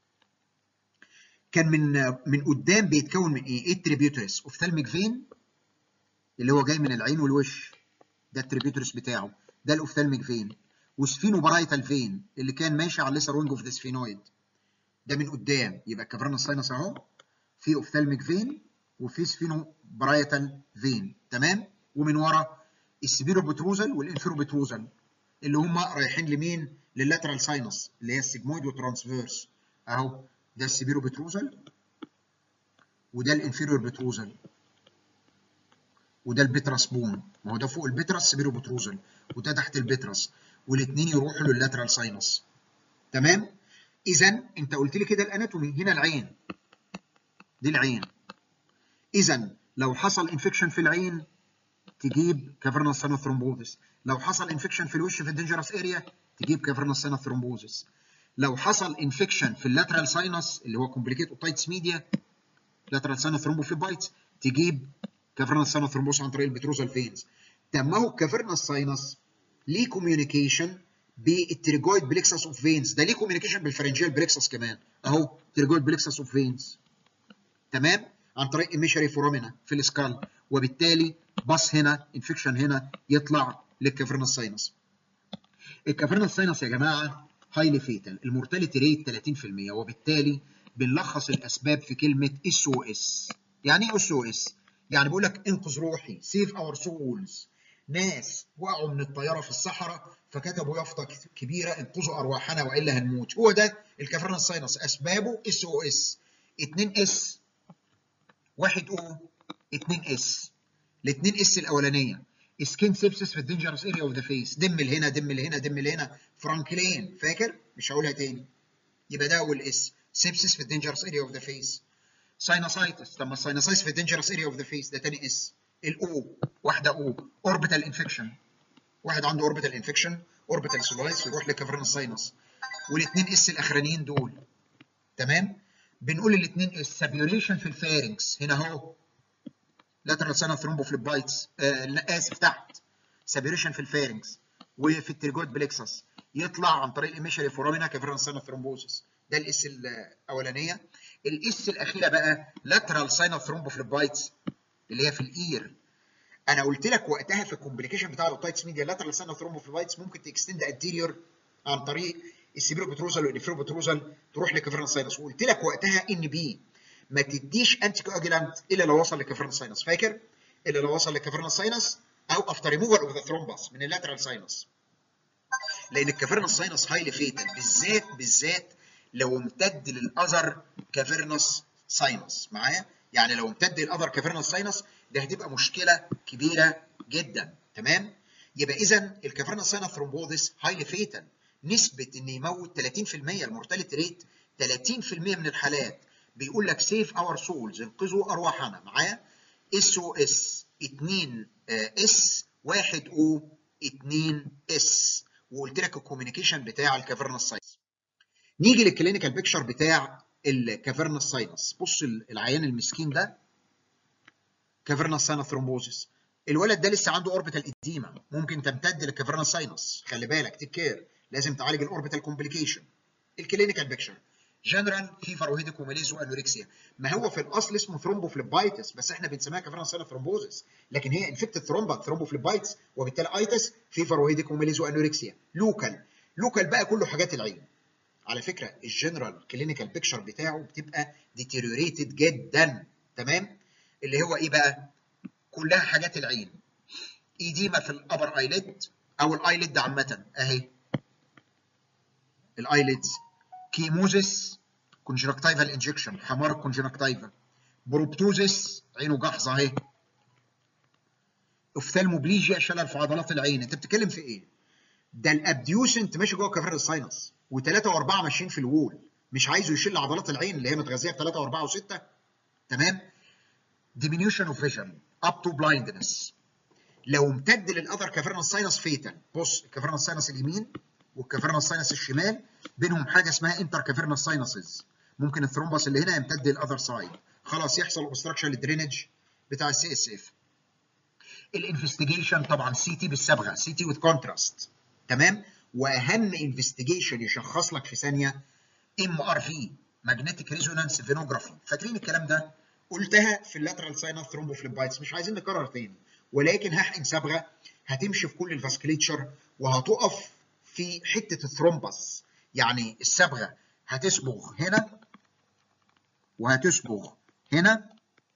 كان من من قدام بيتكون من ايه؟ ايه التريبيوترس؟ اوفتالميك فين اللي هو جاي من العين والوش ده التريبيوترس بتاعه ده الاوفتالميك فين وسفينو بارايتال فين اللي كان ماشي على الليسر وينج اوف ذا سفينويد ده من قدام يبقى الكافرنا ساينس اهو في اوفتالميك فين وفي سفينو بارايتال فين تمام ومن ورا السبيرو بتروزل والانفيرو بتروزل اللي هم رايحين لمين؟ لللاترال ساينس اللي هي السيجمويد والترانسفيرس اهو ده السبيرو بتروزل وده الانفيريور بتروزل وده البترس بون ما هو ده فوق البترس سبيرو بتروزل وده تحت البترس والاثنين يروحوا لللاترال ساينس تمام اذا انت قلت لي كده الاناتومي هنا العين دي العين اذا لو حصل انفكشن في العين تجيب كافرنس ساينس ثرومبوزس لو حصل انفكشن في الوش في الدنجرس اريا تجيب كافرنس ساينس ثرومبوزس لو حصل انفكشن في اللاترال ساينس اللي هو كومبليكيت اوتايتس ميديا لاترال ساينس ثرومبوفيبايتس تجيب كافرنس ساينس ثرومبوس عن طريق البتروزال فينز طب ما هو الكافرنس ساينس ليه كوميونيكيشن بالتريجويد بليكسس اوف فينز ده ليه كوميونيكيشن بالفرنجيال بليكسس كمان اهو تريجويد بليكسس اوف فينز تمام عن طريق ايميشري فورامينا في السكال وبالتالي باص هنا انفكشن هنا يطلع للكافرنس ساينس الكافرنس ساينس يا جماعه هايلي فيتال المورتاليتي ريت 30% وبالتالي بنلخص الاسباب في كلمه اس او اس يعني ايه اس او اس يعني بقول لك انقذ روحي سيف اور سولز ناس وقعوا من الطياره في الصحراء فكتبوا يافطه كبيره انقذوا ارواحنا والا هنموت هو ده الكافرنس ساينس اسبابه اس او اس 2 اس 1 او 2 اس الاثنين اس الاولانيه سكين سيبسس في الدينجرس اريا اوف ذا فيس دم لهنا دم لهنا دم لهنا فرانكلين فاكر مش هقولها تاني يبقى ده اول اس سيبسس في الدينجرس اريا اوف ذا فيس ساينوسايتس طب ما الساينوسايتس في الدينجرس اريا اوف ذا فيس ده تاني اس الاو واحده او اوربيتال انفكشن واحد عنده اوربيتال انفكشن اوربيتال سولايتس ويروح لكافرنس ساينس والاثنين اس الاخرانيين دول تمام بنقول الاثنين اس سابيوريشن في الفارنكس هنا اهو لاترال سانا ثرومبوفليبايتس آه اسف تحت سابيوريشن في الفارنكس وفي التريجويد بليكسس يطلع عن طريق الايميشري فورامينا كافرنس سانا ثرومبوسس ده الاس الاولانيه الاس الاخيره بقى لاترال ساينا ثرومبوفليبايتس اللي هي في الاير انا قلت لك وقتها في الكومبليكيشن بتاع الاوتايتس ميديا لاترال سانا ثرومبوفليبايتس ممكن تكستند انتيريور عن طريق السيبيرو بتروزال والانفيرو بتروزال تروح لكافرنس ساينس وقلت لك وقتها ان بي ما تديش انتي كواجولانت الا لو وصل لكافرنس ساينس فاكر؟ الا لو وصل لكافرنس ساينس او افتر ريموفال اوف ذا ثرومبس من اللاترال ساينس لان الكافرنس ساينس هايلي فيتال بالذات بالذات لو امتد للاذر كافرنس ساينس معايا؟ يعني لو امتد للاذر كافرنس ساينس ده هتبقى مشكله كبيره جدا تمام؟ يبقى اذا الكافرنس ساينس ثرومبوزيس هايلي فيتال نسبه ان يموت 30% المورتاليتي ريت 30% من الحالات بيقول لك سيف اور سولز انقذوا ارواحنا معايا اس او اس 2 اس 1 او 2 اس وقلت لك الكوميونيكيشن بتاع الكافرنس ساينس نيجي للكلينيكال بيكتشر بتاع الكافرنس ساينس بص العيان المسكين ده كافرنس ساينس ثرومبوزيس الولد ده لسه عنده اوربيتال اديما ممكن تمتد للكافرنس ساينس خلي بالك تيك كير لازم تعالج الاوربيتال كومبليكيشن الكلينيكال بيكتشر جنرال فيفر وهيدك وماليز وانوركسيا ما هو في الاصل اسمه ثرومبوفليبايتس بس احنا بنسميها كافرنس ساينس ثرومبوزيس لكن هي انفكتد ثرومبا ثرومبوفليبايتس وبالتالي ايتس فيفر وهيدك وماليز وانوركسيا لوكال لوكال بقى كله حاجات العين على فكره الجنرال كلينيكال بيكتشر بتاعه بتبقى ديتيريوريتد جدا تمام اللي هو ايه بقى كلها حاجات العين ايديما في الابر ايليد او الايليد عامه اهي الايليدز كيموزيس كونجكتيفال انجكشن حمار الكونجكتيفا بروبتوزيس عينه جحظه اهي اوفثالموبليجيا شلل في عضلات العين انت بتتكلم في ايه؟ ده الابديوسنت ماشي جوه كافير الساينس وثلاثه واربعه ماشيين في الوول مش عايزه يشيل عضلات العين اللي هي متغذيه بثلاثه واربعه وسته تمام؟ diminution of vision up to blindness لو امتد للاذر كافيرنس ساينس فيتال بص الكافيرنس ساينس اليمين والكافيرنس ساينس الشمال بينهم حاجه اسمها انتر كافيرنس ساينسز ممكن الثرومبس اللي هنا يمتد للاذر سايد خلاص يحصل اوبستراكشن للدرينج بتاع السي اس اف الانفستيجيشن طبعا سي تي بالصبغه سي تي وذ كونتراست تمام واهم انفستيجيشن يشخص لك في ثانيه ام ار في ماجنتيك ريزونانس فينوجرافي فاكرين الكلام ده قلتها في اللاترال ساينس ثرومبوفليبايتس مش عايزين نكرر تاني ولكن هحقن صبغه هتمشي في كل الفاسكليتشر وهتقف في حته الثرومبس يعني الصبغه هتصبغ هنا وهتصبغ هنا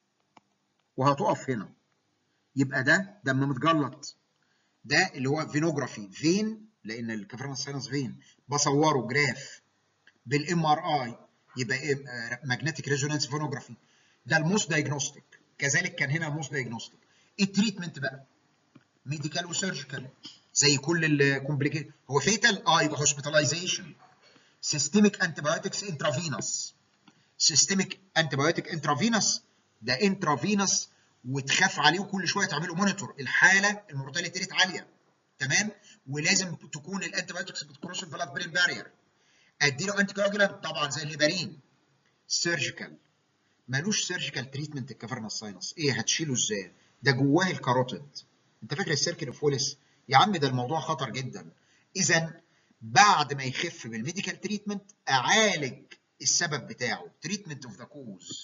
وهتقف هنا يبقى ده دم متجلط ده اللي هو فينوجرافي فين لان الكافرنس ساينس فين بصوره جراف بالام ار اي يبقى ماجنتيك ريزونانس فينوجرافي ده الموست دايجنوستيك كذلك كان هنا الموست دايجنوستيك التريتمنت بقى ميديكال وسيرجيكال زي كل الكومبليكيشن هو فيتال اه يبقى هوسبيتاليزيشن سيستميك انتبيوتكس انترافينوس سيستميك انتبيوتيك انترافينوس ده انترافينوس وتخاف عليه وكل شويه تعملوا مونيتور الحاله المورتاليتي ريت عاليه تمام ولازم تكون الانتبيوتكس بتكروس البلاد برين بارير اديله انتي كواجولانت طبعا زي الهيبارين سيرجيكال مالوش سيرجيكال تريتمنت الكافرنس ساينس ايه هتشيله ازاي ده جواه الكاروتيد انت فاكر السيركل اوف ويلس يا عم ده الموضوع خطر جدا اذا بعد ما يخف بالميديكال تريتمنت اعالج السبب بتاعه تريتمنت اوف ذا كوز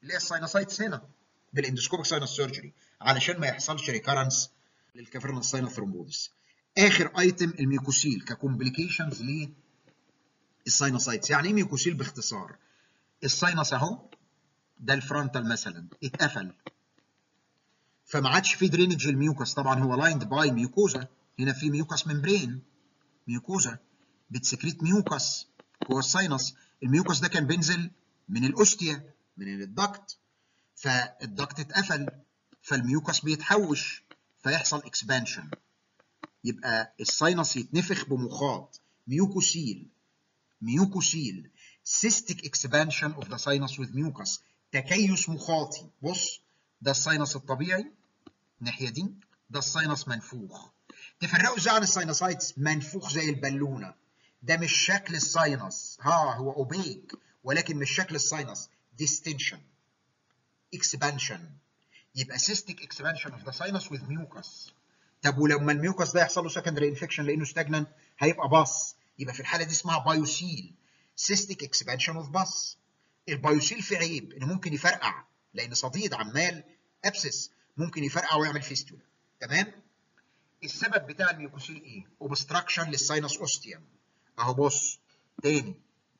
اللي هي الساينوسايتس هنا بالاندوسكوبيك ساينس سيرجري علشان ما يحصلش ريكارنس للكافيرنس ساينس ثرومبوزس اخر ايتم الميوكوسيل ككومبليكيشنز للساينوسايتس يعني ايه ميوكوسيل باختصار الساينس اهو ده الفرونتال مثلا اتقفل فما عادش في درينج الميوكس طبعا هو لايند باي ميوكوزا هنا في ميوكس ممبرين ميوكوزا بتسكريت ميوكس جوه الساينس الميوكس ده كان بينزل من الاوستيا من الدكت فالدكت اتقفل فالميوكس بيتحوش فيحصل اكسبانشن يبقى الساينس يتنفخ بمخاط ميوكوسيل ميوكوسيل cystic expansion of the sinus with mucus تكيس مخاطي بص ده الساينس الطبيعي الناحيه دي ده الساينس منفوخ تفرقوا ازاي عن الساينوسايتس منفوخ زي البالونه ده مش شكل الساينس ها هو اوبيك ولكن مش شكل الساينس ديستنشن اكسبانشن يبقى cystic expansion of the sinus with mucus طب ولما الميوكس ده يحصل له secondary انفكشن لانه stagnant هيبقى باص يبقى في الحاله دي اسمها بايوسيل cystic expansion of bus البايوسيل في عيب انه ممكن يفرقع لان صديد عمال ابسس ممكن يفرقع ويعمل فيستولا تمام السبب بتاع الميوكوسيل ايه اوبستراكشن للساينس اوستيوم اهو بص تاني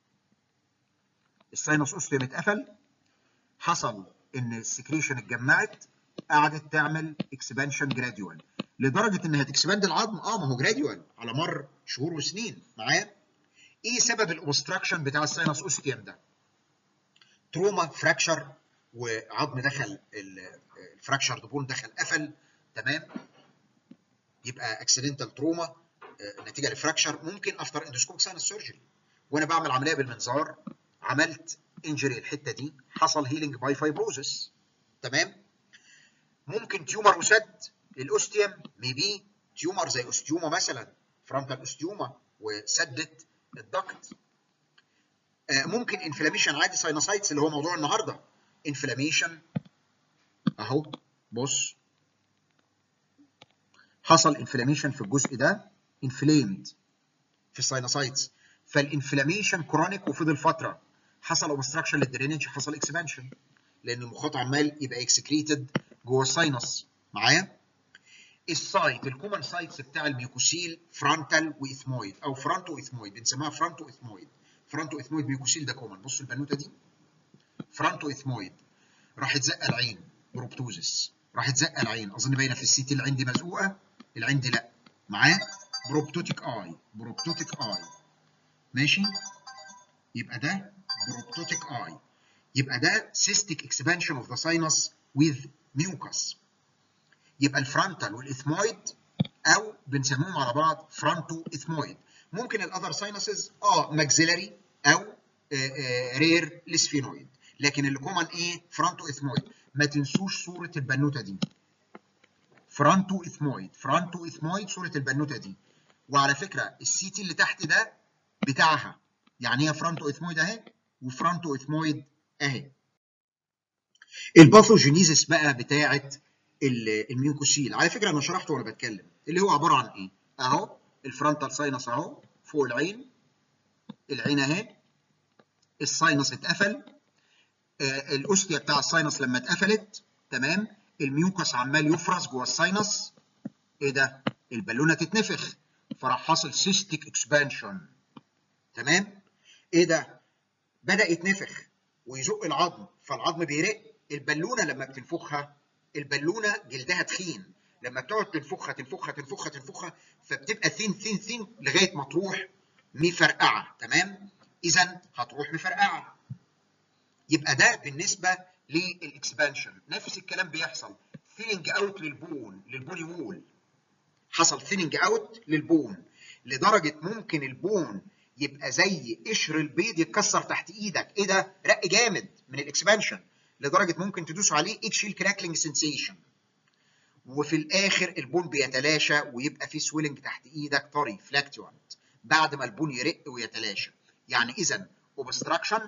الساينس اوستيوم اتقفل حصل ان السكريشن اتجمعت قعدت تعمل اكسبانشن جراديوال لدرجه انها تكسباند العظم اه ما هو جراديوال على مر شهور وسنين معايا ايه سبب الاوبستراكشن بتاع الساينس اوستيوم ده تروما فراكشر وعظم دخل الفراكشر بون دخل قفل تمام يبقى اكسيدنتال تروما نتيجه لفراكشر ممكن افتر اندوسكوبيك ساينس سيرجري وانا بعمل عمليه بالمنظار عملت انجري الحته دي حصل هيلينج باي فايبروزس تمام ممكن تيومر وسد الاوستيوم ميبي تيومر زي اوستيوما مثلا فرونتال اوستيوما وسدت الدكت آه ممكن انفلاميشن عادي ساينوسايتس اللي هو موضوع النهارده انفلاميشن اهو بص حصل انفلاميشن في الجزء ده انفليمد في الساينوسايتس فالانفلاميشن كرونيك وفضل فتره حصل اوبستراكشن للدرينج حصل اكسبانشن لان المخاط عمال يبقى اكسكريتد جوه الساينس معايا السايت الكومن سايتس بتاع الميوكوسيل فرونتال واثمويد او فرونتو اثمويد بنسميها فرونتو اثمويد فرونتو اثمويد ميوكوسيل ده كومن بصوا البنوته دي فرونتو اثمويد راحت زقه العين بروبتوزس راحت زقه العين اظن باينه في السي تي العين دي مزقوقه العين دي لا معاه بروبتوتيك اي بروبتوتيك اي ماشي يبقى ده بروبتوتيك اي يبقى ده cystic expansion of the sinus with mucus يبقى الفرونتال والاثمويد او بنسميهم على بعض فرونتو اثمويد ممكن الاذر ساينسز اه ماكسيلاري او رير لسفينويد لكن اللي كومن ايه فرونتو اثمويد ما تنسوش صوره البنوته دي فرونتو اثمويد فرونتو اثمويد صوره البنوته دي وعلى فكره السي تي اللي تحت ده بتاعها يعني هي فرونتو اثمويد اهي وفرونتو اثمويد اهي الباثوجينيزس بقى بتاعه الميوكوسيل على فكره انا شرحته وانا بتكلم اللي هو عباره عن ايه اهو الفرونتال ساينس اهو فوق العين العين اهي الساينس اتقفل آه الاوستيا بتاع الساينس لما اتقفلت تمام الميوكس عمال يفرز جوه الساينس ايه ده البالونه تتنفخ فراح حاصل سيستيك اكسبانشن تمام ايه ده بدا يتنفخ ويزق العظم فالعظم بيرق البالونه لما بتنفخها البالونه جلدها تخين لما بتقعد تنفخها تنفخها تنفخها تنفخها فبتبقى ثين ثين ثين لغايه ما تروح مفرقعه تمام اذا هتروح مفرقعه يبقى ده بالنسبه للاكسبانشن نفس الكلام بيحصل ثيننج اوت للبون للبوني وول حصل ثيننج اوت للبون لدرجه ممكن البون يبقى زي قشر البيض يتكسر تحت ايدك ايه ده رق جامد من الاكسبانشن لدرجه ممكن تدوس عليه اكشيل كراكلينج سنسيشن وفي الاخر البون بيتلاشى ويبقى في سويلنج تحت ايدك طري فلاكتوانت بعد ما البون يرق ويتلاشى يعني اذا اوبستراكشن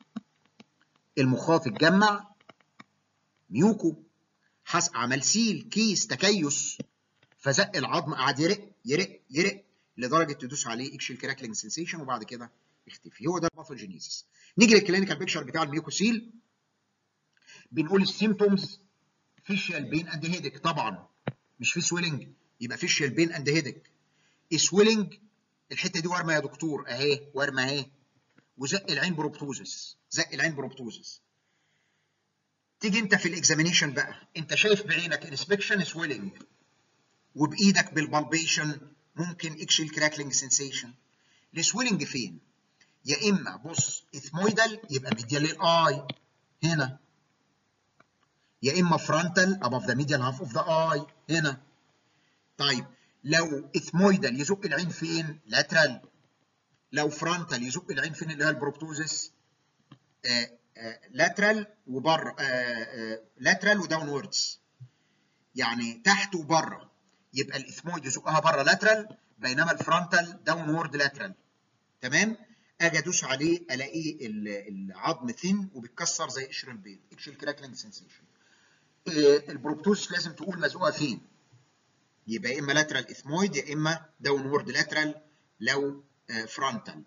المخاط اتجمع ميوكو حس عمل سيل كيس تكيس فزق العظم قعد يرق يرق يرق لدرجه تدوس عليه اكشيل كراكلينج سنسيشن وبعد كده يختفي هو ده الباثوجينيسيس نيجي للكلينيكال بيكتشر بتاع الميوكوسيل بنقول السيمتومز فيشيال بين اند هيدك طبعا مش في سويلنج يبقى فيشيال بين اند هيدك سويلنج الحته دي ورمه يا دكتور اهي ورمه اهي وزق العين بروبتوزس زق العين بروبتوزس تيجي انت في الاكزامينيشن بقى انت شايف بعينك انسبكشن سويلنج وبايدك بالبالبيشن ممكن اكشل كراكلينج سنسيشن السويلنج فين يا اما بص اثمويدال يبقى ميديال للاي هنا يا اما فرونتال above the medial half of the eye هنا طيب لو اثمويدال يزق العين فين لاترال لو فرونتال يزق العين فين اللي هي البروبتوزس آه آه لاترال وبره آه لاترال وداونوردز يعني تحت وبره يبقى الاثمويد يزقها بره لاترال بينما الفرونتال داونورد لاترال تمام اجي ادوس عليه الاقيه العظم ثين وبيتكسر زي قشر البيض قشر الكراكلينج سنسيشن البروبتوس لازم تقول مزقوقه فين يبقى يا اما لاترال اثمويد يا اما داونورد لاترال لو فرونتال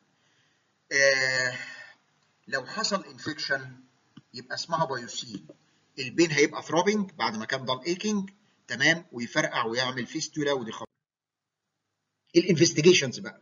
لو حصل انفكشن يبقى اسمها بايوسيل البين هيبقى ثروبنج بعد ما كان ضل ايكينج تمام ويفرقع ويعمل فيستولا ودي خطر الانفستيجيشنز بقى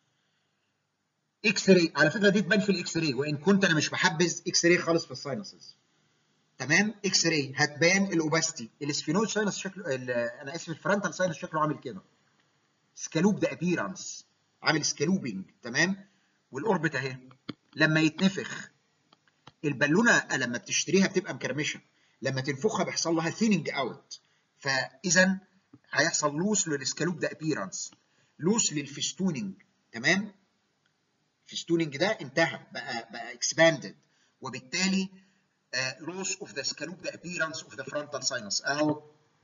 اكس راي على فكره دي تبان في الاكس راي وان كنت انا مش بحبذ اكس راي خالص في الساينسز تمام اكس راي هتبان الاوباستي السفينويد ساينس شكله انا اسف الفرنتال ساينس شكله عامل كده سكالوب ده ابيرانس عامل سكالوبينج تمام والاوربت اهي لما يتنفخ البالونه لما بتشتريها بتبقى مكرمشه لما تنفخها بيحصل لها ثيننج اوت فاذا هيحصل لوس للسكالوب ده ابيرانس لوس للفستوننج تمام الفستوننج ده انتهى بقى بقى اكسباندد وبالتالي لوس اوف ذا سكالوب ذا ابيرانس اوف ذا فرونتال ساينس اهو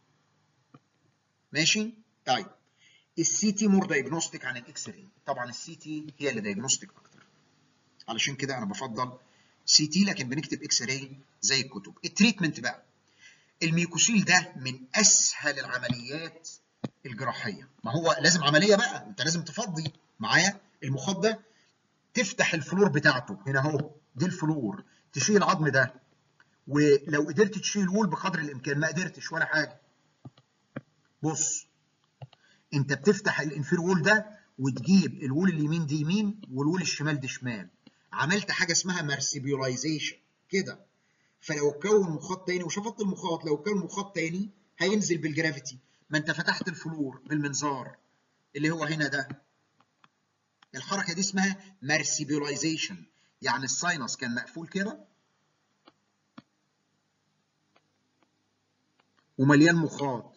ماشي طيب السي تي مور دايجنوستيك عن الاكس راي طبعا السي تي هي اللي دايجنوستيك اكتر علشان كده انا بفضل سي تي لكن بنكتب اكس راي زي الكتب التريتمنت بقى الميوكوسيل ده من اسهل العمليات الجراحيه ما هو لازم عمليه بقى انت لازم تفضي معايا المخاط ده تفتح الفلور بتاعته هنا اهو دي الفلور تشيل العظم ده ولو قدرت تشيل وول بقدر الامكان ما قدرتش ولا حاجه بص انت بتفتح الانفير وول ده وتجيب الوول اليمين دي يمين والوول الشمال دي شمال عملت حاجه اسمها مارسيبيولايزيشن كده فلو كون مخاط تاني وشفطت المخاط لو كون مخاط تاني هينزل بالجرافيتي ما انت فتحت الفلور بالمنظار اللي هو هنا ده الحركه دي اسمها مارسيبيولايزيشن يعني الساينس كان مقفول كده ومليان مخاط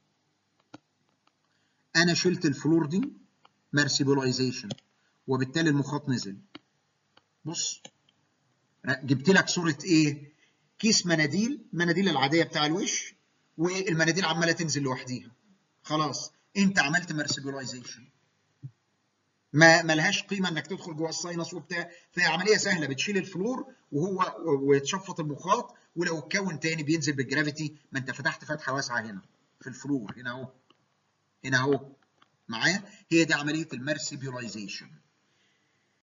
انا شلت الفلور دي مارسيبيولايزيشن وبالتالي المخاط نزل بص جبت لك صوره ايه كيس مناديل مناديل العاديه بتاع الوش والمناديل عماله تنزل لوحديها خلاص انت عملت مارسيبيولايزيشن ما ملهاش قيمه انك تدخل جوه الساينس وبتاع فهي عمليه سهله بتشيل الفلور وهو وتشفط المخاط ولو اتكون تاني بينزل بالجرافيتي ما انت فتحت فتحه واسعه هنا في الفلور هنا اهو هنا اهو معايا هي دي عمليه المارسيبيولايزيشن